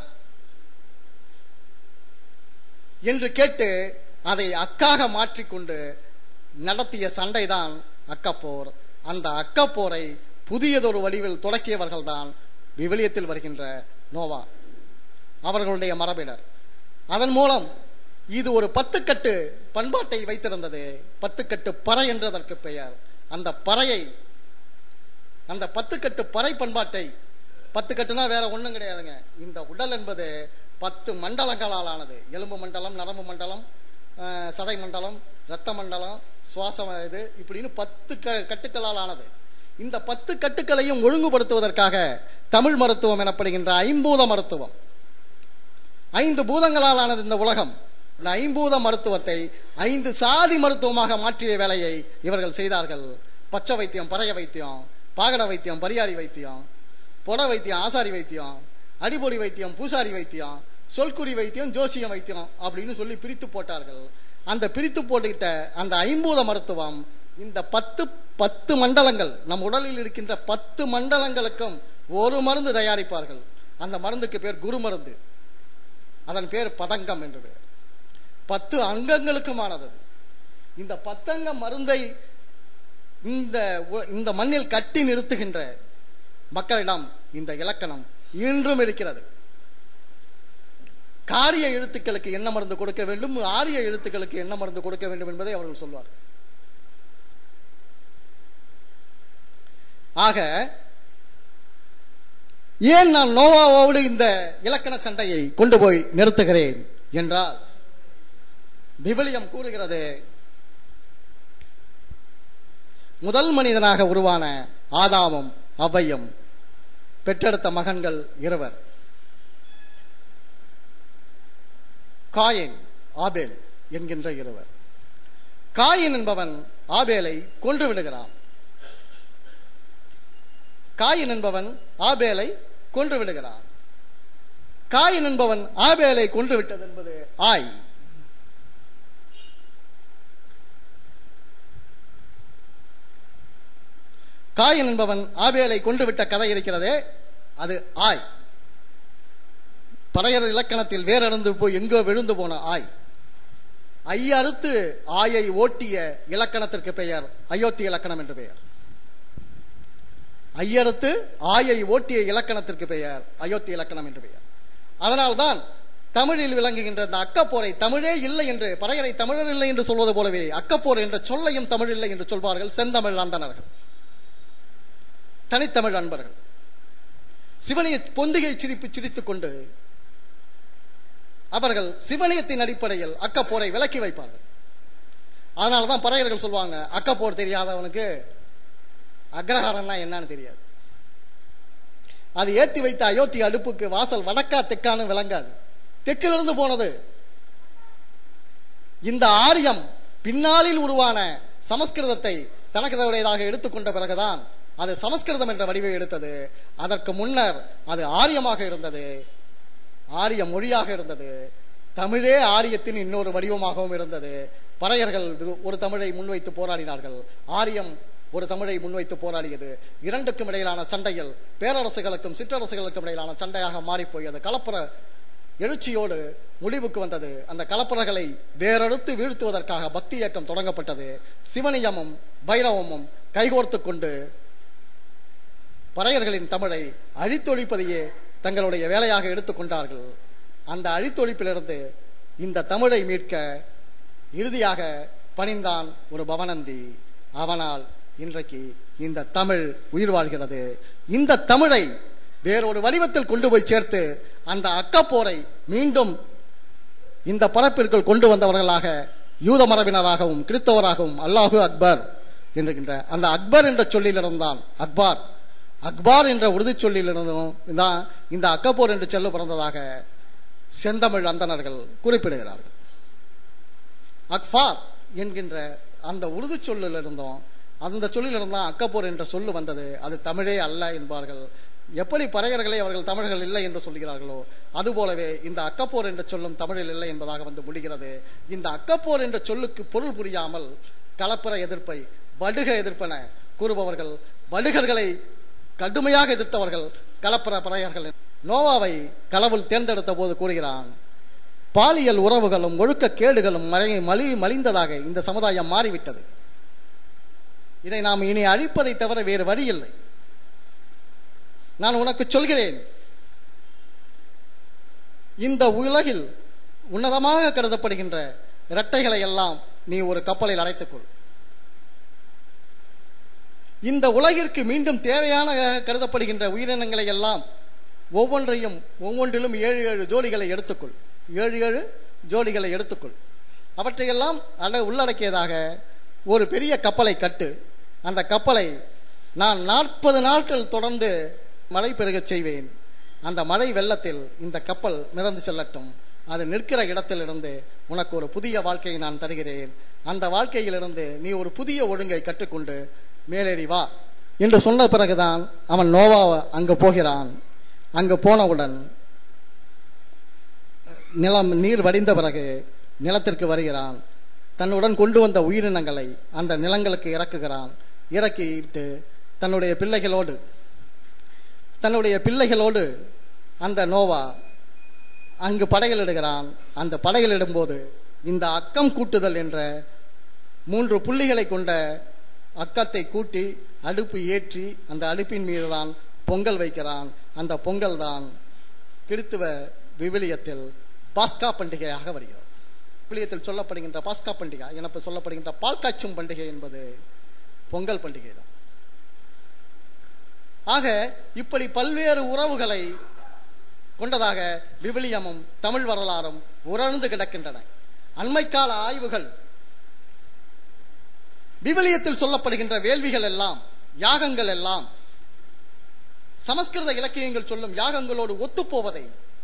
Speaker 2: என்று கேட்டு அதை அக்காக மாற்றிக்கொண்டு நடத்திய சண்டைதான் அக்கப்போர் அந்த அக்கப்போரை புதியதொரு வடிவில் தொடக்கியவர்கள்தான் விவிலியத்தில் வருகின்ற நோவா அவர்களுடைய மரபினர் அதன் மூலம் இது ஒரு பத்துக்கட்டு பண்பாட்டை வைத்திருந்தது பத்துக்கட்டு பறை என்றதற்கு பெயர் அந்த பறையை அந்த பத்துக்கட்டு பறை பண்பாட்டை பத்து கட்டுனா வேற ஒன்றும் கிடையாதுங்க இந்த உடல் என்பது பத்து மண்டலங்களால் ஆனது எலும்பு மண்டலம் நரம்பு மண்டலம் அஹ், சதை மண்டலம் இரத்த மண்டலம் சுவாசம் இது இப்படின்னு பத்து க கட்டுக்களால் ஆனது இந்த பத்து கட்டுக்களையும் ஒழுங்குபடுத்துவதற்காக தமிழ் மருத்துவம் எனப்படுகின்ற ஐம்பூத மருத்துவம் ஐந்து பூதங்களால் ஆனது இந்த உலகம் இந்த ஐம்பூத மருத்துவத்தை ஐந்து சாதி மருத்துவமாக மாற்றிய வேலையை இவர்கள் செய்தார்கள் பச்சை வைத்தியம் பறைய வைத்தியம் பாகட வைத்தியம் பரியாரி வைத்தியம் பொட வைத்தியம் ஆசாரி வைத்தியம் அடிபொடி வைத்தியம் பூசாரி வைத்தியம் சொல்குறி வைத்தியம் ஜோசியம் வைத்தியம் அப்படின்னு சொல்லி பிரித்து போட்டார்கள் அந்த பிரித்து போட்டுக்கிட்ட அந்த ஐம்பூத மருத்துவம் இந்த பத்து பத்து மண்டலங்கள் நம் உடலில் இருக்கின்ற பத்து மண்டலங்களுக்கும் ஒரு மருந்து தயாரிப்பார்கள் அந்த மருந்துக்கு பேர் குரு மருந்து அதன் பேர் பதங்கம் என்று பெயர் பத்து அங்கங்களுக்குமானது அது. இந்த பத்தங்க மருந்தை இந்த உ- இந்த மண்ணில் கட்டி நிறுத்துகின்ற மக்களிடம் இந்த இலக்கணம் இன்றும் இருக்கிறது காரிய எழுத்துக்களுக்கு என்ன மருந்து கொடுக்க வேண்டும் ஆரிய எழுத்துக்களுக்கு என்ன மருந்து கொடுக்க வேண்டும் என்பதை அவர்கள் சொல்வார் ஆக ஏன் நான் நோவாவோடு இந்த இலக்கண சண்டையை கொண்டு போய் நிறுத்துகிறேன் என்றால் விவிலியம் கூறுகிறது முதல் மனிதனாக உருவான ஆதாமும் அவ்வையும் பெற்றெடுத்த மகன்கள் இருவர் காயின் ஆபேல் என்கின்ற இருவர் காயின் என்பவன் ஆபேலை கொன்று விடுகிறான் காயின் என்பவன் ஆபேலை கொன்று விடுகிறான் காயின் என்பவன் ஆபேலை கொன்று விட்டது என்பது ஆய் காயின் என்பவன் ஆபேலை கொன்றுவிட்ட கதை இருக்கிறதே அது ஆய் பறையர் இலக்கணத்தில் வேறறந்து போய் எங்கோ விழுந்து போன ஆய் ஐயறுத்து ஆயை ஓட்டிய இலக்கணத்திற்கு பெயர் அயோத்தி இலக்கணம் என்று பெயர் ஐயறுத்து ஆயை ஓட்டிய இலக்கணத்திற்கு பெயர் அயோத்தி இலக்கணம் என்று பெயர் அதனால்தான் தமிழில் விளங்குகின்ற இந்த அக்கப்போரை தமிழே இல்லை என்று பறையரை தமிழர் இல்லை என்று சொல்வது போலவே அக்கப்போர் என்ற சொல்லையும் தமிழ் இல்லை என்று சொல்வார்கள் செந்தமிழ் அந்தணர்கள் தனித்தமிழ் அன்பர்கள் சிவனிய பொந்திகை சிரிப்பு சிரித்துக் கொண்டு அவர்கள் சிவனியத்தின் அடிப்படையில் அக்கப்போரை விலக்கி வைப்பார்கள் அதனாலதான் பறையர்கள் சொல்லுவாங்க அக்கப்போர் தெரியாதவனுக்கு அக்ரஹாரம்னா என்னன்னு தெரியாது அது ஏத்தி வைத்த அயோத்தி அடுப்புக்கு வாசல் வடக்கா தெக்கான்னு விளங்காது தெற்கிலிருந்து போனது இந்த ஆரியம் பின்னாளில் உருவான சமஸ்கிருதத்தை தனக்குடையதாக எடுத்துக்கொண்ட பிறகுதான் அது சமஸ்கிருதம் என்ற வடிவை எடுத்தது அதற்கு முன்னர் அது ஆரியமாக இருந்தது ஆரிய மொழியாக இருந்தது தமிழே ஆரியத்தின் இன்னொரு வடிவமாகவும் இருந்தது பறையர்கள் ஒரு தமிழை முன்வைத்து போராடினார்கள் ஆரியம் ஒரு தமிழை முன்வைத்து போராடியது இரண்டுக்கும் இடையிலான சண்டையில் பேரரசுகளுக்கும் சிற்றரசுகளுக்கும் இடையிலான சண்டையாக மாறிப்போயது கலப்புற எழுச்சியோடு முடிவுக்கு வந்தது அந்த கலப்புறகளை வேறறுத்து வீழ்த்துவதற்காக பக்தி இயக்கம் தொடங்கப்பட்டது சிவனியமும் பைரவமும் கைகோர்த்து கொண்டு பறையர்களின் தமிழை அழித்தொழிப்பதையே தங்களுடைய வேலையாக எடுத்துக்கொண்டார்கள் அந்த அழித்தொழிப்பிலிருந்து இந்த தமிழை மீட்க இறுதியாக பணிந்தான் ஒரு பவனந்தி அவனால் இன்றைக்கு இந்த தமிழ் உயிர் வாழ்கிறது இந்த தமிழை வேறொரு வடிவத்தில் கொண்டு போய் சேர்த்து அந்த அக்கப்போரை மீண்டும் இந்த பரப்பிற்குள் கொண்டு வந்தவர்களாக யூத மரபினராகவும் கிறிஸ்தவராகவும் அல்லாஹு அக்பர் என்கின்ற அந்த அக்பர் என்ற சொல்லிலிருந்தான் அக்பார் அக்பார் என்ற உறுதி சொல்லிலிருந்தும் தான் இந்த அக்கப்போர் என்று சொல்லு பிறந்ததாக செந்தமிழ் அந்தணர்கள் குறிப்பிடுகிறார்கள் அக்ஃபார் என்கின்ற அந்த உருது சொல்லிலிருந்தும் அந்த சொல்லிலிருந்தான் அக்கப்போர் என்ற சொல்லு வந்தது அது தமிழே அல்ல என்பார்கள் எப்படி பறையர்களை அவர்கள் தமிழர்கள் இல்லை என்று சொல்கிறார்களோ அதுபோலவே இந்த அக்கப்போர் என்ற சொல்லும் தமிழில் இல்லை என்பதாக வந்து முடிகிறது இந்த அக்கப்போர் என்ற சொல்லுக்கு பொருள் புரியாமல் கலப்பர எதிர்ப்பை வடுக எதிர்ப்பென கூறுபவர்கள் வடுகர்களை கடுமையாக எதிர்த்தவர்கள் கலப்பர பறையர்கள் நோவாவை கடவுள் தேர்ந்தெடுத்த போது கூறுகிறான் பாலியல் உறவுகளும் ஒழுக்க கேடுகளும் மழை மலி மலிந்ததாக இந்த சமுதாயம் மாறிவிட்டது இதை நாம் இனி அழிப்பதை தவிர வேறு வழி இல்லை நான் உனக்கு சொல்கிறேன் இந்த உலகில் உன்னதமாக கருதப்படுகின்ற இரட்டைகளை எல்லாம் நீ ஒரு கப்பலில் அடைத்துக்கொள் இந்த உலகிற்கு மீண்டும் தேவையான கருதப்படுகின்ற உயிரினங்களை எல்லாம் ஒவ்வொன்றையும் ஒவ்வொன்றிலும் ஏழு ஏழு ஜோடிகளை எடுத்துக்கொள் ஏழு ஏழு ஜோடிகளை எடுத்துக்கொள் அவற்றையெல்லாம் அட உள்ளடக்கியதாக ஒரு பெரிய கப்பலை கட்டு அந்த கப்பலை நான் நாற்பது நாட்கள் தொடர்ந்து மழை பெருகச் செய்வேன் அந்த மழை வெள்ளத்தில் இந்த கப்பல் மிதந்து செல்லட்டும் அது நிற்கிற இடத்திலிருந்து உனக்கு ஒரு புதிய வாழ்க்கையை நான் தருகிறேன் அந்த வாழ்க்கையிலிருந்து நீ ஒரு புதிய ஒழுங்கை கற்றுக்கொண்டு மேலேறி வா என்று சொன்ன பிறகுதான் அவன் நோவா அங்கு போகிறான் அங்கு போனவுடன் நிலம் நீர் வடிந்த பிறகு நிலத்திற்கு வருகிறான் தன்னுடன் கொண்டு வந்த உயிரினங்களை அந்த நிலங்களுக்கு இறக்குகிறான் இறக்கிட்டு தன்னுடைய பிள்ளைகளோடு தன்னுடைய பிள்ளைகளோடு அந்த நோவா அங்கு படைகளிடுகிறான் அந்த படைகளிடும்போது இந்த அக்கம் கூட்டுதல் என்ற மூன்று புள்ளிகளை கொண்ட அக்கத்தை கூட்டி அடுப்பு ஏற்றி அந்த அடுப்பின் மீதுதான் பொங்கல் வைக்கிறான் அந்த பொங்கல் தான் கிறித்துவ விவிலியத்தில் பாஸ்கா பண்டிகையாக வருகிறது விவிலியத்தில் சொல்லப்படுகின்ற பாஸ்கா பண்டிகை எனக்கு சொல்லப்படுகின்ற பால் காய்ச்சும் பண்டிகை என்பது பொங்கல் பண்டிகை தான் ஆக இப்படி பல்வேறு உறவுகளை கொண்டதாக விவிலியமும் தமிழ் வரலாறும் உறழ்ந்து கிடக்கின்றன அண்மைக்கால ஆய்வுகள் விவிலியத்தில் சொல்லப்படுகின்ற வேள்விகள் எல்லாம் யாகங்கள் எல்லாம் சமஸ்கிருத இலக்கியங்கள் சொல்லும் யாகங்களோடு ஒத்துப்போவதை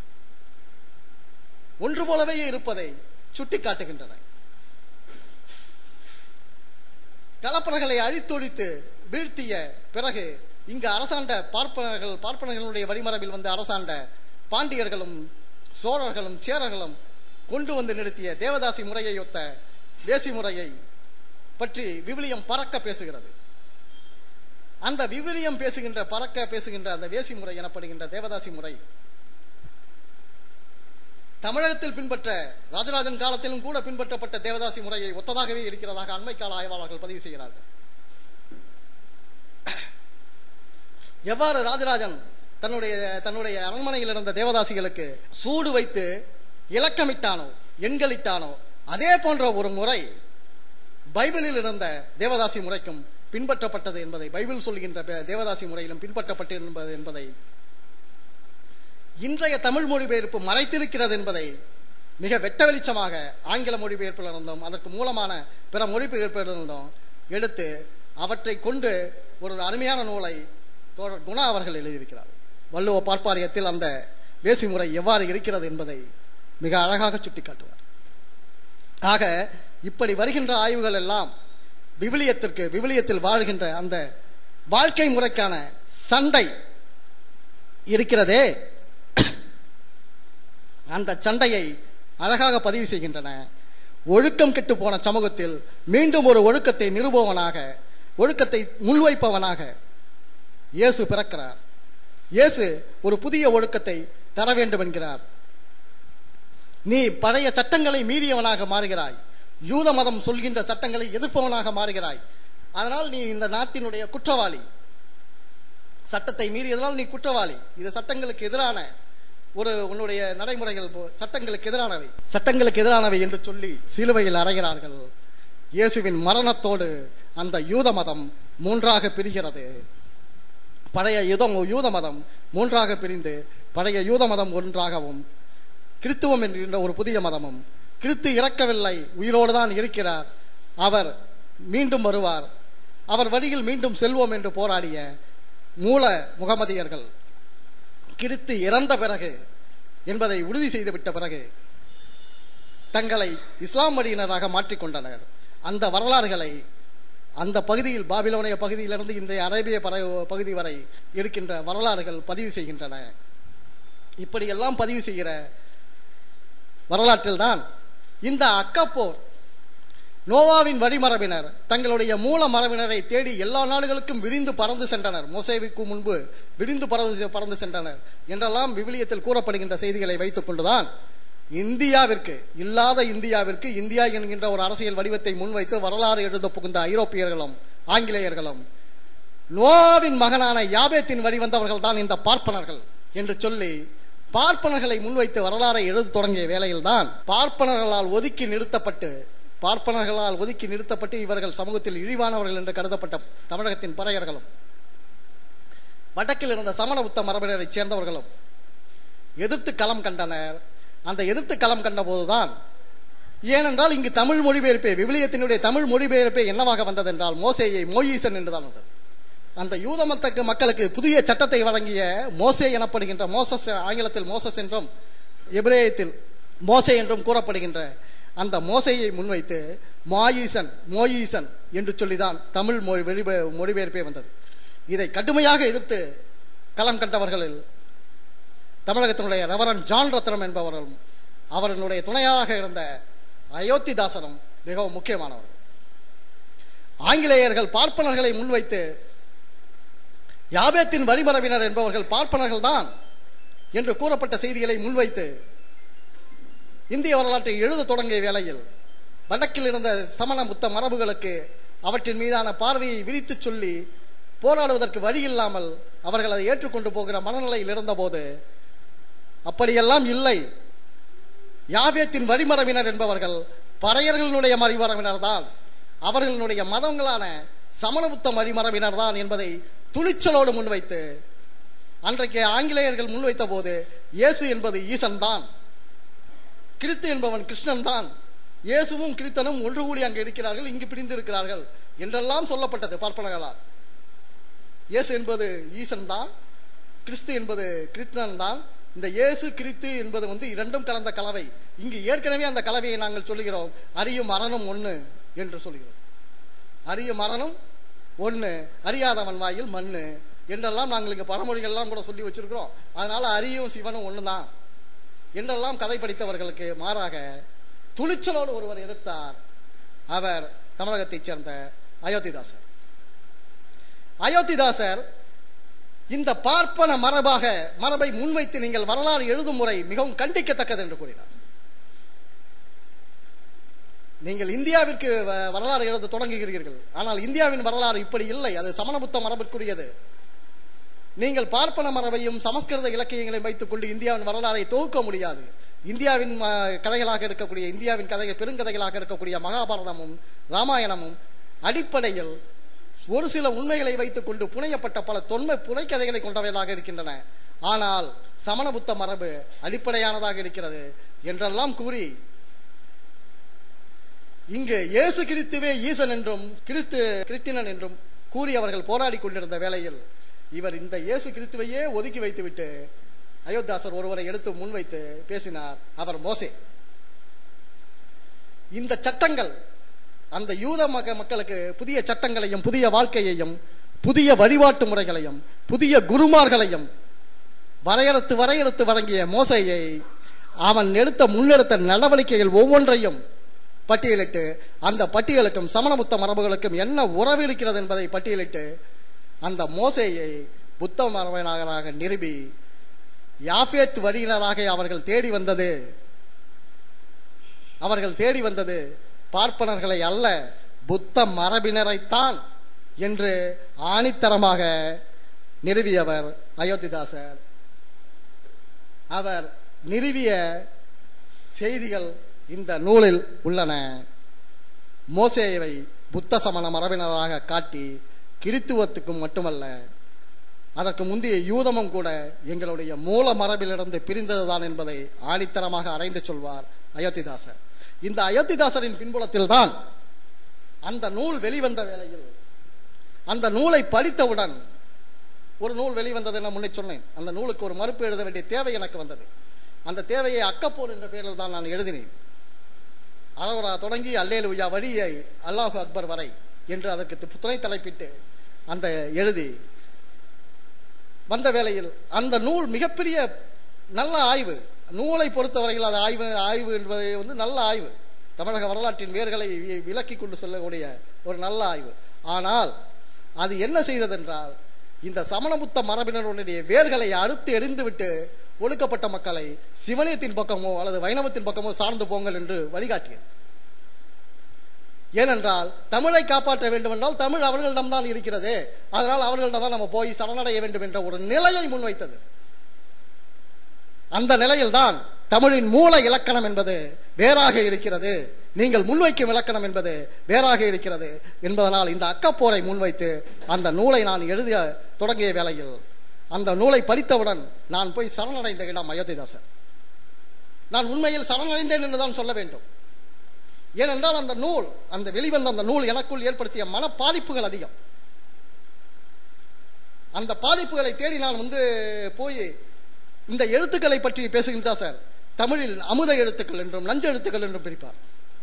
Speaker 2: ஒன்று போலவே இருப்பதை சுட்டிக்காட்டுகின்றன கலப்பனர்களை அழித்தொழித்து வீழ்த்திய பிறகு இங்கு அரசாண்ட பார்ப்பனர்கள் பார்ப்பனர்களுடைய வழிமரபில் வந்து அரசாண்ட பாண்டியர்களும் சோழர்களும் சேரர்களும் கொண்டு வந்து நிறுத்திய தேவதாசி முறையை ஒத்த தேசி முறையை பற்றி விவிலியம் பறக்க பேசுகிறது அந்த விவிலியம் பேசுகின்ற பறக்க பேசுகின்ற அந்த வேசி முறை எனப்படுகின்ற தேவதாசி முறை தமிழகத்தில் பின்பற்ற ராஜராஜன் காலத்திலும் கூட பின்பற்றப்பட்ட தேவதாசி முறையை ஒத்ததாகவே இருக்கிறதாக அண்மை கால ஆய்வாளர்கள் பதிவு செய்கிறார்கள் எவ்வாறு ராஜராஜன் தன்னுடைய தன்னுடைய அரண்மனையில் இருந்த தேவதாசிகளுக்கு சூடு வைத்து இலக்கமிட்டானோ எண்களிட்டானோ அதே போன்ற ஒரு முறை பைபிளில் இருந்த தேவதாசி முறைக்கும் பின்பற்றப்பட்டது என்பதை பைபிள் சொல்கின்ற பே- தேவதாசி முறையிலும் பின்பற்றப்பட்டு என்பது என்பதை இன்றைய தமிழ் மொழிபெயர்ப்பு மறைத்திருக்கிறது என்பதை மிக வெட்ட வெளிச்சமாக ஆங்கில மொழிபெயர்ப்பில் இருந்தும் அதற்கு மூலமான பிற மொழிபெயர்ப்பில் இருந்தும் எடுத்து அவற்றை கொண்டு ஒரு அருமையான நூலை தோழர் குணா அவர்கள் எழுதியிருக்கிறார் வள்ளுவ பார்ப்பாரியத்தில் அந்த வேசி முறை எவ்வாறு இருக்கிறது என்பதை மிக அழகாக சுட்டிக்காட்டுவார் ஆக இப்படி வருகின்ற ஆய்வுகள் எல்லாம் விவிலியத்திற்கு விவிலியத்தில் வாழ்கின்ற அந்த வாழ்க்கை முறைக்கான சண்டை இருக்கிறதே அந்த சண்டையை அழகாக பதிவு செய்கின்றன ஒழுக்கம் கெட்டு போன சமூகத்தில் மீண்டும் ஒரு ஒழுக்கத்தை நிறுவுபவனாக ஒழுக்கத்தை முன்வைப்பவனாக இயேசு பிறக்கிறார் இயேசு ஒரு புதிய ஒழுக்கத்தை தர வேண்டும் என்கிறார் நீ பழைய சட்டங்களை மீறியவனாக மாறுகிறாய் யூத மதம் சொல்கின்ற சட்டங்களை எதிர்ப்பவனாக மாறுகிறாய் அதனால் நீ இந்த நாட்டினுடைய குற்றவாளி சட்டத்தை மீறியதனால் நீ குற்றவாளி இது சட்டங்களுக்கு எதிரான ஒரு உன்னுடைய நடைமுறைகள் போ- சட்டங்களுக்கு எதிரானவை சட்டங்களுக்கு எதிரானவை என்று சொல்லி சிலுவையில் அறைகிறார்கள் இயேசுவின் மரணத்தோடு அந்த யூத மதம் மூன்றாக பிரிகிறது பழைய யுதம் யூத மதம் மூன்றாக பிரிந்து பழைய யூத மதம் ஒன்றாகவும் கிறித்துவம் என்கின்ற ஒரு புதிய மதமும் கிறித்து இறக்கவில்லை உயிரோடு தான் இருக்கிறார் அவர் மீண்டும் வருவார் அவர் வழியில் மீண்டும் செல்வோம் என்று போராடிய மூல முகமதியர்கள் கிறித்து இறந்த பிறகு என்பதை உறுதி செய்துவிட்ட பிறகு தங்களை இஸ்லாம் வழியினராக மாற்றிக்கொண்டனர் அந்த வரலாறுகளை அந்த பகுதியில் பாபிலோனிய பகுதியிலிருந்து இன்றைய அரேபிய பர- பகுதி வரை இருக்கின்ற வரலாறுகள் பதிவு செய்கின்றன இப்படியெல்லாம் பதிவு செய்கிற வரலாற்றில்தான் இந்த அக்கப்போர் நோவாவின் வழிமரபினர் தங்களுடைய மூல மரபினரை தேடி எல்லா நாடுகளுக்கும் விரிந்து பறந்து சென்றனர் மோசேவிக்கு முன்பு விரிந்து பறந்து பறந்து சென்றனர் என்றெல்லாம் விவிலியத்தில் கூறப்படுகின்ற செய்திகளை வைத்துக் கொண்டுதான் இந்தியாவிற்கு இல்லாத இந்தியாவிற்கு இந்தியா என்கின்ற ஒரு அரசியல் வடிவத்தை முன்வைத்து வரலாறு எழுத புகுந்த ஐரோப்பியர்களும் ஆங்கிலேயர்களும் நோவாவின் மகனான யாபேத்தின் வழிவந்தவர்கள் தான் இந்த பார்ப்பனர்கள் என்று சொல்லி பார்ப்பனர்களை முன்வைத்து வரலாறை எழுத தொடங்கிய வேளையில்தான் பார்ப்பனர்களால் ஒதுக்கி நிறுத்தப்பட்டு பார்ப்பனர்களால் ஒதுக்கி நிறுத்தப்பட்டு இவர்கள் சமூகத்தில் இழிவானவர்கள் என்று கருதப்பட்ட தமிழகத்தின் பறையர்களும் வடக்கில் இருந்த சமண புத்த மரபினரைச் சேர்ந்தவர்களும் எதிர்த்து களம் கண்டனர் அந்த எதிர்த்து களம் கண்ட போதுதான் ஏனென்றால் இங்கு தமிழ் மொழிபெயர்ப்பே விவிலியத்தினுடைய தமிழ் மொழிபெயர்ப்பே என்னவாக வந்ததென்றால் மோசேயை மோயீசன் என்றுதான் வந்தது அந்த யூத மத்தக்கு மக்களுக்கு புதிய சட்டத்தை வழங்கிய மோசே எனப்படுகின்ற மோசஸ் ஆங்கிலத்தில் மோசஸ் என்றும் எபிரேயத்தில் மோசே என்றும் கூறப்படுகின்ற அந்த மோசையை முன்வைத்து மாயீசன் மோயீசன் என்று சொல்லிதான் தமிழ் மொழி வெளிபெ- மொழிபெயர்ப்பே வந்தது இதை கடுமையாக எதிர்த்து களம் கண்டவர்களில் தமிழகத்தினுடைய ரெவரன் ஜான் ரத்னம் என்பவரும் அவர்களுடைய துணையாக இருந்த அயோத்திதாசனும் மிகவும் முக்கியமானவர்கள் ஆங்கிலேயர்கள் பார்ப்பனர்களை முன்வைத்து யாபேத்தின் வழிமரபினர் என்பவர்கள் பார்ப்பனர்கள் தான் என்று கூறப்பட்ட செய்திகளை முன்வைத்து இந்திய வரலாற்றை எழுத தொடங்கிய வேளையில் வடக்கில் இருந்த சமண புத்த மரபுகளுக்கு அவற்றின் மீதான பார்வையை விரித்துச் சொல்லி போராடுவதற்கு வழி இல்லாமல் அவர்கள் அதை ஏற்றுக்கொண்டு போகிற மனநிலையில் இருந்தபோது அப்படியெல்லாம் இல்லை யாவேத்தின் வழிமரபினர் என்பவர்கள் பறையர்களுடைய மறிமரபினர் தான் அவர்களுடைய மதங்களான சமணபுத்த வழிமரபினர் தான் என்பதை துணிச்சலோடு முன்வைத்து அன்றைக்கு ஆங்கிலேயர்கள் முன்வைத்த போது இயேசு என்பது ஈசன் தான் கிறிஸ்து என்பவன் கிருஷ்ணன் தான் இயேசுவும் கிறிஸ்தனும் ஒன்று கூடி அங்கு இருக்கிறார்கள் இங்கு பிரிந்து இருக்கிறார்கள் என்றெல்லாம் சொல்லப்பட்டது பார்ப்பனர்களால் இயேசு என்பது ஈசன் தான் கிறிஸ்து என்பது கிறிஸ்தன் தான் இந்த இயேசு கிறிஸ்து என்பது வந்து இரண்டும் கலந்த கலவை இங்கு ஏற்கனவே அந்த கலவையை நாங்கள் சொல்லுகிறோம் அறியும் மரணம் ஒன்று என்று சொல்லுகிறோம் அறியும் மரணம் ஒன்று அறியாதவன் வாயில் மண்ணு என்றெல்லாம் நாங்கள் இங்கே பழமொழிகள்லாம் கூட சொல்லி வச்சிருக்கிறோம் அதனால அரியும் சிவனும் ஒன்று தான் என்றெல்லாம் கதை படித்தவர்களுக்கு மாறாக துணிச்சலோடு ஒருவர் எதிர்த்தார் அவர் தமிழகத்தைச் சேர்ந்த அயோத்திதாசர் அயோத்திதாசர் இந்த பார்ப்பன மரபாக மரபை முன்வைத்து நீங்கள் வரலாறு எழுதும் முறை மிகவும் கண்டிக்கத்தக்கது என்று கூறினார் நீங்கள் இந்தியாவிற்கு வ- வரலாறு எழுத தொடங்குகிறீர்கள் ஆனால் இந்தியாவின் வரலாறு இப்படி இல்லை அது சமணபுத்த மரபிற்குரியது நீங்கள் பார்ப்பன மரபையும் சமஸ்கிருத இலக்கியங்களையும் வைத்துக் கொண்டு இந்தியாவின் வரலாறை தொகுக்க முடியாது இந்தியாவின் ஆ, கதைகளாக இருக்கக்கூடிய இந்தியாவின் கதைகள் பெருங்கதைகளாக இருக்கக்கூடிய மகாபாரதமும் ராமாயணமும் அடிப்படையில் ஒரு சில உண்மைகளை வைத்துக் கொண்டு புனையப்பட்ட பல தொன்மை புனைக்கதைகளை கொண்டவைகளாக இருக்கின்றன ஆனால் சமணபுத்த மரபு அடிப்படையானதாக இருக்கிறது என்றெல்லாம் கூறி இங்கு இயேசு கிறிஸ்துவே ஈசன் என்றும் கிறிஸ்து கிறிஸ்டினன் என்றும் கூறி அவர்கள் போராடி கொண்டிருந்த வேளையில் இவர் இந்த இயேசு கிறிஸ்துவையே ஒதுக்கி வைத்துவிட்டு அயோத்தாசர் ஒருவரை எடுத்து முன்வைத்து பேசினார் அவர் மோசே இந்த சட்டங்கள் அந்த யூத மக மக்களுக்கு புதிய சட்டங்களையும் புதிய வாழ்க்கையையும் புதிய வழிபாட்டு முறைகளையும் புதிய குருமார்களையும் வரையறுத்து வரையறுத்து வழங்கிய மோசையை அவன் எடுத்த முன்னெடுத்த நடவடிக்கைகள் ஒவ்வொன்றையும் பட்டியலிட்டு அந்த பட்டியலுக்கும் சமணபுத்த மரபுகளுக்கும் என்ன உறவு இருக்கிறது என்பதை பட்டியலிட்டு அந்த மோசேயை புத்த மரபனாக நிறுவி யாஃபேத் வழியினராக அவர்கள் தேடி வந்தது அவர்கள் தேடி வந்தது பார்ப்பனர்களை அல்ல புத்த மரபினரைத்தான் என்று ஆணித்தரமாக நிறுவியவர் அயோத்திதாசர் அவர் நிறுவிய செய்திகள் இந்த நூலில் உள்ளன மோசேவை புத்த சமண மரபினராக காட்டி கிறித்துவத்துக்கும் மட்டுமல்ல அதற்கு முந்தைய யூதமும் கூட எங்களுடைய மூல மரபிலிருந்து பிரிந்ததுதான் என்பதை ஆணித்தரமாக அறைந்து சொல்வார் அயோத்திதாசர் இந்த அயோத்திதாசரின் பின்புலத்தில் தான் அந்த நூல் வெளிவந்த வேளையில் அந்த நூலை படித்தவுடன் ஒரு நூல் வெளிவந்தது நான் முன்னே சொன்னேன் அந்த நூலுக்கு ஒரு மறுப்பு எழுத வேண்டிய தேவை எனக்கு வந்தது அந்த தேவையை அக்கப்போர் என்ற பெயரில் தான் நான் எழுதினேன் அரோரா தொடங்கி அல்லேலு உயா வழியை அல்லாஹு அக்பர் வரை என்று அதற்கு து- துணை தலைப்பிட்டு அந்த எழுதி வந்த வேளையில் அந்த நூல் மிகப்பெரிய நல்ல ஆய்வு நூலை பொறுத்தவரையில் அது ஆய்வு ஆய்வு என்பது வந்து நல்ல ஆய்வு தமிழக வரலாற்றின் வேர்களை வி- விலக்கிக் கொண்டு செல்லக்கூடிய ஒரு நல்ல ஆய்வு ஆனால் அது என்ன செய்ததென்றால் இந்த சமணபுத்த மரபினருடைய வேர்களை அறுத்து எறிந்துவிட்டு ஒடுக்கப்பட்ட மக்களை சிவனியத்தின் பக்கமோ அல்லது வைணவத்தின் பக்கமோ சார்ந்து போங்கள் என்று வழிகாட்டியது ஏனென்றால் தமிழை காப்பாற்ற வேண்டும் என்றால் தமிழ் அவர்களிடம்தான் இருக்கிறது அதனால் அவர்களிடம் தான் நம்ம போய் சரணடைய வேண்டும் என்ற ஒரு நிலையை முன்வைத்தது அந்த நிலையில்தான் தமிழின் மூல இலக்கணம் என்பது வேறாக இருக்கிறது நீங்கள் முன்வைக்கும் இலக்கணம் என்பது வேறாக இருக்கிறது என்பதனால் இந்த அக்கப்போரை முன்வைத்து அந்த நூலை நான் எழுத தொடங்கிய வேளையில் அந்த நூலை படித்தவுடன் நான் போய் சரணடைந்த இடம் அயோத்திதாசர் நான் உண்மையில் சரணடைந்தேன் என்று தான் சொல்ல வேண்டும் ஏனென்றால் அந்த நூல் அந்த வெளிவந்த அந்த நூல் எனக்குள் ஏற்படுத்திய மன பாதிப்புகள் அதிகம் அந்த பாதிப்புகளை தேடி நான் வந்து போய் இந்த எழுத்துக்களை பற்றி பேசுகின்றா சார் தமிழில் அமுத எழுத்துக்கள் என்றும் நஞ்ச எழுத்துக்கள் என்றும் பிரிப்பார்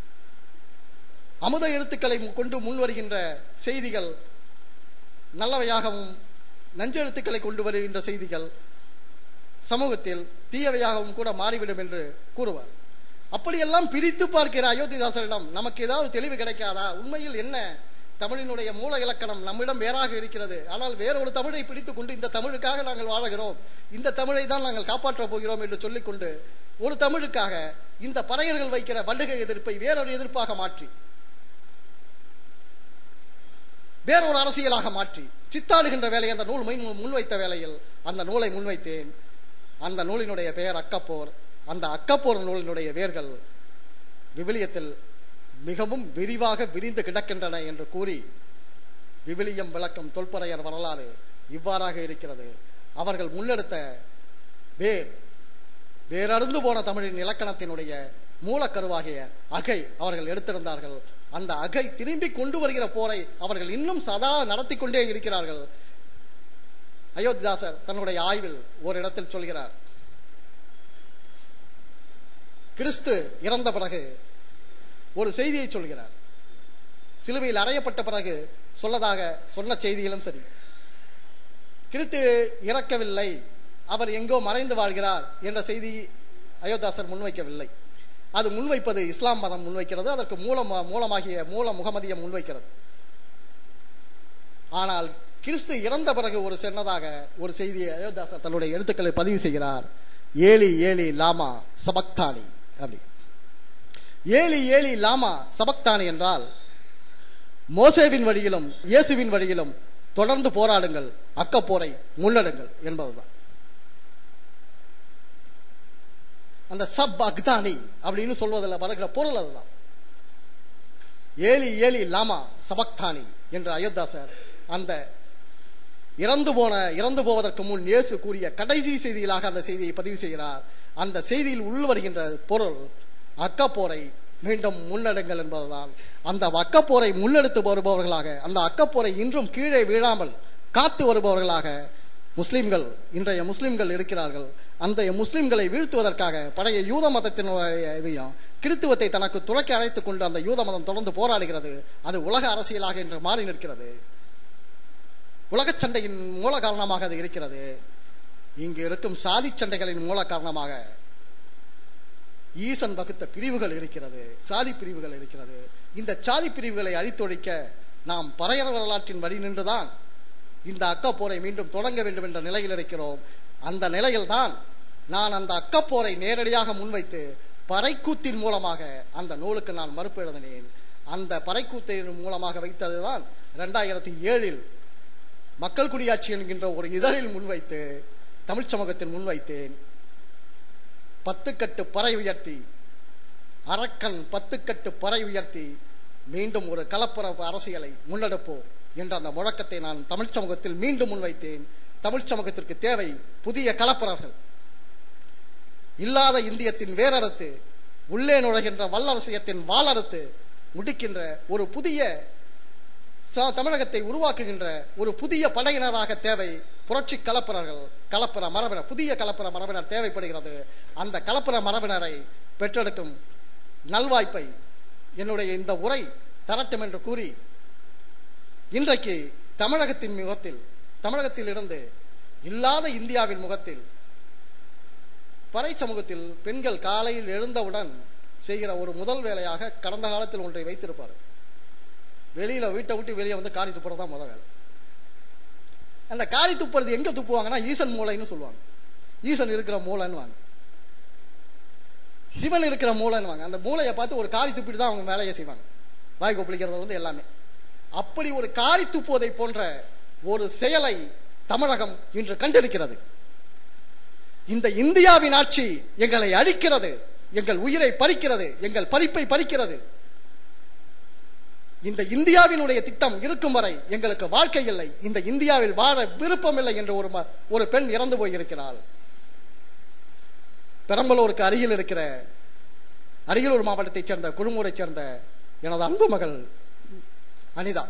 Speaker 2: அமுத எழுத்துக்களை கொண்டு முன் வருகின்ற செய்திகள் நல்லவையாகவும் நஞ்ச எழுத்துக்களை கொண்டு வருகின்ற செய்திகள் சமூகத்தில் தீயவையாகவும் கூட மாறிவிடும் என்று கூறுவார் அப்படியெல்லாம் பிரித்து பார்க்கிற அயோத்திதாசரிடம் நமக்கு ஏதாவது தெளிவு கிடைக்காதா உண்மையில் என்ன தமிழினுடைய மூல இலக்கணம் நம்மிடம் வேறாக இருக்கிறது ஆனால் வேறொரு தமிழை பிடித்துக் கொண்டு இந்த தமிழுக்காக நாங்கள் வாழுகிறோம் இந்த தமிழை தான் நாங்கள் காப்பாற்றப் போகிறோம் என்று சொல்லிக்கொண்டு ஒரு தமிழுக்காக இந்த பறையர்கள் வைக்கிற வள்ளுகை எதிர்ப்பை வேறொரு எதிர்ப்பாக மாற்றி வேறொரு அரசியலாக மாற்றி சித்தாடுகின்ற வேலையை அந்த நூல் முன் முன்வைத்த வேளையில் அந்த நூலை முன்வைத்தேன் அந்த நூலினுடைய பெயர் அக்கப்போர் அந்த அக்கப்போர் நூலினுடைய வேர்கள் விவிலியத்தில் மிகவும் விரிவாக விரிந்து கிடக்கின்றன என்று கூறி விவிலியம் விளக்கம் தொல்பறையர் வரலாறு இவ்வாறாக இருக்கிறது அவர்கள் முன்னெடுத்த வேர் வேறறுந்து போன தமிழின் இலக்கணத்தினுடைய மூலக்கருவாகிய அகை அவர்கள் எடுத்திருந்தார்கள் அந்த அகை திரும்பி கொண்டு வருகிற போரை அவர்கள் இன்னும் சதா நடத்தி கொண்டே இருக்கிறார்கள் அயோத்திதாசர் தன்னுடைய ஆய்வில் ஒரு இடத்தில் சொல்கிறார் கிறிஸ்து இறந்த பிறகு ஒரு செய்தியை சொல்கிறார் சிலுவையில் அறையப்பட்ட பிறகு சொல்லதாக சொன்ன செய்தியிலும் சரி கிறிஸ்து இறக்கவில்லை அவர் எங்கோ மறைந்து வாழ்கிறார் என்ற செய்தி அயோத்தாசர் முன்வைக்கவில்லை அது முன்வைப்பது இஸ்லாம் மதம் முன்வைக்கிறது அதற்கு மூலம் மூலமாகிய மூல முகமதியம் முன்வைக்கிறது ஆனால் கிறிஸ்து இறந்த பிறகு ஒரு சொன்னதாக ஒரு செய்தியை அயோத்தாசர் தன்னுடைய எழுத்துக்களை பதிவு செய்கிறார் ஏலி ஏலி லாமா சபக்தானி அப்படி ஏலி ஏலி லாமா சபக்தானி என்றால் மோசேவின் வழியிலும் இயேசுவின் வழியிலும் தொடர்ந்து போராடுங்கள் அக்கப்போரை முன்னெடுங்கள் என்பதுதான் அந்த சப் அக்தானி அப்படின்னு சொல்வதில் வருகிற பொருள் அதுதான் ஏலி ஏலி லாமா சபக்தானி என்று அயோத்தாசர் அந்த இறந்து போன இறந்து போவதற்கு முன் இயேசு கூறிய கடைசி செய்தியிலாக அந்த செய்தியை பதிவு செய்கிறார் அந்த செய்தியில் உள் வருகின்ற பொருள் அக்கப்போரை மீண்டும் முன்னெடுங்கள் என்பதுதான் அந்த அக்கப்போரை முன்னெடுத்து வருபவர்களாக அந்த அக்கப்போரை இன்றும் கீழே வீழாமல் காத்து வருபவர்களாக முஸ்லிம்கள் இன்றைய முஸ்லிம்கள் இருக்கிறார்கள் அந்த முஸ்லிம்களை வீழ்த்துவதற்காக பழைய யூத மதத்தினுடைய இதையும் கிறித்துவத்தை தனக்கு துறக்கி அழைத்துக் கொண்டு அந்த யூத மதம் தொடர்ந்து போராடுகிறது அது உலக அரசியலாக இன்று மாறி நிற்கிறது உலகச் சண்டையின் மூல காரணமாக அது இருக்கிறது இங்கு இருக்கும் சாதி சண்டைகளின் மூல காரணமாக ஈசன் வகுத்த பிரிவுகள் இருக்கிறது சாதி பிரிவுகள் இருக்கிறது இந்த சாதி பிரிவுகளை அழித்தொழிக்க நாம் பறையற வரலாற்றின் வழி நின்றுதான் இந்த அக்கப்போரை மீண்டும் தொடங்க வேண்டும் என்ற நிலையில் இருக்கிறோம் அந்த நிலையில்தான் நான் அந்த அக்கப்போரை நேரடியாக முன்வைத்து பறைக்கூத்தின் மூலமாக அந்த நூலுக்கு நான் மறுப்பு எழுதினேன் அந்த பறைக்கூத்தின் மூலமாக வைத்ததுதான் ரெண்டாயிரத்தி ஏழில் மக்கள் குடியாட்சி என்கின்ற ஒரு இதழில் முன்வைத்து தமிழ் சமூகத்தில் முன்வைத்தேன் பத்துக்கட்டு பறை உயர்த்தி அரக்கன் பத்துக்கட்டு பறை உயர்த்தி மீண்டும் ஒரு கலப்புற அரசியலை முன்னெடுப்போம் என்ற அந்த முழக்கத்தை நான் தமிழ் சமூகத்தில் மீண்டும் முன்வைத்தேன் தமிழ் சமூகத்திற்கு தேவை புதிய கலப்பரர்கள் இல்லாத இந்தியத்தின் வேரறுத்து உள்ளே நுழைகின்ற வல்லரசியத்தின் வாளறுத்து முடிக்கின்ற ஒரு புதிய ச- தமிழகத்தை உருவாக்குகின்ற ஒரு புதிய படையினராக தேவை புரட்சி கலப்பரர்கள் கலப்பர மரபினர் புதிய கலப்பர மரபினர் தேவைப்படுகிறது அந்த கலப்பர மரபினரை பெற்றெடுக்கும் நல்வாய்ப்பை என்னுடைய இந்த உரை தரட்டும் என்று கூறி இன்றைக்கு தமிழகத்தின் முகத்தில் தமிழகத்தில் இருந்து இல்லாத இந்தியாவின் முகத்தில் பறை சமூகத்தில் பெண்கள் காலையில் எழுந்தவுடன் செய்கிற ஒரு முதல் வேலையாக கடந்த காலத்தில் ஒன்றை வைத்திருப்பார் வெளியில வீட்டை விட்டு வெளியே வந்து காரி துப்புறது தான் முதல் வேலை அந்த காரி துப்புறது எங்க துப்புவாங்கன்னா ஈசன் மூளைன்னு சொல்லுவாங்க ஈசன் இருக்கிற மூளைன்னு வாங்க சிவன் இருக்கிற மூளைன்னு வாங்க அந்த மூளையை பார்த்து ஒரு காரி துப்பிட்டு தான் அவங்க வேலையை செய்வாங்க வாய் கொப்பளிக்கிறது வந்து எல்லாமே அப்படி ஒரு காரி துப்புவதை போன்ற ஒரு செயலை தமிழகம் இன்று கண்டிருக்கிறது இந்த இந்தியாவின் ஆட்சி எங்களை அழிக்கிறது எங்கள் உயிரை பறிக்கிறது எங்கள் படிப்பை பறிக்கிறது இந்த இந்தியாவினுடைய திட்டம் இருக்கும் வரை எங்களுக்கு வாழ்க்கை இல்லை இந்த இந்தியாவில் வாழ விருப்பம் இல்லை என்று ஒரு ம- ஒரு பெண் இறந்து போயிருக்கிறாள் பெரம்பலூருக்கு அருகில் இருக்கிற அரியலூர் மாவட்டத்தைச் சேர்ந்த குழுமூரைச் சேர்ந்த எனது அன்பு மகள் அனிதா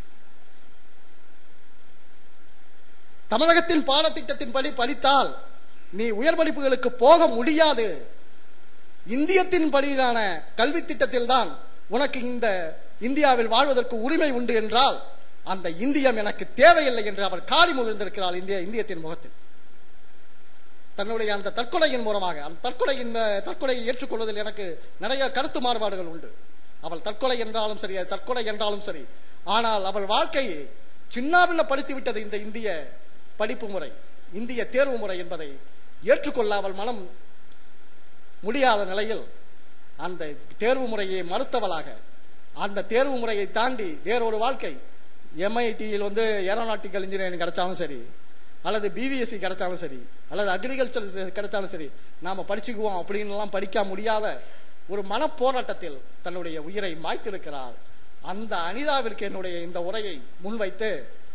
Speaker 2: தமிழகத்தின் பாடத்திட்டத்தின்படி படித்தால் நீ உயர் படிப்புகளுக்கு போக முடியாது இந்தியத்தின் படியிலான கல்வி திட்டத்தில்தான் உனக்கு இந்த இந்தியாவில் வாழ்வதற்கு உரிமை உண்டு என்றால் அந்த இந்தியம் எனக்கு தேவையில்லை என்று அவர் காரி முகிழ்ந்திருக்கிறார் இந்திய இந்தியத்தின் முகத்தில் தன்னுடைய அந்த தற்கொலையின் மூலமாக அந்த தற்கொலையின் அஹ், தற்கொலையை ஏற்றுக்கொள்வதில் எனக்கு நிறைய கருத்து மாறுபாடுகள் உண்டு அவள் தற்கொலை என்றாலும் சரி அது தற்கொலை என்றாலும் சரி ஆனால் அவள் வாழ்க்கையை சின்னாவில் படித்து விட்டது இந்த இந்திய படிப்பு முறை இந்திய தேர்வு முறை என்பதை ஏற்றுக்கொள்ள அவள் மனம் முடியாத நிலையில் அந்த தேர்வு முறையை மறுத்தவளாக அந்த தேர்வு முறையை தாண்டி வேறொரு வாழ்க்கை எம்ஐடியில் வந்து ஏரோநாட்டிக்கல் இன்ஜினியரிங் கிடைச்சாலும் சரி அல்லது பிவிஎஸ்சி கிடைச்சாலும் சரி அல்லது அக்ரிகல்ச்சர் கிடைச்சாலும் சரி நாம படிச்சுக்குவோம் அப்படின்னுலாம் படிக்க முடியாத ஒரு மனப்போராட்டத்தில் தன்னுடைய உயிரை மாய்த்திருக்கிறார் அந்த அனிதாவிற்கு என்னுடைய இந்த உரையை முன்வைத்து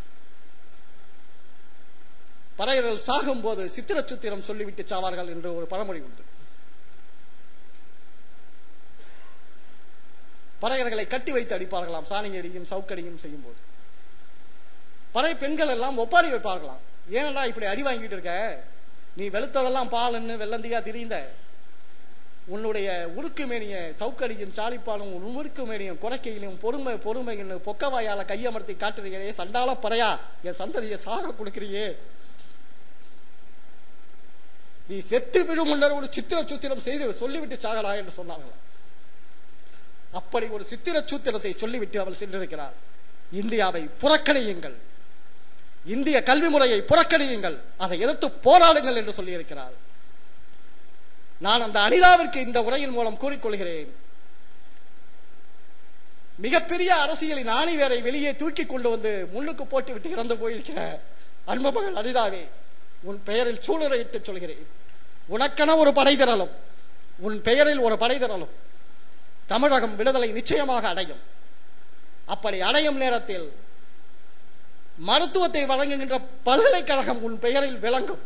Speaker 2: பறையர்கள் சாகும்போது சித்திர சுத்திரம் சொல்லிவிட்டு சாவார்கள் என்று ஒரு பழமொழி உண்டு பறையர்களை கட்டி வைத்து அடிப்பார்களாம் சாணியடியும் சவுக்கடியும் செய்யும் போது பறை பெண்கள் எல்லாம் ஒப்பாரி வைப்பார்களாம் ஏனடா இப்படி அடி வாங்கிட்டு இருக்க நீ வெளுத்ததெல்லாம் பாலுன்னு வெள்ளந்தியா திரிந்த உன்னுடைய உருக்கு மேனிய சவுக்கடியும் சாலிப்பாலும் உன் உருக்கு மேனியும் குறைக்கையிலும் பொறுமை பொறுமைன்னு பொக்கவாயால கையமர்த்தி காட்டுறீங்களே சண்டால பறையா என் சந்ததியை சாக கொடுக்கிறியே நீ செத்து விழும் முன்னர் ஒரு சித்திர சூத்திரம் செய்து சொல்லிவிட்டு சாகடா என்று சொன்னார்களாம் அப்படி ஒரு சித்திர சூத்திரத்தை சொல்லிவிட்டு அவள் சென்றிருக்கிறார் இந்தியாவை புறக்கணியுங்கள் இந்திய கல்வி முறையை புறக்கணியுங்கள் அதை எதிர்த்து போராடுங்கள் என்று சொல்லியிருக்கிறார் நான் அந்த அனிதாவிற்கு இந்த உரையின் மூலம் கூறிக்கொள்கிறேன் மிகப்பெரிய அரசியலின் ஆணிவேரை வெளியே தூக்கி கொண்டு வந்து முன்னுக்கு போட்டுவிட்டு இறந்து போயிருக்கிற அன்பமகள் அனிதாவே உன் பெயரில் சூளுரையிட்டு சொல்கிறேன் உனக்கென ஒரு படை திரளும் உன் பெயரில் ஒரு படை திரளும் தமிழகம் விடுதலை நிச்சயமாக அடையும் அப்படி அடையும் நேரத்தில் மருத்துவத்தை வழங்குகின்ற பல்கலைக்கழகம் உன் பெயரில் விளங்கும்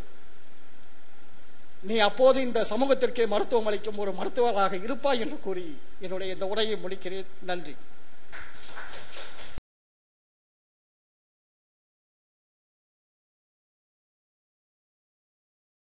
Speaker 2: நீ அப்போது இந்த சமூகத்திற்கே மருத்துவம் அளிக்கும் ஒரு மருத்துவராக இருப்பாய் என்று கூறி என்னுடைய இந்த உரையை முடிக்கிறேன் நன்றி